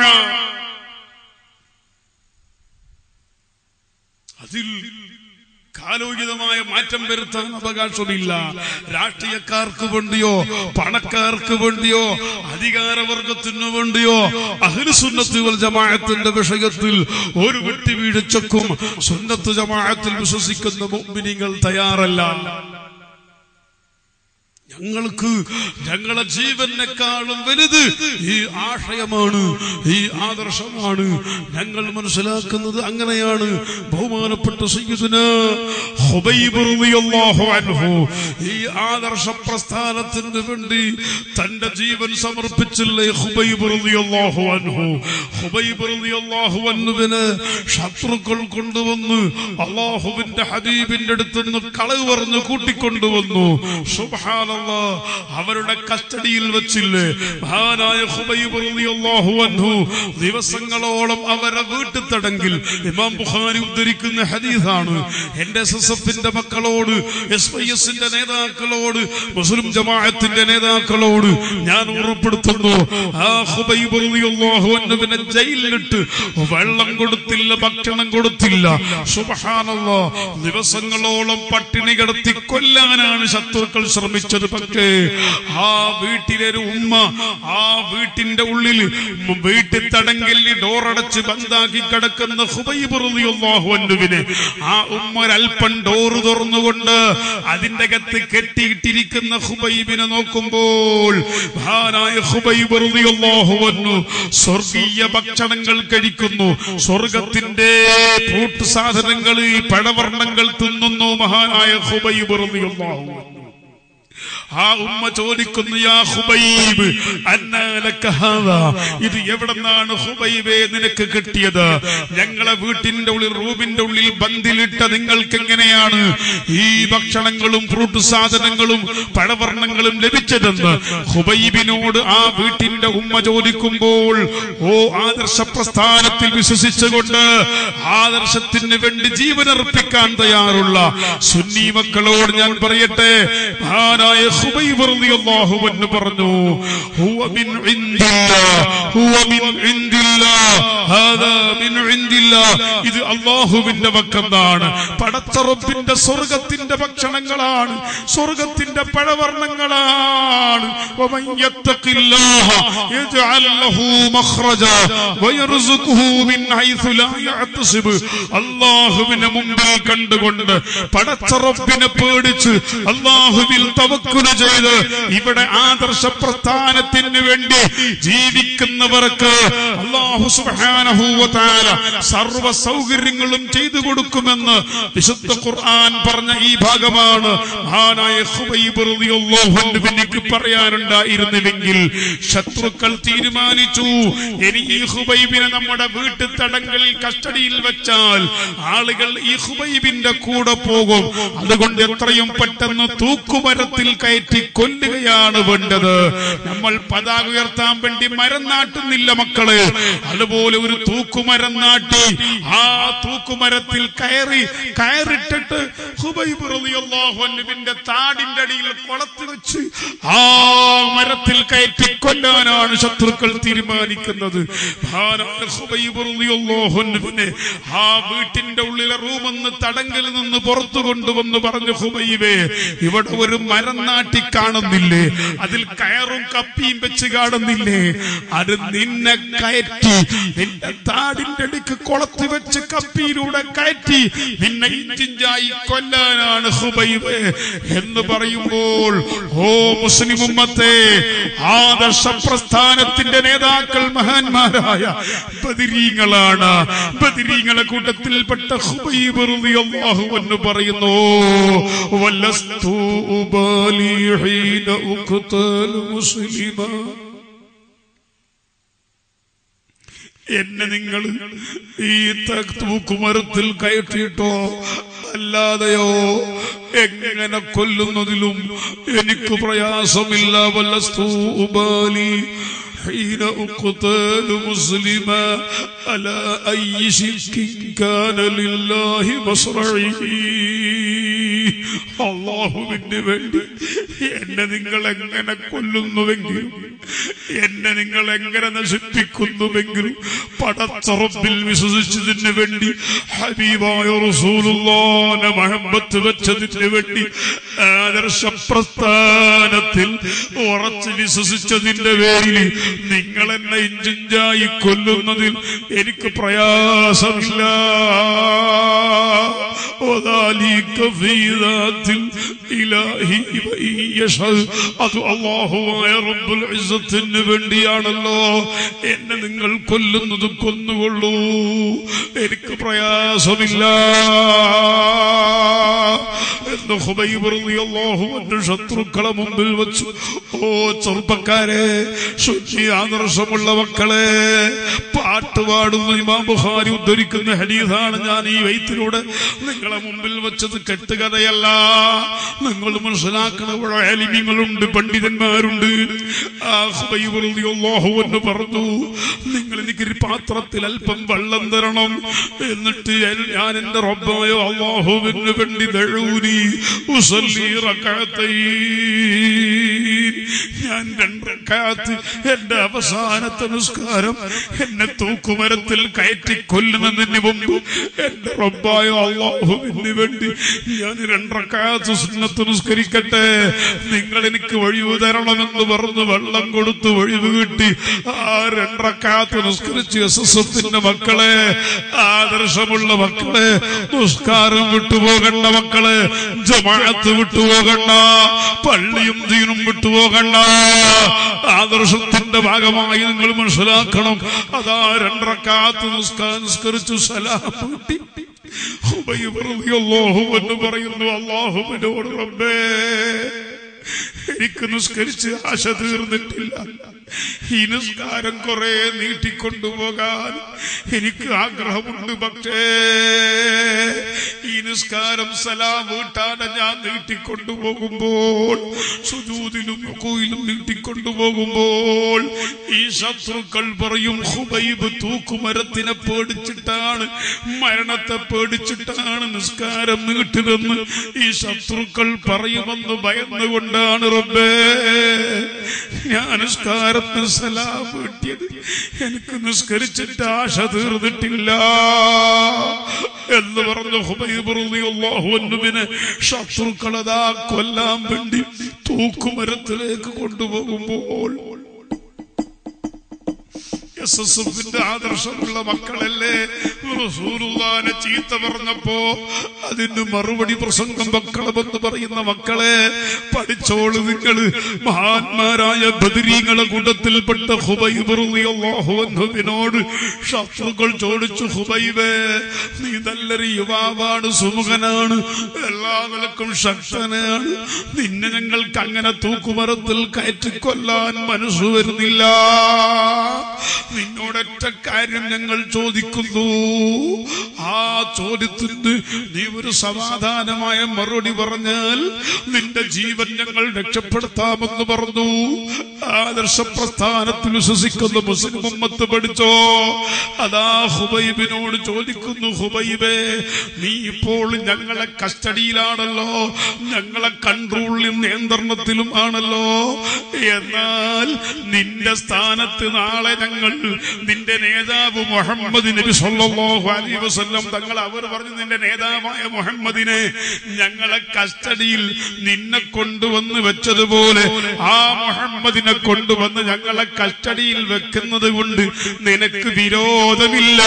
അതിൽ കാലോചിതമായ മാറ്റം വരുത്താൻ അവകാശമില്ല രാഷ്ട്രീയക്കാർക്ക് വേണ്ടിയോ പണക്കാർക്ക് വേണ്ടിയോ അധികാരവർഗത്തിനു വേണ്ടിയോ അഹിർസുന്നത്ത് വൽ ജമാഅത്തിന്റെ വിഷയത്തിൽ ഒരു വിട്ടുവീഴ്ചക്കും സുന്നത്ത് ജമാഅത്തിൽ വിശ്വസിക്കുന്ന മുഅ്മിനീങ്ങൾ തയ്യാറല്ല ഞങ്ങൾക്ക് ഞങ്ങളെ ജീവനെക്കാളും വലുത് ഈ ആശയമാണ് ഈ ആദർശമാണ് ഞങ്ങൾ മനസ്സിലാക്കുന്നത് അങ്ങനെയാണ് ബഹുമാനപ്പെട്ട സയ്യിദുന ഹുബൈബ് റളിയല്ലാഹു അൻഹു ഈ ആദർശ പ്രസ്ഥാനത്തിന് വേണ്ടി തന്റെ ജീവൻ സമർപ്പിച്ചില്ലേ ഹുബൈബ് റളിയല്ലാഹു അൻഹു ഹുബൈബ് റളിയല്ലാഹു അൻഹുവിന് ശത്രുക്കൾ കൊണ്ടുവന്ന് അള്ളാഹുവിന്റെ ഹബീബിന്റെ അടുത്ത് നിന്ന് കളവ് പറഞ്ഞ് കൂട്ടിക്കൊണ്ടുവന്നു സുബ്ഹാനല്ലാഹ് അവരുടെ കസ്റ്റഡിയിൽ വെച്ചില്ലേ മഹാനായ ഖുബൈബ് റളിയല്ലാഹു അൻഹു ദിവസങ്ങളോളം അവരെ വീട്ടിൽ തടങ്കിൽ ഇമാം ബുഖാരി ഉദ്ധരിക്കുന്ന ഹദീസാണ് എന്റെ എസ്എസ്എഫിന്റെ മക്കളോട് എസ് വൈ എസിന്റെ നേതാക്കളോട് മുസ്ലിം ജമാഅത്തിന്റെ നേതാക്കളോട് ഞാൻ ഉറപ്പെടുത്തുന്നു ആ ഖുബൈബ് റളിയല്ലാഹു അൻഹുവിനെ ജയിലിലിട്ട് വെള്ളം കൊടുത്തില്ല ഭക്ഷണം കൊടുത്തില്ല സുബ്ഹാനല്ലാഹ് ദിവസങ്ങളോളം പട്ടിണി കിടത്തി കൊല്ലാനാണ് ശത്രുക്കൾ ശ്രമിച്ചത് പക്ഷേ ആ വീട്ടിലൊരു ഉമ്മ ആ വീട്ടിന്റെ ഉള്ളിൽ ഉം വീട്ടിൽ തടങ്കിൽ ഡോറടച്ച് ബന്ധാക്കി കിടക്കുന്ന ഹുബൈബ് റളിയല്ലാഹു അൻഹുവിനെ ആ ഉമ്മ ഒരൽപ്പം ഡോറ് തുറന്നുകൊണ്ട് അതിന്റെ അകത്ത് കെട്ടിയിട്ടിരിക്കുന്ന ഹുബൈബിനെ നോക്കുമ്പോൾ മഹാനായ ഹുബൈബ് റളിയല്ലാഹു അൻഹു സ്വർഗീയ ഭക്ഷണങ്ങൾ കഴിക്കുന്നു സ്വർഗത്തിന്റെ ഫ്രൂട്ട് സാധനങ്ങൾ പഴവർണ്ണങ്ങൾ തിന്നുന്നു മഹാനായ ഹുബൈബ് റളിയല്ലാഹു അൻഹു ആ ഉമ്മ ചോദിക്കുന്നു യാ ഹുബൈബ് അന്നാ ലക ഹാദാ ഇത് എവിടെന്നാണ് ഹുബൈബേ നിനക്ക് കിട്ടിയത് ഞങ്ങളെ വീട്ടിന്റെ ഉള്ളിൽ റൂമിന്റെ ഉള്ളിൽ ബന്ദിലിട്ട നിങ്ങൾക്ക് എങ്ങനെയാണ് ഈ ഭക്ഷണങ്ങളും ഫ്രൂട്ട് സാധനങ്ങളും പഴവർണ്ണങ്ങളും ലഭിച്ചതെന്ന് ഹുബൈബിനോട് ആ വീട്ടിന്റെ ഉമ്മ ചോദിക്കുമ്പോൾ ഓ ആദർശ പ്രസ്ഥാനത്തിൽ വിശ്വസിച്ചുകൊണ്ട് ആദർശത്തിന് വേണ്ടി ജീവനർപ്പിക്കാൻ തയ്യാറുള്ള സുന്നി മക്കളോട് ഞാൻ പറയട്ടെ മഹാനായ ഹുബൈബ് റളിയല്ലാഹു അൻഹു പറഞ്ഞു ഹുവ മിൻ ഇൻദില്ലാഹ് ഹുവ മിൻ ഇൻദില്ലാഹ് ഹാദാ മിൻ ഇൻദില്ലാഹ് ഇത് അല്ലാഹുവിന്റെ പക്കത്താണ് പടച്ച റബ്ബിന്റെ സ്വർഗത്തിന്റെ ഭക്ഷണങ്ങളാണ് സ്വർഗത്തിന്റെ പഴവർണ്ണങ്ങളാണ് വമൻ യത്തഖില്ലാഹ യജ്അൽ ലഹു മഖ്റജ വയർസുഖുഹു മിൻ ഹൈസു ലാ യഹ്തസിബ് അല്ലാഹുവിനെ മുമ്പിൽ കണ്ടുകൊണ്ട് പടച്ച റബ്ബിനെ പേടിച്ച് അല്ലാഹുവിൽ തവക്കുൽ ചെയ്ത് ഇവിടെ ആദർശ പ്രസ്ഥാനത്തിന് വേണ്ടി ജീവിക്കുന്നവർക്ക് അല്ലാഹു സുബ്ഹാനഹു വ തആല സർവ്വ സൗകര്യങ്ങളും ചെയ്തു കൊടുക്കുമെന്ന് വിശുദ്ധ ഖുർആൻ പറഞ്ഞ ഈ ഭാഗമാണ് മഹാനായ ഖുബൈബ് റളിയല്ലാഹു അൻഹു എനിക്ക് പറയാനുണ്ടായിരുന്നുവെങ്കിൽ ശത്രുക്കൾ തീരുമാനിച്ചു ഇനി ഈ ഹുബൈബിനെ നമ്മുടെ വീട്ടു തടങ്ങളിൽ കസ്റ്റഡിയിൽ വെച്ചാൽ ആളുകൾ ഈ ഹുബൈബിന്റെ കൂടെ പോകും അതുകൊണ്ട് എത്രയും പെട്ടെന്ന് തൂക്കുമരത്തിൽ കയറ്റി കൊല്ലുകയാണ് വേണ്ടത് നമ്മൾ പതാക ഉയർത്താൻ വേണ്ടി മരം നാട്ടുന്നില്ല മക്കള് അതുപോലെ ഒരു തൂക്കുമരം നാട്ടി ആ തൂക്കുമരത്തിൽ കയറി കയറിട്ടിട്ട് ഹുബൈബ് റളിയല്ലാഹു അൻഹുവിന്റെ താടിന്റെ അടിയിൽ കൊളത്തി വെച്ച് ആ മരത്തിൽ കയറ്റി കൊല്ലാനാണ് ശത്രുക്കൾ തീരുമാനിക്കുന്നത് മഹാനായ ഹുബൈബ് റളിയല്ലാഹു അൻഹുവിനെ ആ വീട്ടിന്റെ ഉള്ളിലെ റൂമെന്ന് തടങ്കിൽ നിന്ന് പുറത്തു കൊണ്ടുവന്ന് പറഞ്ഞു ഹുബൈബേ ഇവിടെ ഒരു മരം നാട്ടി കാണുന്നില്ലേ അതിൽ കയറും കപ്പിയും വെച്ച് കാണുന്നില്ലേ അത് നിന്നെ കയറ്റി നിന്റെ താടിന്റെ അടിക്ക് കൊളത്തി വെച്ച് കപ്പിയിലൂടെ കയറ്റി നിന്നെ ഇഞ്ചിഞ്ചായി കൊല്ലാനാണ് ഹുബൈബ് എന്ന് പറയുമ്പോൾ ഓ മുസ്ലിം ഉമ്മത്തെ ആദർശ പ്രസ്ഥാനത്തിന്റെ നേതാക്കൾ മഹാന്മാരായ ബദിരീങ്ങളാണ് ബദിരീങ്ങളെ കൂട്ടത്തിൽപ്പെട്ട ഹുബൈബ് റളിയല്ലാഹു എന്ന് പറയുന്നു വല്ലസ്തു ഉബാലി ഹീന ഉഖ്തൽ മുസ്ലിമാ എന്നെ നിങ്ങൾ ഈ തൂക്കുമരത്തിൽ കയറ്റിയിട്ടോ അല്ലാതെയോ എങ്ങനെ കൊല്ലുന്നതിലും എനിക്ക് പ്രയാസമില്ല വല്ലസ്തൂബാലി حين أقتل مسلما على أي شرك كان لله مصرعي അള്ളാഹുവിന് വേണ്ടി എന്നെ നിങ്ങൾ എങ്ങനെ കൊല്ലുന്നുവെങ്കിലും എന്നെ നിങ്ങൾ എങ്ങനെ നശിപ്പിക്കുന്നുവെങ്കിലും പടച്ചറപ്പിൽ വിശ്വസിച്ചതിന് വേണ്ടി ഹബീബായ റസൂലുള്ളാനെ മഹബത്ത് വെച്ചതിന് വേണ്ടി ആദർശ പ്രസ്ഥാനത്തിൽ ഉറച്ചു വിശ്വസിച്ചതിന്റെ പേരിൽ നിങ്ങൾ എന്നെ ഇഞ്ചിഞ്ചായി കൊല്ലുന്നതിൽ എനിക്ക് പ്രയാസമില്ല وذلك في ذات الإله وإن يشاء അത് അള്ളാഹുവായ റബ്ബുൽ ഇസ്സത്തിന് വേണ്ടിയാണല്ലോ എന്നെ നിങ്ങൾ കൊല്ലുന്നത് കൊന്നുകൊള്ളൂ എനിക്ക് പ്രയാസമില്ല എന്ന് ഹുബൈബ് റളിയല്ലാഹു അൻഹു ശത്രുക്കളെ മുമ്പിൽ വെച്ചു ഓ ചെറുപ്പക്കാരെ ശുദ്ധി ആദർശമുള്ള മക്കളെ പാട്ട് പാടുന്ന ഇമാം ബുഖാരി ഉദ്ധരിക്കുന്ന ഹദീസാണ് ഞാൻ ഈ വൈത്തിലൂടെ നിങ്ങളെ മുമ്പിൽ വെച്ചത് കെട്ടുകഥയല്ല നിങ്ങൾ മനസ്സിലാക്കണ ഇവിടെ ആലിമ്യങ്ങളുണ്ട് പണ്ഡിതന്മാരുണ്ട് ആ ഹുബൈബ് റളിയല്ലാഹു അൻഹു പറഞ്ഞു നിങ്ങൾ എനിക്കൊരു പാത്രത്തിൽ അല്പം വെള്ളം തരണം എന്നിട്ട് ഞാൻ എന്റെ റബ്ബായ അള്ളാഹുവിന് വേണ്ടി ദഴൂനി ഉസല്ലി റകഅത്തൈൻ ഞാൻ രണ്ടക്കാത്ത് എന്റെ അവസാനത്തെ നിസ്കാരം എന്നെ തൂക്കുമരത്തിൽ കയറ്റി കൊല്ലുന്നതിന് മുമ്പ് എന്റെ റബ്ബായ അള്ളാഹുവിന് വേണ്ടി ഞാൻ രണ്ടക്കാത്ത് സുന്നത്ത് നിസ്കരിക്കട്ടെ നിങ്ങൾ എനിക്ക് ഒഴിവ് തരണമെന്ന് പറഞ്ഞ് വെള്ളം കൊടുത്ത് ഒഴിവ് കിട്ടി ആ രണ്ടക്കാത്ത് നിസ്കരിച്ച് എസ് എസ് എഫിന്റെ മക്കളെ ആദർശമുള്ള മക്കളെ നിസ്കാരം വിട്ടുപോകണ്ട മക്കളെ ജമാഅത്ത് വിട്ടുപോകണ്ട പള്ളിയും ദീനും വിട്ടുപോകണ്ട ആദർശത്തിന്റെ ഭാഗമായി നിങ്ങൾ മനസ്സിലാക്കണം അതാ രണ്ടറക്കാത്ത് നിസ്കരിച്ചു സലാം കൂട്ടി ഹുബൈബ് റളിയല്ലാഹു അൻഹു പറയുന്നു അള്ളാഹുവിനോട് റബ്ബേ എനിക്ക് നിസ്കരിച്ച് ആശ തീർന്നിട്ടില്ല ഈ നിസ്കാരം കുറെ നീട്ടിക്കൊണ്ടുപോകാൻ എനിക്ക് ആഗ്രഹമുണ്ട് പക്ഷേ ഈ നിസ്കാരം സലാം വീട്ടാതെ ഞാൻ നീട്ടിക്കൊണ്ടുപോകുമ്പോൾ സുജൂതിലും റുക്കുയിലും നീട്ടിക്കൊണ്ടുപോകുമ്പോൾ ഈ ശത്രുക്കൾ പറയും ഹുബൈബ് തൂക്കുമരത്തിനെ പേടിച്ചിട്ടാണ് മരണത്തെ പേടിച്ചിട്ടാണ് നിസ്കാരം നീട്ടിതെന്ന് ഈ ശത്രുക്കൾ പറയുമെന്ന് ഭയന്നുകൊണ്ടാണ് റബ്ബേ ഞാൻ നിസ്കാരത്തിന് സലാം വീട്ടിയത് എനിക്ക് നിസ്കരിച്ചിട്ട് ആശ തീർന്നിട്ടില്ല എന്ന് പറഞ്ഞു ഹുബൈബുറിനെ ശത്രുക്കളതാ കൊല്ലാൻ വേണ്ടി തൂക്കുമരത്തിലേക്ക് കൊണ്ടുപോകുമ്പോൾ എസ് എസ് എഫിന്റെ ആദർശമുള്ള മക്കളല്ലേ റസൂലുള്ളാനെ ചീത്ത പറഞ്ഞപ്പോ അതിന് മറുപടി പ്രസംഗം മക്കളമെന്ന് പറയുന്ന മക്കളെ പഠിച്ചോള് നിങ്ങൾ മഹാന്മാരായ ബദരീങ്ങളെ കൂട്ടത്തിൽപ്പെട്ട ഹുബൈബിനോട് ശത്രുക്കൾ ചോദിച്ചു ഹുബൈബേ നീ നല്ലൊരു യുവാവാണ് സുമുഖനാണ് എല്ലാ നിലക്കും ശക്തനാണ് നിന്നെ ഞങ്ങൾക്ക് അങ്ങനെ തൂക്കുമരത്തിൽ കയറ്റിക്കൊല്ലാൻ മനസ്സ് വരുന്നില്ല നിന്നോടൊറ്റ കാര്യം ഞങ്ങൾ ചോദിക്കുന്നു ആ ചോദ്യത്തിന് നീ ഒരു സമാധാനമായ മറുപടി പറഞ്ഞാൽ നിന്റെ ജീവൻ ഞങ്ങൾ രക്ഷപ്പെടുത്താമെന്ന് പറഞ്ഞു ആദർശ പ്രസ്ഥാനത്തിൽ വിശ്വസിക്കുന്ന മുസ്ലിം ഉമ്മത്ത് പഠിച്ചോ അതാ ഹുബൈബിനോട് ചോദിക്കുന്നു ഹുബൈബേ നീ ഇപ്പോൾ ഞങ്ങളെ കസ്റ്റഡിയിലാണല്ലോ ഞങ്ങളെ കൺട്രോളിലും നിയന്ത്രണത്തിലും ആണല്ലോ എന്നാൽ നിന്റെ സ്ഥാനത്ത് നാളെ ഞങ്ങൾ നിന്റെ നേതാവ് മുഹമ്മദ് നബി സല്ലല്ലാഹു അലൈഹി വസല്ലം തങ്ങൾ അവർ പറഞ്ഞു നിന്റെ നേതാവായ മുഹമ്മദിനെ ഞങ്ങളെ കസ്റ്റഡിയിൽ നിന്നെ കൊണ്ടുവന്ന് വെച്ചതുപോലെ ആ മുഹമ്മദിനെ കൊണ്ടുവന്ന് ഞങ്ങളെ കസ്റ്റഡിയിൽ വെക്കുന്നത് കൊണ്ട് നിനക്ക് വിരോധമില്ല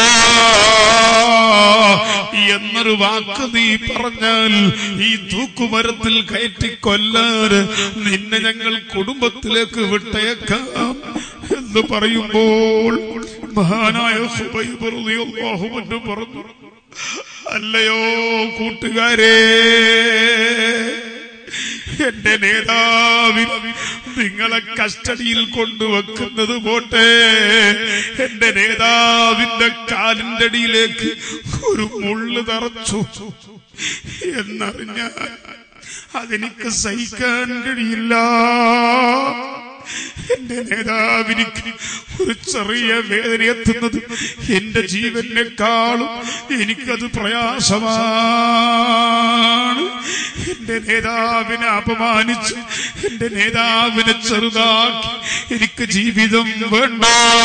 എന്നൊരു വാക്ക് നീ പറഞ്ഞാൽ ഈ തൂക്കുമരത്തിൽ കയറ്റി കൊല്ലാറ് നിന്നെ ഞങ്ങൾ കുടുംബത്തിലേക്ക് വിട്ടേക്കാം എന്ന് പറയുമ്പോൾ മഹാനായ ഹുബൈബ് റളിയല്ലാഹു അൻഹു പറഞ്ഞു അല്ലയോ കൂട്ടുകാരെ എന്റെ നേതാവിൽ നിങ്ങളെ കസ്റ്റഡിയിൽ കൊണ്ടുവെക്കുന്നത് പോട്ടെ എന്റെ നേതാവിന്റെ കാലിന്റെ അടിയിലേക്ക് ഒരു മുള്ളു തറച്ചു എന്നറിഞ്ഞാൽ അതെനിക്ക് സഹിക്കാൻ കഴിയില്ല എന്റെ നേതാവിനിക്ക് ഒരു ചെറിയ വേദന എത്തുന്നത് എന്റെ ജീവനെക്കാളും എനിക്കത് പ്രയാസമാണ് എന്റെ നേതാവിനെ അപമാനിച്ച് എന്റെ നേതാവിനെ ചെറുതാക്കി എനിക്ക് ജീവിതം വേണ്ട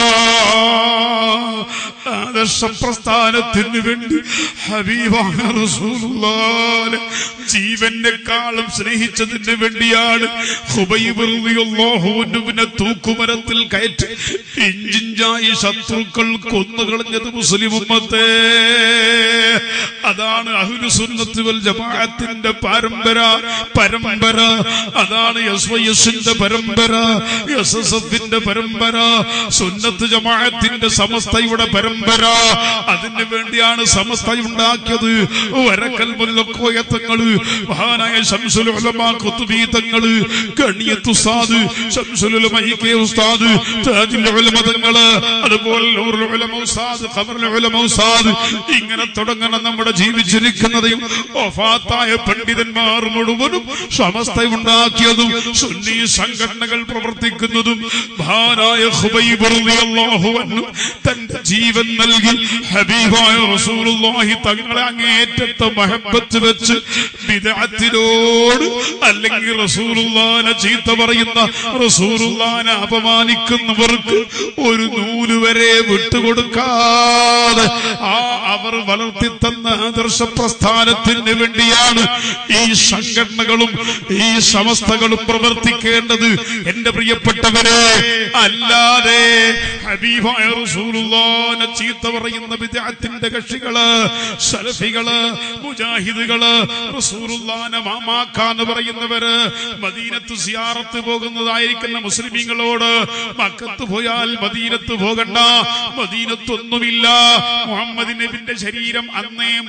ആദർശ പ്രസ്ഥാനത്തിന് വേണ്ടി ഹബീബാന റസൂലുള്ളാനെ ജീവനെക്കാളും സ്നേഹിച്ചതിന് വേണ്ടിയാണ് ഹുബൈബ് റളിയല്ലാഹു അൻഹുവിനെ തൂക്കുമരത്തിൽ കയറ്റി ഇഞ്ചിഞ്ചായി ശത്രുക്കൾ കൊന്നുകളഞ്ഞത് മുസ്ലിം ഉമ്മത്തെ അതാണ് അഹ്ലു സുന്നത്ത് വൽ ജമാഅത്തിന്റെ പരമ്പര പരമ്പര അതാണ് എസ് വൈ എസിന്റെ പരമ്പര എസ് എസ് എഫിന്റെ പരമ്പര സുന്നത്ത് ജമാഅത്തിന്റെ സമസ്തയുടെ പരമ്പര അതിന് വേണ്ടിയാണ് സമസ്ത ഉണ്ടാക്കിയത് വരക്കൽ മുല്ലക്കോയത്തങ്ങള് മഹാനായ ശംസുൽ ഉലമാ ഖുത്ബി തങ്ങള് ഗണിയത്ത് ഉസ്താദ് ശംസുൽ ഉലമ ഇ കെ ഉസ്താദ് താജുൽ ഉലമ തങ്ങള് അതുപോലെ നൂറുൽ ഉലമ ഉസ്താദ് ഖമറുൽ ഉലമ ഉസ്താദ് ഇങ്ങനെ തുടങ്ങണം നമ്മുടെ ജീവിച്ചിരിക്കുന്നതും ഒഫാത്തായ പണ്ഡിതന്മാർ മുഴുവനും സമസ്ത ഉണ്ടാക്കിയതും സുന്നി സംഘടനകൾ പ്രവർത്തിക്കുന്നതും മഹാനായ ഖുബൈബ് റളിയല്ലാഹു അൻഹു തന്റെ ജീവൻ നൽകി ഹബീബായ റസൂലുള്ളാഹി തങ്ങളെ അങ്ങേറ്റത്തെ മഹബത്ത് വെച്ച് ബിദഅത്തിനോട് അല്ലെങ്കിൽ റസൂലുള്ളാനെ ചീത്ത പറയുന്ന റസൂലുള്ളാനെ അപമാനിക്കുന്നവർക്ക് ഒരു നൂല് വരെ വിട്ടുകൊടുക്കാതെ ആ അവർ വളർത്തി തന്ന ആദർശ പ്രസ്ഥാനത്തിന് വേണ്ടിയാണ് ഈ സംഘടനകളും ഈ സമസ്തകളും പ്രവർത്തിക്കേണ്ടത് എന്റെ പ്രിയപ്പെട്ടവരെ അല്ലാതെ ഹബീബായ റസൂലുള്ളാനെ ചീത്ത പറയുന്ന വിദ്യാത്തിന്റെ കക്ഷികള് സലഫികള് മുജാഹിദുകള് റസൂലുള്ളാനെ മാമാക്കാന്ന് പറയുന്നവര് മദീനത്ത് സിയാറത്ത് പോകുന്നതായിരിക്കുന്ന മുസ്ലിമീങ്ങളോട് മക്കത്ത് പോയാൽ മദീനത്ത് പോകണ്ട മദീനത്തൊന്നുമില്ല മുഹമ്മദ് നബിന്റെ ശരീരം അന്നേ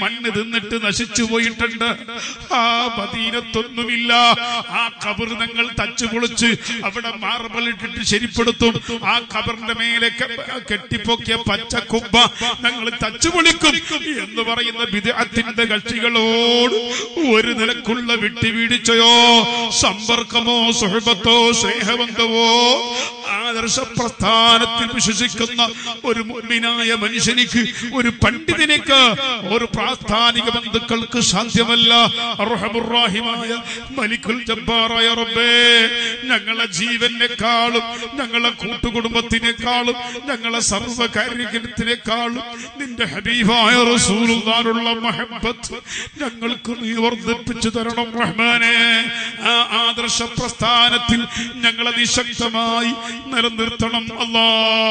മണ്ണ് തിന്നിട്ട് നശിച്ചു പോയിട്ടുണ്ട് ആ മദീനത്തൊന്നുമില്ല ആ കബർ ഞങ്ങൾ തച്ചു പൊളിച്ച് അവിടെ മാർബിൾ ഇട്ടിട്ട് ശരിപ്പെടുത്തും ആ കബറിന്റെ മേലെ കെ- കെട്ടിപ്പൊക്കിയ പച്ച കുബ്ബ ഞങ്ങൾ തച്ചു പൊളിക്കും എന്ന് പറയുന്ന വിദഗ്ധത്തിന്റെ കക്ഷികളോട് ഒരു നിലക്കുള്ള വിട്ടുവീഴ്ചയോ സമ്പർക്കമോ സുഹൃബത്തോ സ്നേഹബന്ധമോ ആദർശ പ്രസ്ഥാനത്തിൽ വിശ്വസിക്കുന്ന ഒരു മുഅ്മിനായ മനുഷ്യനിക്ക് ഒരു പണ്ഡിതനിക്ക് ഒരു പ്രാസ്ഥാനിക ബന്ധുക്കൾക്ക് സാധ്യമല്ല അർഹമുറാഹിമായ മലിക്കുൽ ജബ്ബാറായ റബ്ബേ ഞങ്ങളെ ജീവനെക്കാളും ഞങ്ങളെ കൂട്ടുകുടുംബത്തിനേക്കാളും ഞങ്ങളെ സർവകാര്യത്തിനേക്കാളും നിന്റെ ഹബീബായ റസൂലുള്ളാനുള്ള മഹബത്ത് ഞങ്ങൾക്ക് നീ വർദ്ധിപ്പിച്ചു തരണം റഹ്മാനെ ആ ആദർശ പ്രസ്ഥാനത്തിൽ ഞങ്ങളെ നിശക്തമായി നിലനിർത്തണം അല്ലാ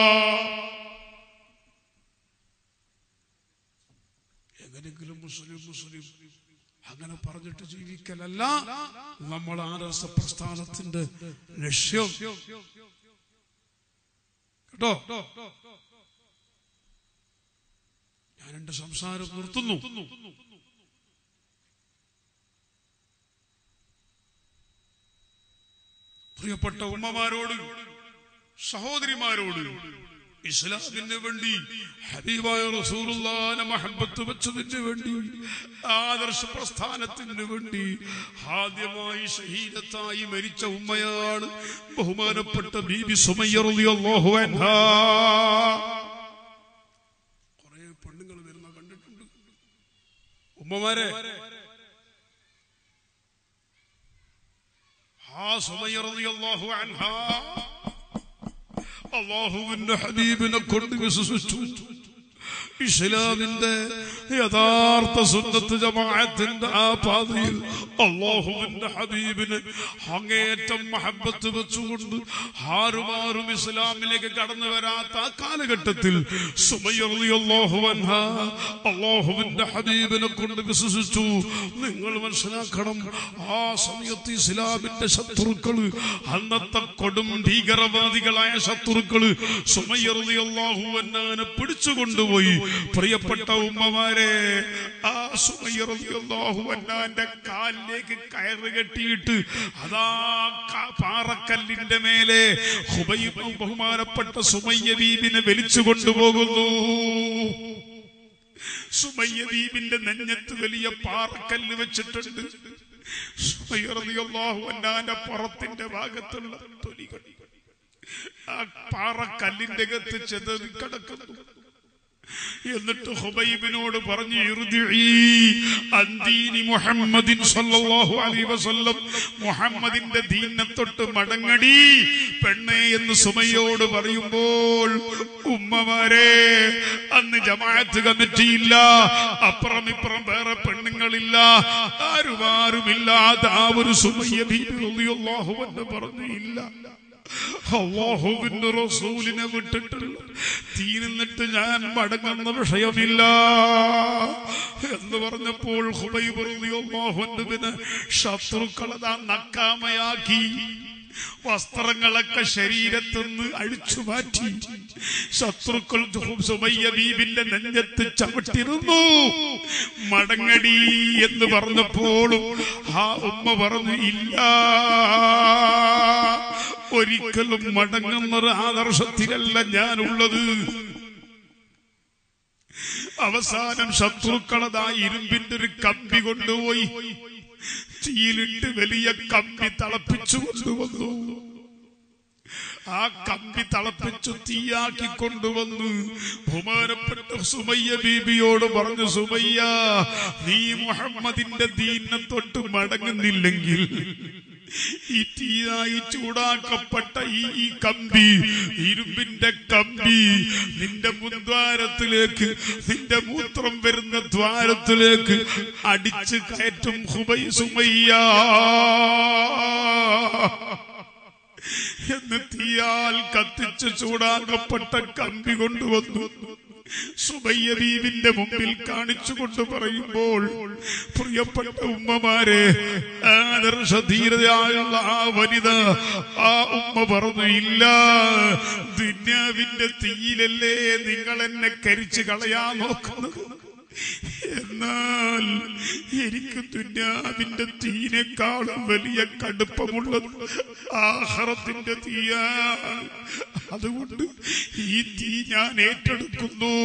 എങ്ങനെങ്കിലും മുസ്ലിം മുസ്ലിം അങ്ങനെ പറഞ്ഞിട്ട് ജീവിക്കലല്ല നമ്മൾ ആദർശ പ്രസ്ഥാനത്തിന്റെ ലക്ഷ്യം കേട്ടോ ഞാൻ എന്റെ സംസാരം നിർത്തുന്നു പ്രിയപ്പെട്ട ഉമ്മമാരോട് സഹോദരിമാരോട് ഇസ്ലാമിന് വേണ്ടി ഹബീബായ റസൂലുള്ളാഹിനെ മഹബത്ത് വെച്ചതിന് വേണ്ടി ആദർശ പ്രസ്ഥാനത്തിന് വേണ്ടി ആദ്യമായി ഷഹീദത്തായി മരിച്ച ഉമ്മയാണ് ബഹുമാനപ്പെട്ട ബീബി സുമയ്യ റളിയല്ലാഹു അൻഹാ കുറെ പെണ്ണുങ്ങൾ വരുന്ന കണ്ടിട്ടുണ്ട് ഉമ്മമാരെ ആ സുമയ്യ റളിയല്ലാഹു അൻഹാ അള്ളാഹുവിന്റെ ഹബീബിനെ കൊണ്ട് വിശ്വസിച്ചു ഇസ്ലാമിന്റെ യഥാർത്ഥ സുന്നത്ത് ജമാഅത്തിന്റെ ആ പാതയിൽ അള്ളാഹുവിന്റെ ഹബീബിന് അങ്ങേയറ്റം മഹബത്ത് വെച്ചുകൊണ്ട് ആരുമാരും ഇസ്ലാമിലേക്ക് കടന്നു വരാത്ത ആ കാലഘട്ടത്തിൽ സുമയ്യറിയാഹുവൻഹ അള്ളാഹുവിന്റെ ഹബീബിനെ കൊണ്ട് വിശ്വസിച്ചു നിങ്ങൾ മനസ്സിലാക്കണം ആ സമയത്ത് ഇസ്ലാമിന്റെ ശത്രുക്കള് അന്നത്തെ കൊടും ഭീകരവാദികളായ ശത്രുക്കള് സുമയ്യറിയാഹുവന്നെ പിടിച്ചുകൊണ്ടുപോയി പ്രിയപ്പെട്ട ഉമ്മമാരെ ആ സുമയ്യറിയാഹുവന്നാന്റെ കാലിലേക്ക് കയറ് കെട്ടിയിട്ട് അതാ ക- പാറക്കല്ലിന്റെ മേലെ ഹുബൈബ് ബഹുമാനപ്പെട്ട സുമയ്യ ബീബിനെ വലിച്ചു കൊണ്ടുപോകുന്നു സുമയ്യ ബീബിന്റെ നെഞ്ഞത്ത് വലിയ പാറക്കല്ല് വെച്ചിട്ടുണ്ട് സുമയ്യറിയാഹുവന്നാന്റെ പുറത്തിന്റെ ഭാഗത്തുള്ള തൊലികൾ ആ പാറക്കല്ലിന്റെ അകത്ത് ചെതറി കിടക്കുന്നു എന്നിട്ട് ഹുബൈബിനോട് പറഞ്ഞു ഇർദിഈ അന്ദീനി മുഹമ്മദിൻ സല്ലല്ലാഹു അലൈഹി വസല്ലം മുഹമ്മദിന്റെ ദീനെ തൊട്ട് മടങ്ങടി പെണ്ണെ എന്ന് സുമയോട് പറയുമ്പോൾ ഉമ്മമാരെ അന്ന് ജമാഅത്ത് കമ്മിറ്റിയില്ല അപ്പുറം ഇപ്പുറം വേറെ പെണ്ണുങ്ങളില്ല ആരുമാരുമില്ലാതെ ആ ഒരു സുമയ്യ ബീബി റളിയല്ലാഹു അൻഹ പറഞ്ഞു ഇല്ല അള്ളാഹുവിന്റെ റസൂലിനെ വിട്ടിട്ടില്ല തീരുന്നിട്ട് ഞാൻ മടങ്ങുന്ന വിഷയമില്ല എന്ന് പറഞ്ഞപ്പോൾ ഹുബൈബ് റളിയല്ലാഹുവിന് ശത്രുക്കളതാ നക്കാമയാക്കി വസ്ത്രങ്ങളൊക്കെ ശരീരത്തുനിന്ന് അഴിച്ചു മാറ്റി ശത്രുക്കൾ സുമയ്യ ബീബിന്റെ നെഞ്ഞത്ത് ചവിട്ടിരുന്നു മടങ്ങടി എന്ന് പറഞ്ഞപ്പോഴും ആ ഉമ്മ പറഞ്ഞു ഇല്ല ഒരിക്കലും മടങ്ങുന്ന ഒരു ആദർശത്തിലല്ല ഞാനുള്ളത് അവസാനം ശത്രുക്കളതാ ഇരുമ്പിന്റെ ഒരു കമ്പി കൊണ്ടുപോയി തീയിലിട്ട് വലിയ കമ്പി തിളപ്പിച്ചു കൊണ്ടുവന്നു ആ കമ്പി തിളപ്പിച്ചു തീയാക്കി കൊണ്ടുവന്നു ബഹുമാനപ്പെട്ട സുമയ്യ ബീബിയോട് പറഞ്ഞു സുമയ്യ നീ മുഹമ്മദിന്റെ ദീനെ തൊട്ട് മടങ്ങുന്നില്ലെങ്കിൽ ഈ തീയായി ചൂടാക്കപ്പെട്ട ഈ ഈ കമ്പി ഇരുമ്പിന്റെ കമ്പി നിന്റെ മുൻദ്വാരത്തിലേക്ക് നിന്റെ മൂത്രം വരുന്ന ദ്വാരത്തിലേക്ക് അടിച്ച് കയറ്റും ഹുബൈ സുമയ്യ എന്ന് തീയാൽ കത്തിച്ച് ചൂടാക്കപ്പെട്ട കമ്പി കൊണ്ടുവന്നു സുബയ്യ ബീവിന്റെ മുമ്പിൽ കാണിച്ചുകൊണ്ട് പറയുമ്പോൾ പ്രിയപ്പെട്ട ഉമ്മമാരെ ആദർശധീരതയായുള്ള ആ വനിത ആ ഉമ്മ പറഞ്ഞു ഇല്ല ദുന്യാവിന്റെ തീയിലല്ലേ നിങ്ങൾ എന്നെ കരിച്ചു കളയാൻ നോക്കുന്നത് എന്നാൽ എനിക്ക് ദുന്യാവിന്റെ തീനേക്കാളും വലിയ കടുപ്പമുള്ളത് ആഹാരത്തിന്റെ തീയാണ് അതുകൊണ്ട് ഈ തീ ഞാൻ ഏറ്റെടുക്കുന്നു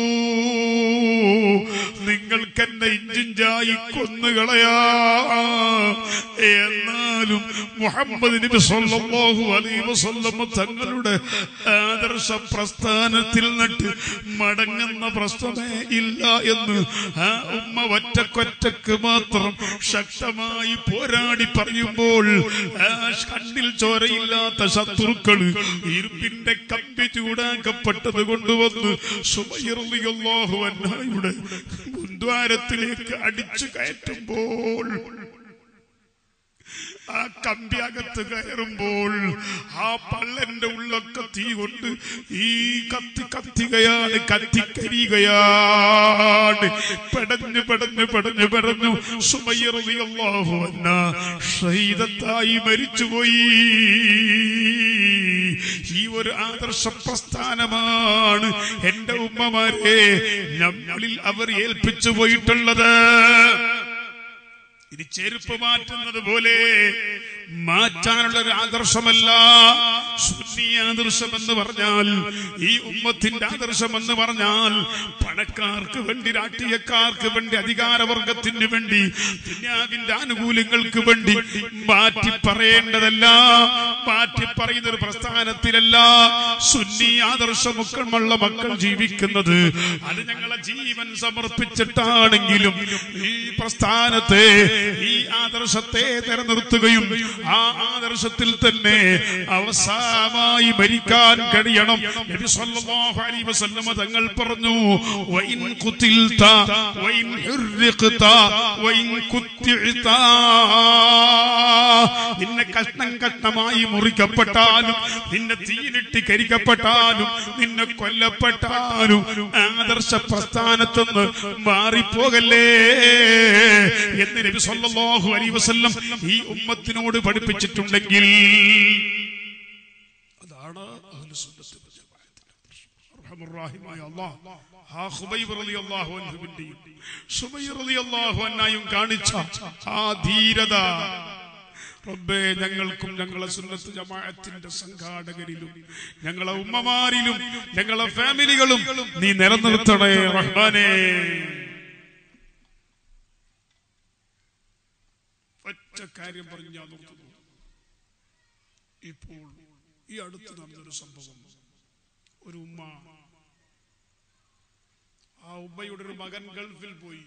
നിങ്ങൾക്ക് എന്നെ ഇഞ്ചിഞ്ചായി കൊന്നുകളയാ എന്നാലും മുഹമ്മദ് നബി സല്ലല്ലാഹു അലൈഹി വസല്ലം തങ്ങളുടെ ആദർശ പ്രസ്ഥാനത്തിൽ നിന്നിട്ട് മടങ്ങുന്ന പ്രശ്നമേ ഇല്ല എന്ന് ആ ഉമ്മ ഒറ്റക്കൊറ്റക്ക് മാത്രം ശക്തമായി പോരാടി പറയുമ്പോൾ ആ കണ്ണിൽ ചോരയില്ലാത്ത ശത്രുക്കൾ ഇരുപ്പിന്റെ കമ്പി ചൂടാക്കപ്പെട്ടത് കൊണ്ടുവന്ന് സുബൈറിയാഹു അന്നായുടെ മുൻദ്വാരത്തിലേക്ക് അടിച്ചു കയറ്റുമ്പോൾ ആ കമ്പി അകത്ത് കയറുമ്പോൾ ആ പള്ളന്റെ ഉള്ളൊക്കെ തീ കൊണ്ട് ഈ കത്തി കത്തികയാണ് കത്തിക്കരിയുകയാണ് പെടഞ്ഞു പെടഞ്ഞു പെടഞ്ഞു പെടഞ്ഞു സുമയ്യറിയാഹു എന്ന ഷഹീദത്തായി മരിച്ചുപോയി ഈ ഒരു ആദർശ പ്രസ്ഥാനമാണ് എന്റെ ഉമ്മമാരെ നമ്മളിൽ അവർ ഏൽപ്പിച്ചു പോയിട്ടുള്ളത് ഇനി ചെരുപ്പ് മാറ്റുന്നത് പോലെ മാറ്റാനുള്ള ഒരു ആദർശമല്ല സുന്നി ആദർശം എന്ന് പറഞ്ഞാൽ ഈ ഉമ്മത്തിന്റെ ആദർശം എന്ന് പറഞ്ഞാൽ പണക്കാർക്ക് വേണ്ടി രാഷ്ട്രീയക്കാർക്ക് വേണ്ടി അധികാരവർഗത്തിന് വേണ്ടി ദുന്യാവിന്റെ ആനുകൂല്യങ്ങൾക്ക് വേണ്ടി മാറ്റി പറയേണ്ടതല്ല മാറ്റി പറയുന്ന ഒരു പ്രസ്ഥാനത്തിലല്ല സുന്നി ആദർശമുള്ള മക്കൾ ജീവിക്കുന്നത് അത് ഞങ്ങളെ ജീവൻ സമർപ്പിച്ചിട്ടാണെങ്കിലും ഈ പ്രസ്ഥാനത്തെ ഈ ആദർശത്തെ നിലനിർത്തുകയും ആ ആദർശത്തിൽ തന്നെ അവസാനമായി മരിക്കാൻ കഴിയണം നബി സല്ലല്ലാഹു അലൈഹി വസല്ലമ തങ്ങൾ പറഞ്ഞു വഇൻ ഖുതിൽത വഇൻ ഹുർഖത വഇൻ കുത്തിഅത നിന്നെ കഷ്ണം കഷ്ണമായി മുറിക്കപ്പെട്ടാലും നിന്നെ തീയിലിട്ട് കരിക്കപ്പെട്ടാലും നിന്നെ കൊല്ലപ്പെട്ടാലും ആദർശ പ്രസ്ഥാനത്തൊന്ന് മാറിപ്പോകല്ലേ എന്ന് നബി സല്ലല്ലാഹു അലൈഹി വസല്ലം ഈ ഉമ്മത്തിനോട് പഠിപ്പിച്ചിട്ടുണ്ടെങ്കിൽ അതാണ് അഹ്ലുസുന്നത്ത് വൽ ജമാഅത്തിന്റെ ആദർശം. അർഹമുർറാഹിമായ അല്ലാഹ് ആ ഖുബൈബ് റളിയല്ലാഹു അൻഹുവിന്റെയും സുബൈർ റളിയല്ലാഹു അൻഹയും കാണിച്ച ആ ധീരത റബ്ബേ ഞങ്ങൾക്കും ഞങ്ങളെ സുന്നത്ത് ജമാഅത്തിന്റെ സംഘാടകരിലും ഞങ്ങളെ ഉമ്മമാരിലും ഞങ്ങളെ ഫാമിലികളും നീ നിലനിർത്തണേ റഹ്മാനേ ഒറ്റ കാര്യം പറഞ്ഞ് ഞാൻ നോക്കുന്നു ഇപ്പോൾ ഈ അടുത്ത് നടന്നൊരു സംഭവം ഒരു ഉമ്മ ആ ഉമ്മയുടെ ഒരു മകൻ ഗൾഫിൽ പോയി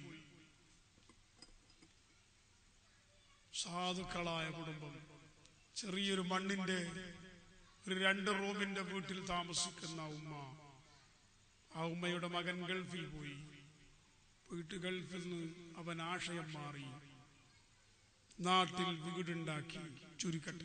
സാധുക്കളായ കുടുംബം ചെറിയൊരു മണ്ണിന്റെ ഒരു രണ്ട് റൂമിന്റെ വീട്ടിൽ താമസിക്കുന്ന ഉമ്മ ആ ഉമ്മയുടെ മകൻ ഗൾഫിൽ പോയി പോയിട്ട് ഗൾഫിൽ നിന്ന് അവൻ ആശയം മാറി നാട്ടിൽ വീടുണ്ടാക്കി ചുരുക്കട്ടെ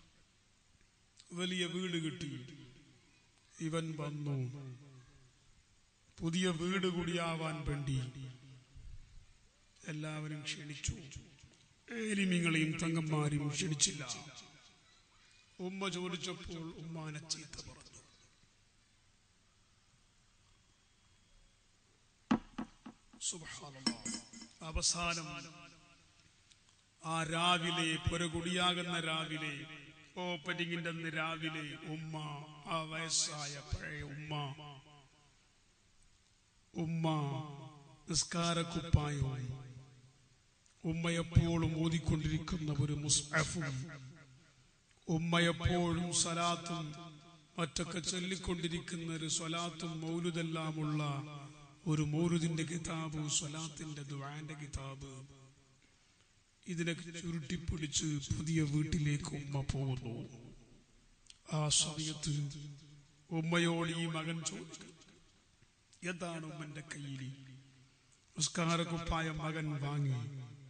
വലിയ വീട് കിട്ടി ഇവൻ വന്നു പുതിയ വീട് കൂടിയാവാൻ വേണ്ടി എല്ലാവരും ക്ഷണിച്ചു ഏലിമിങ്ങളെയും തങ്ങന്മാരെയും ക്ഷണിച്ചില്ല ഉമ്മ ചോദിച്ചപ്പോൾ ഉമ്മാനെ ചീത്ത പറഞ്ഞു സുബ്ഹാനല്ലാഹ്. അവസാനം ആ രാവിലെ പുരകുടിയാകുന്ന രാവിലെ ഓപ്പനിങ്ങിന്റെ അന്ന് രാവിലെ ഉമ്മ ആ വയസ്സായ പഴയ ഉമ്മ ഉമ്മ നിസ്കാരക്കുപ്പായവും ഉമ്മയെപ്പോഴും ഓതിക്കൊണ്ടിരിക്കുന്ന ഒരു മുസ്അഫും ഉമ്മയെപ്പോഴും സലാത്തും മറ്റൊക്കെ ചൊല്ലിക്കൊണ്ടിരിക്കുന്ന ഒരു സ്വലാത്തും മൗലുതെല്ലാമുള്ള ഒരു മൗലുദിന്റെ കിതാബ് സ്വലാത്തിന്റെ ദുആന്റെ കിതാബ് ഇതിനെ ചുരുട്ടിപ്പിടിച്ച് പുതിയ വീട്ടിലേക്ക് ഉമ്മ പോകുന്നു ആ സമയത്ത് ഉമ്മയോട് ഈ മകൻ ചോദിച്ചു എന്താണ് ഉമ്മന്റെ കയ്യിൽ നിസ്കാരക്കുപ്പായ മകൻ വാങ്ങി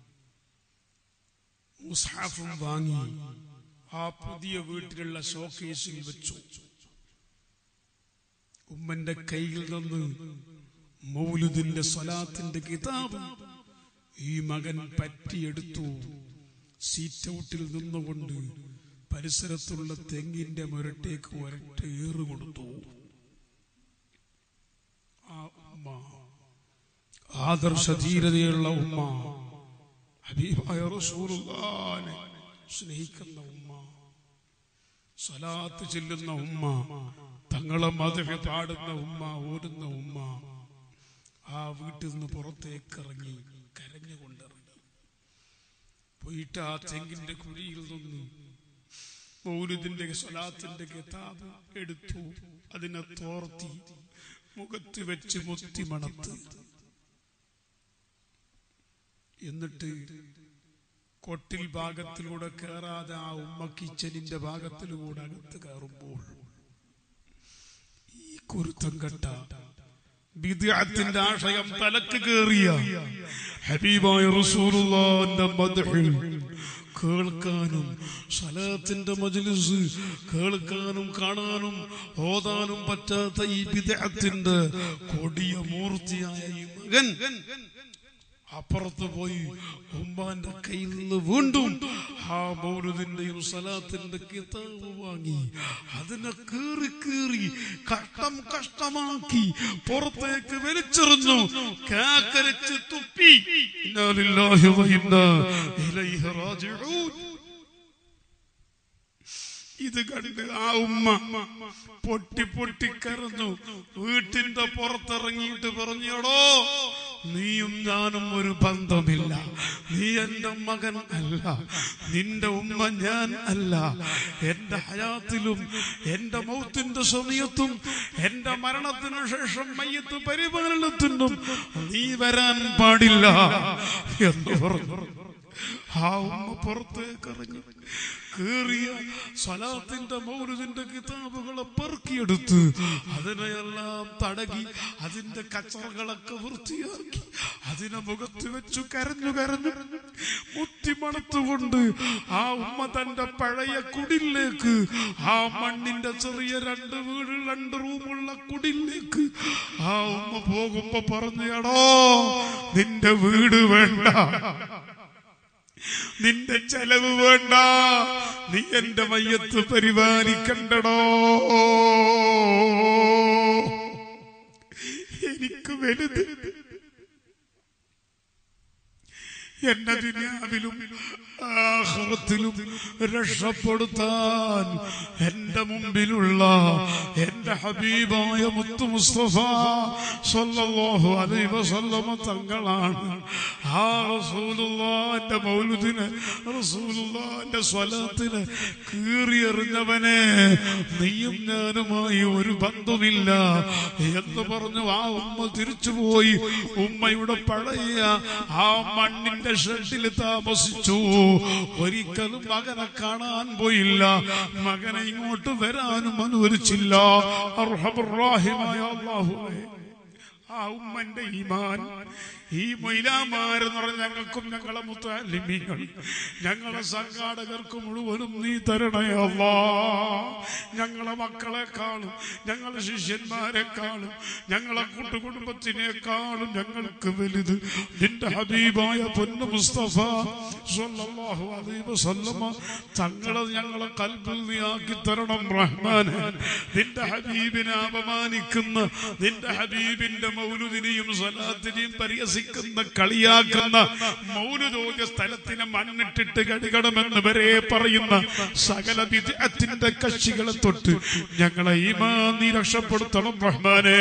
മുസ്ഹാഫും വാങ്ങി ആ പുതിയ വീട്ടിലുള്ള ഷോക്കേസിൽ വെച്ചു ഉമ്മന്റെ കയ്യിൽ നിന്ന് മൗലുദിന്റെ സ്വലാത്തിന്റെ കിതാബ് ഈ മകൻ പറ്റിയെടുത്തു സീറ്റ് ഔട്ടിൽ നിന്നുകൊണ്ട് പരിസരത്തുള്ള തെങ്ങിന്റെ മുരട്ടേക്ക് ഒരട്ട ഏറ് കൊടുത്തു ആ ഉമ്മ ആദർശധീരതയുള്ള ഉമ്മ ഹബീബായ റസൂലുള്ളാഹിനെ സ്നേഹിക്കുന്ന ഉമ്മ സ്വലാത്ത് ചെല്ലുന്ന ഉമ്മ തങ്ങളെ മതവി പാടുന്ന ഉമ്മ ഓടുന്ന ഉമ്മ ആ വീട്ടിൽ നിന്ന് പുറത്തേക്ക് ഇറങ്ങി കരഞ്ഞുകൊണ്ടിറങ്ങി പോയിട്ട് ആ തെങ്ങിന്റെ കുഴിയിൽ നിന്ന് മൗലിദിന്റെ സ്വലാത്തിന്റെ കിതാബ് എടുത്തു അതിനെ തോർത്തി മുഖത്ത് വെച്ച് മുത്തി മണത്ത് എന്നിട്ട് കൊട്ടിൽ ഭാഗത്തിലൂടെ കയറാതെ ആ ഉമ്മ കിച്ചനിന്റെ ഭാഗത്തിലൂടെ അകത്ത് കയറുമ്പോൾ ഈ കുരുത്തം കെട്ട ബിദ്അത്തിന്റെ ആശയം തലക്ക് കേറിയ ഹബീബായ റസൂലുള്ളാഹിന്റെ മദ്ഹിൽ കേൾക്കാനും സലാത്തിന്റെ മജ്ലിസ് കേൾക്കാനും കാണാനും ഓതാനും പറ്റാത്ത ഈ ബിദ്അത്തിന്റെ കൊടിയ മൂർത്തിയായ ഈ മകൻ അപ്പുറത്ത് പോയി ഉമ്മാന്റെ കയ്യിൽ നിന്ന് വീണ്ടും ആ മൗലതിന്റെയും സലാത്തിന്റെ കിതാബ് വാങ്ങി അതിനെ കീറി കീറി കഷ്ടം കഷ്ടമാക്കി പുറത്തേക്ക് വലിച്ചെറിഞ്ഞു കാക്കരച്ച് തുപ്പി ഇന്നാ ലില്ലാഹി വ ഇന്നാ ഇലൈഹി റാജിഊൻ ഇത് കണ്ട് ആ ഉമ്മ പൊട്ടി പൊട്ടി കരഞ്ഞു വീട്ടിന്റെ പുറത്തിറങ്ങിയിട്ട് പറഞ്ഞോടോ നീയും ഞാനും ഒരു ബന്ധമില്ല നീ എന്റെ മകൻ അല്ല നിന്റെ ഉമ്മ ഞാൻ അല്ല എന്റെ ഹയാത്തിലും എന്റെ മൗത്തിന്റെ സമയത്തും എന്റെ മരണത്തിനു ശേഷം മയ്യത്ത് പരിപാലനത്തിനും നീ വരാൻ പാടില്ല എന്ന് പറഞ്ഞു ആ ഉമ്മ പുറത്തേക്ക് ഇറങ്ങി കേറിയ സ്വലാത്തിന്റെ മൗരുദിന്റെ കിതാബുകളെ പെറുക്കിയെടുത്ത് അതിനെയെല്ലാം തടകി അതിന്റെ കച്ചറകളൊക്കെ വൃത്തിയാക്കി അതിനെ മുഖത്ത് വെച്ചു കരഞ്ഞു കരഞ്ഞു മുത്തി മണത്തുകൊണ്ട് ആ ഉമ്മ തന്റെ പഴയ കുടിലേക്ക് ആ മണ്ണിന്റെ ചെറിയ രണ്ട് വീട് രണ്ട് റൂമുള്ള കുടിലേക്ക് ആ ഉമ്മ പോകുമ്പോ പറഞ്ഞടോ നിന്റെ വീട് വേണ്ട നിന്റെ ചെലവ് വേണ്ട നീ എന്റെ മയ്യത്ത് പരിപാലിക്കണ്ടടോ എനിക്ക് വലുത് എന്റെ ദുനിയാവിലും ആഹ്റത്തിലും രക്ഷപ്പെടുത്താൻ എന്റെ മുമ്പിലുള്ള എന്റെ ഹബീബായ മുത്തു മുസ്തഫ സല്ലല്ലാഹു അലൈഹി വസല്ലമ തങ്ങളാണ് ആ റസൂലുള്ളാഹിന്റെ മൗലുദിന് റസൂലുള്ളാഹിന്റെ സ്വലാത്തിന് കീറിയെറിഞ്ഞവനെ നീയും ഞാനുമായി ഒരു ബന്ധമില്ല എന്ന് പറഞ്ഞു ആ ഉമ്മ തിരിച്ചുപോയി ഉമ്മയുടെ പഴയ ആ മണ്ണിന്റെ ഷെഡിൽ താമസിച്ചു ഒരിക്കലും മകനെ കാണാൻ പോയില്ല മകനെ ഇങ്ങോട്ട് വരാനും അനുവദിച്ചില്ല അർഹമുറാഹിമായ അല്ലാഹുവേ ആ ഉമ്മന്റെ ഈമാൻ ഈ മൈലാമാരെന്ന് പറഞ്ഞ ഞങ്ങൾക്കും ഞങ്ങളെ മുത്താലിമീങ്ങൾ ഞങ്ങളെ സംഘാടകർക്ക് മുഴുവനും നീ തരണേ അല്ലാ ഞങ്ങളെ മക്കളെക്കാളും ഞങ്ങളെ ശിഷ്യന്മാരെക്കാളും ഞങ്ങളെ കൂട്ടുകുടുംബത്തിനേക്കാളും ഞങ്ങൾക്ക് വലുത് നിന്റെ ഹബീബായ പൊന്നു മുസ്തഫ സ്വല്ലല്ലാഹു അലൈഹി വസല്ലമ തങ്ങളെ ഞങ്ങളെ കൽബിൽ നീ ആക്കി തരണം റഹ്മാനെ നിന്റെ ഹബീബിനെ അപമാനിക്കുന്ന നിന്റെ ഹബീബിന്റെ മൗലുദിനെയും സലാത്തിനെയും പരിഹസിക്കുന്ന കളിയാക്കുന്ന മൗലുദോദ്യ സ്ഥലത്തിന് മണ്ണിട്ടിട്ട് കഴുകണമെന്ന് വരെ പറയുന്ന സകല വിദ്യത്തിന്റെ കക്ഷികളെ തൊട്ട് ഞങ്ങളെ ഈമാ നീ രക്ഷപ്പെടുത്തണം റഹ്മാനെ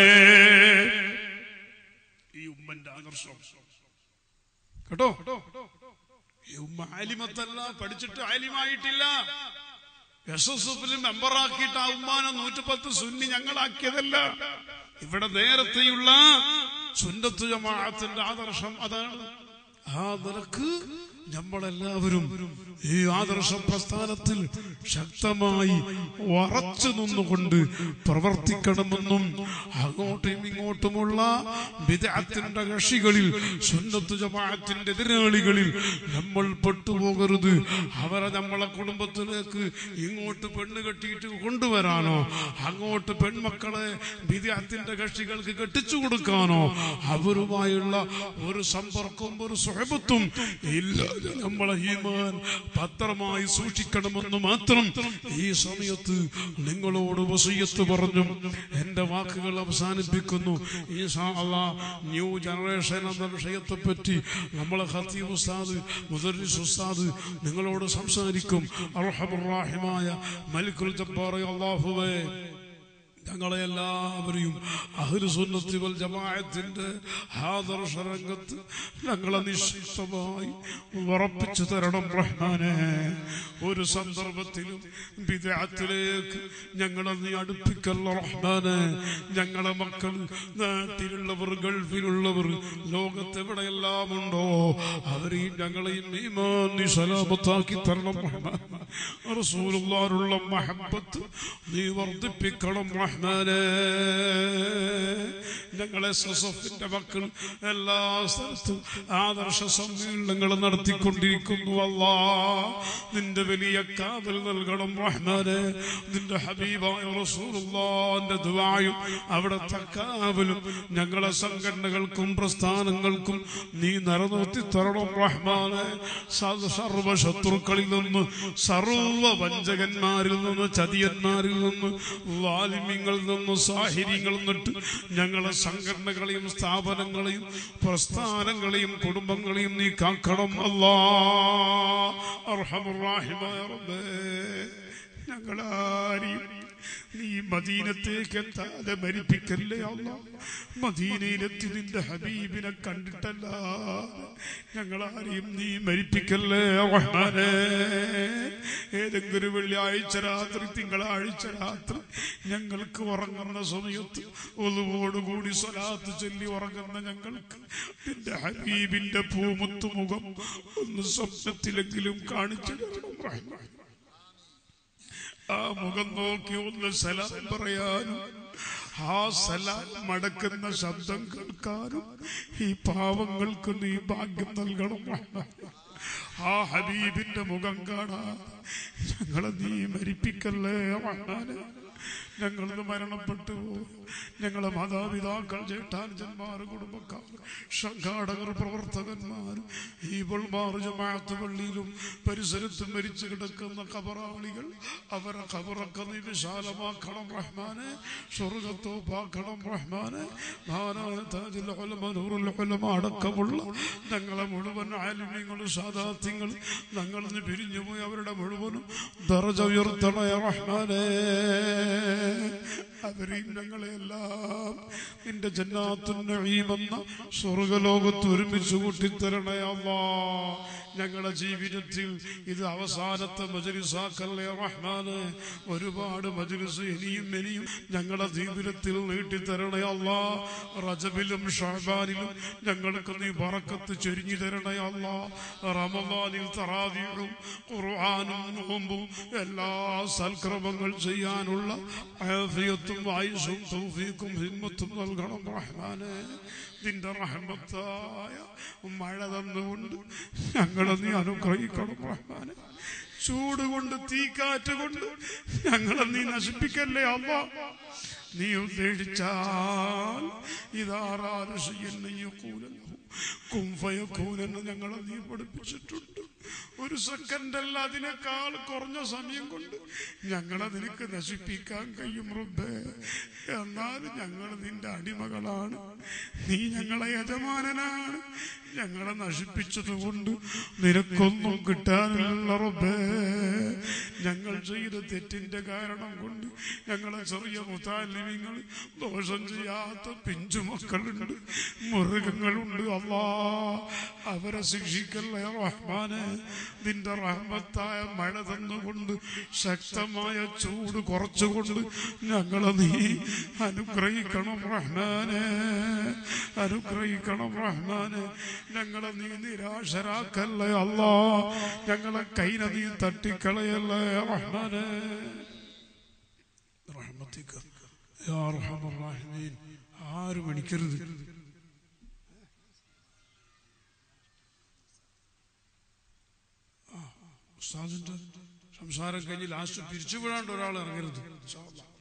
ഈ ഉമ്മന്റെ ആദർശം കേട്ടോ ഈ ഉമ്മ ആലിമത്തല്ല പഠിച്ചിട്ട് ആലിമായിട്ടില്ല എസ് എസ് എഫിൽ മെമ്പറാക്കിയിട്ട് ആ ഉമ്മാനെ നൂറ്റിപ്പത്ത് സുന്നി ഞങ്ങളാക്കിയതല്ല ഇവിടെ നേരത്തെയുള്ള സുന്നത്ത് ജമാഅത്തിന്റെ ആദർശം അതാണ് ആ നിലക്ക് നമ്മളെല്ലാവരും ഈ ആദർശ പ്രസ്ഥാനത്തിൽ ശക്തമായി ഉറച്ചു നിന്നുകൊണ്ട് പ്രവർത്തിക്കണമെന്നും അങ്ങോട്ടും ഇങ്ങോട്ടുമുള്ള വിദഗ്ധത്തിന്റെ കക്ഷികളിൽ സുന്നത്ത് ജമാഅത്തിന്റെ എതിരാളികളിൽ നമ്മൾ പെട്ടുപോകരുത് അവരെ നമ്മളെ കുടുംബത്തിലേക്ക് ഇങ്ങോട്ട് പെണ്ണ് കെട്ടിയിട്ട് കൊണ്ടുവരാനോ അങ്ങോട്ട് പെൺമക്കളെ വിദഗ്ധത്തിന്റെ കക്ഷികൾക്ക് കെട്ടിച്ചു കൊടുക്കാനോ അവരുമായുള്ള ഒരു സമ്പർക്കവും ഒരു സുഹബത്തും ഇല്ല നമ്മളെ ഈമാൻ ഭദ്രമായി സൂക്ഷിക്കണമെന്ന് മാത്രം ഈ സമയത്ത് നിങ്ങളോട് വസീയത്ത് പറഞ്ഞു എന്റെ വാക്കുകൾ അവസാനിപ്പിക്കുന്നു ഈശാ അള്ളാ ന്യൂ ജനറേഷൻ എന്ന വിഷയത്തെ പറ്റി നമ്മളെ ഖത്തീബ് ഉസ്താദ് മുദർരിസ് ഉസ്താദ് നിങ്ങളോട് സംസാരിക്കും അർഹമുറാഹിമായ മലിക്കുൽ ജബ്ബാർ അള്ളാഹുവേ ഞങ്ങളെ എല്ലാവരെയും അഹ്ലുസുന്നത്തി വൽ ജമാഅത്തിന്റെ ആദർശ രംഗത്ത് ഞങ്ങളെ നിശ്ചിതമായി ഉറപ്പിച്ചു തരണം റഹ്മാനെ ഒരു സന്ദർഭത്തിലും വിദേഹത്തിലേക്ക് ഞങ്ങളെ നീ അടുപ്പിക്കല്ല റഹ്മാനെ ഞങ്ങളെ മക്കൾ നാട്ടിലുള്ളവർ ഗൾഫിലുള്ളവർ ലോകത്തെവിടെയെല്ലാം ഉണ്ടോ അവരെയും ഞങ്ങളെയും ഈമാൻ നീ സലാമത്താക്കി തരണം റഹ്മാൻ റസൂലുള്ളാഹിനുള്ള മഹബത്ത് നീ വർദ്ധിപ്പിക്കണം റഹ്മാനെ ഞങ്ങളെ സസഫിന്റെ മക്കൾ എല്ലാ സ്ഥലത്തും ആദർശ സമ്മേളനങ്ങൾ നടത്തിക്കൊണ്ടിരിക്കുന്നു അല്ലാ നിന്റെ വലിയ കാതൽ നൽകണം റഹ്മാനെ നിന്റെ ഹബീബായ റസൂലുള്ളാന്റെ ദുആയും അവിടുത്തെ കാവലും ഞങ്ങളെ സംഘടനകൾക്കും പ്രസ്ഥാനങ്ങൾക്കും നീ നിലനിർത്തി തരണം റഹ്മാനെ സ- സർവ്വ ശത്രുക്കളിൽ നിന്ന് സർവ വഞ്ചകന്മാരിൽ നിന്ന് ചതിയന്മാരിൽ നിന്ന് വാലിമ്യങ്ങളിൽ നിന്ന് സാഹിര്യങ്ങളിൽ നിന്നിട്ട് ഞങ്ങളെ സംഘടനകളെയും സ്ഥാപനങ്ങളെയും പ്രസ്ഥാനങ്ങളെയും കുടുംബങ്ങളെയും നീ കാക്കണം അല്ലാ അർഹമുറാഹിമായ റബ്ബേ ഞങ്ങളാരെയും നീ മദീനത്തേക്ക് എത്താതെ മരിപ്പിക്കല്ലേ അല്ല മദീനയിലെത്തി നിന്റെ ഹബീബിനെ കണ്ടിട്ടല്ല ഞങ്ങളാരെയും നീ മരിപ്പിക്കല്ലേ റഹ്മാനേ ഏതെങ്കിലും വെള്ളിയാഴ്ച രാത്രി തിങ്കളാഴ്ച രാത്രി ഞങ്ങൾക്ക് ഉറങ്ങുന്ന സമയത്ത് ഒതുവോടുകൂടി സ്വലാത്ത് ചൊല്ലി ഉറങ്ങുന്ന ഞങ്ങൾക്ക് നിന്റെ ഹബീബിന്റെ പൂമുത്തു മുഖം ഒന്ന് സ്വപ്നത്തിലെങ്കിലും കാണിച്ചു തരണം റഹ്മാൻ ആ മുഖം നോക്കി ഒന്ന് സലാം പറയാനും ആ സലാം മടക്കുന്ന ശബ്ദം കേൾക്കാനും ഈ പാവങ്ങൾക്ക് നീ ഭാഗ്യം നൽകണം റഹ്മാൻ. ആ ഹബീബിന്റെ മുഖം കാണാൻ ഞങ്ങളെ നീ മരിപ്പിക്കല്ലേ റഹ്മാനെ ഞങ്ങളിന്ന് മരണപ്പെട്ടു പോയി. ഞങ്ങളെ മാതാപിതാക്കൾ ചേട്ടാനുജന്മാർ കുടുംബക്കാർ സംഘാടകർ പ്രവർത്തകന്മാർ ഈ ബൾമാർ ജമാഅത്ത് പള്ളിയിലും പരിസരത്തും മരിച്ചു കിടക്കുന്ന കബറാളികൾ അവരെ കബറൊക്കെ നീ വിശാലമാക്കണം റഹ്മാനെ സ്വർഗത്തോപ്പാക്കണം റഹ്മാനെ മഹാനായ താജുൽ ഉലമ, നൂറുൽ ഉലമ അടക്കമുള്ള ഞങ്ങളെ മുഴുവൻ ആലിമ്യങ്ങൾ സാദാത്യങ്ങൾ ഞങ്ങൾ നിന്ന് പിരിഞ്ഞുപോയി അവരുടെ മുഴുവനും ദറജ ഉയർത്തണേ റഹ്മാനേ അവരെയും ഞങ്ങളെല്ലാം നിന്റെ ജന്നാത്തുന്നീമെന്ന സ്വർഗലോകത്ത് ഒരുമിച്ച് കൂട്ടിത്തരണേ അല്ലാ ഞങ്ങളുടെ ജീവിതത്തിൽ ഇത് അവസാനത്തെ മജലിസാക്കല്ലേ റഹ്മാന് ഒരുപാട് മജലിസ് ഇനിയും ഇനിയും ഞങ്ങളുടെ ജീവിതത്തിൽ നീട്ടിത്തരണേ അല്ലാ റജബിലും ഷഹബാനിലും ഞങ്ങൾക്ക് നീ പറക്കത്ത് ചൊരിഞ്ഞു തരണേ അല്ലാ റമദാനിൽ തറാദിയും ഖുർആാനും നോമ്പും എല്ലാ സൽക്രമങ്ങൾ ചെയ്യാനുള്ള ആഫിയത്തും ആയുസും തൗഫീഖും ഹിമ്മത്തും നൽകണം റഹ്മാനെ നിന്റെ റഹ്മത്തായ മഴ തന്നുകൊണ്ട് ഞങ്ങളെ നീ അനുഗ്രഹിക്കണം റഹ്മാനെ ചൂട് കൊണ്ട് തീക്കാറ്റ് കൊണ്ട് ഞങ്ങളെ നീ നശിപ്പിക്കല്ലേ അമ്മ നീ ഉദ്ദേശിച്ചാൽ ഇതാറാശയെന്നൂലല്ലോ കുംഫയക്കൂലെന്ന് ഞങ്ങളെ നീ പഠിപ്പിച്ചിട്ടുണ്ട് ഒരു സെക്കൻഡ് അല്ല അതിനേക്കാൾ കുറഞ്ഞ സമയം കൊണ്ട് ഞങ്ങളെ നിനക്ക് നശിപ്പിക്കാൻ കഴിയും റബ്ബേ എന്നാൽ ഞങ്ങൾ നിന്റെ അടിമകളാണ് നീ ഞങ്ങളെ യജമാനനാണ് ഞങ്ങളെ നശിപ്പിച്ചതുകൊണ്ട് നിനക്കൊന്നും കിട്ടാനില്ല റബ്ബേ ഞങ്ങൾ ചെയ്ത തെറ്റിന്റെ കാരണം കൊണ്ട് ഞങ്ങളെ ചെറിയ മുത്താലിമിങ്ങൾ ദോഷം ചെയ്യാത്ത പിഞ്ചുമക്കളുണ്ട് മൃഗങ്ങളുണ്ട് അല്ലാ അവരെ ശിക്ഷിക്കല്ലേ റഹ്മാനെ നിന്റെ റഹ്മത്തായ മഴ തന്നുകൊണ്ട് ശക്തമായ ചൂട് കുറച്ചുകൊണ്ട് ഞങ്ങളെ നീ അനുഗ്രഹിക്കണം റഹ്മാനെ അനുഗ്രഹിക്കണം റഹ്മാനെ ഞങ്ങളെ നീ നിരാശരാക്കല്ലേ അല്ലാ ഞങ്ങളെ കൈന നീ തട്ടിക്കളയല്ലേ റഹ്മാനെ റഹ്മത്തിക്ക യാ അർഹമർ റഹീമീൻ ആരും എണിക്കരുത് ഉസ്താദിന്റെ സംസാരം കഴിഞ്ഞ് ലാസ്റ്റ് പിരിച്ചുവിടാണ്ട് ഒരാൾ ഇറങ്ങരുത് ഇൻഷാ അല്ലാ.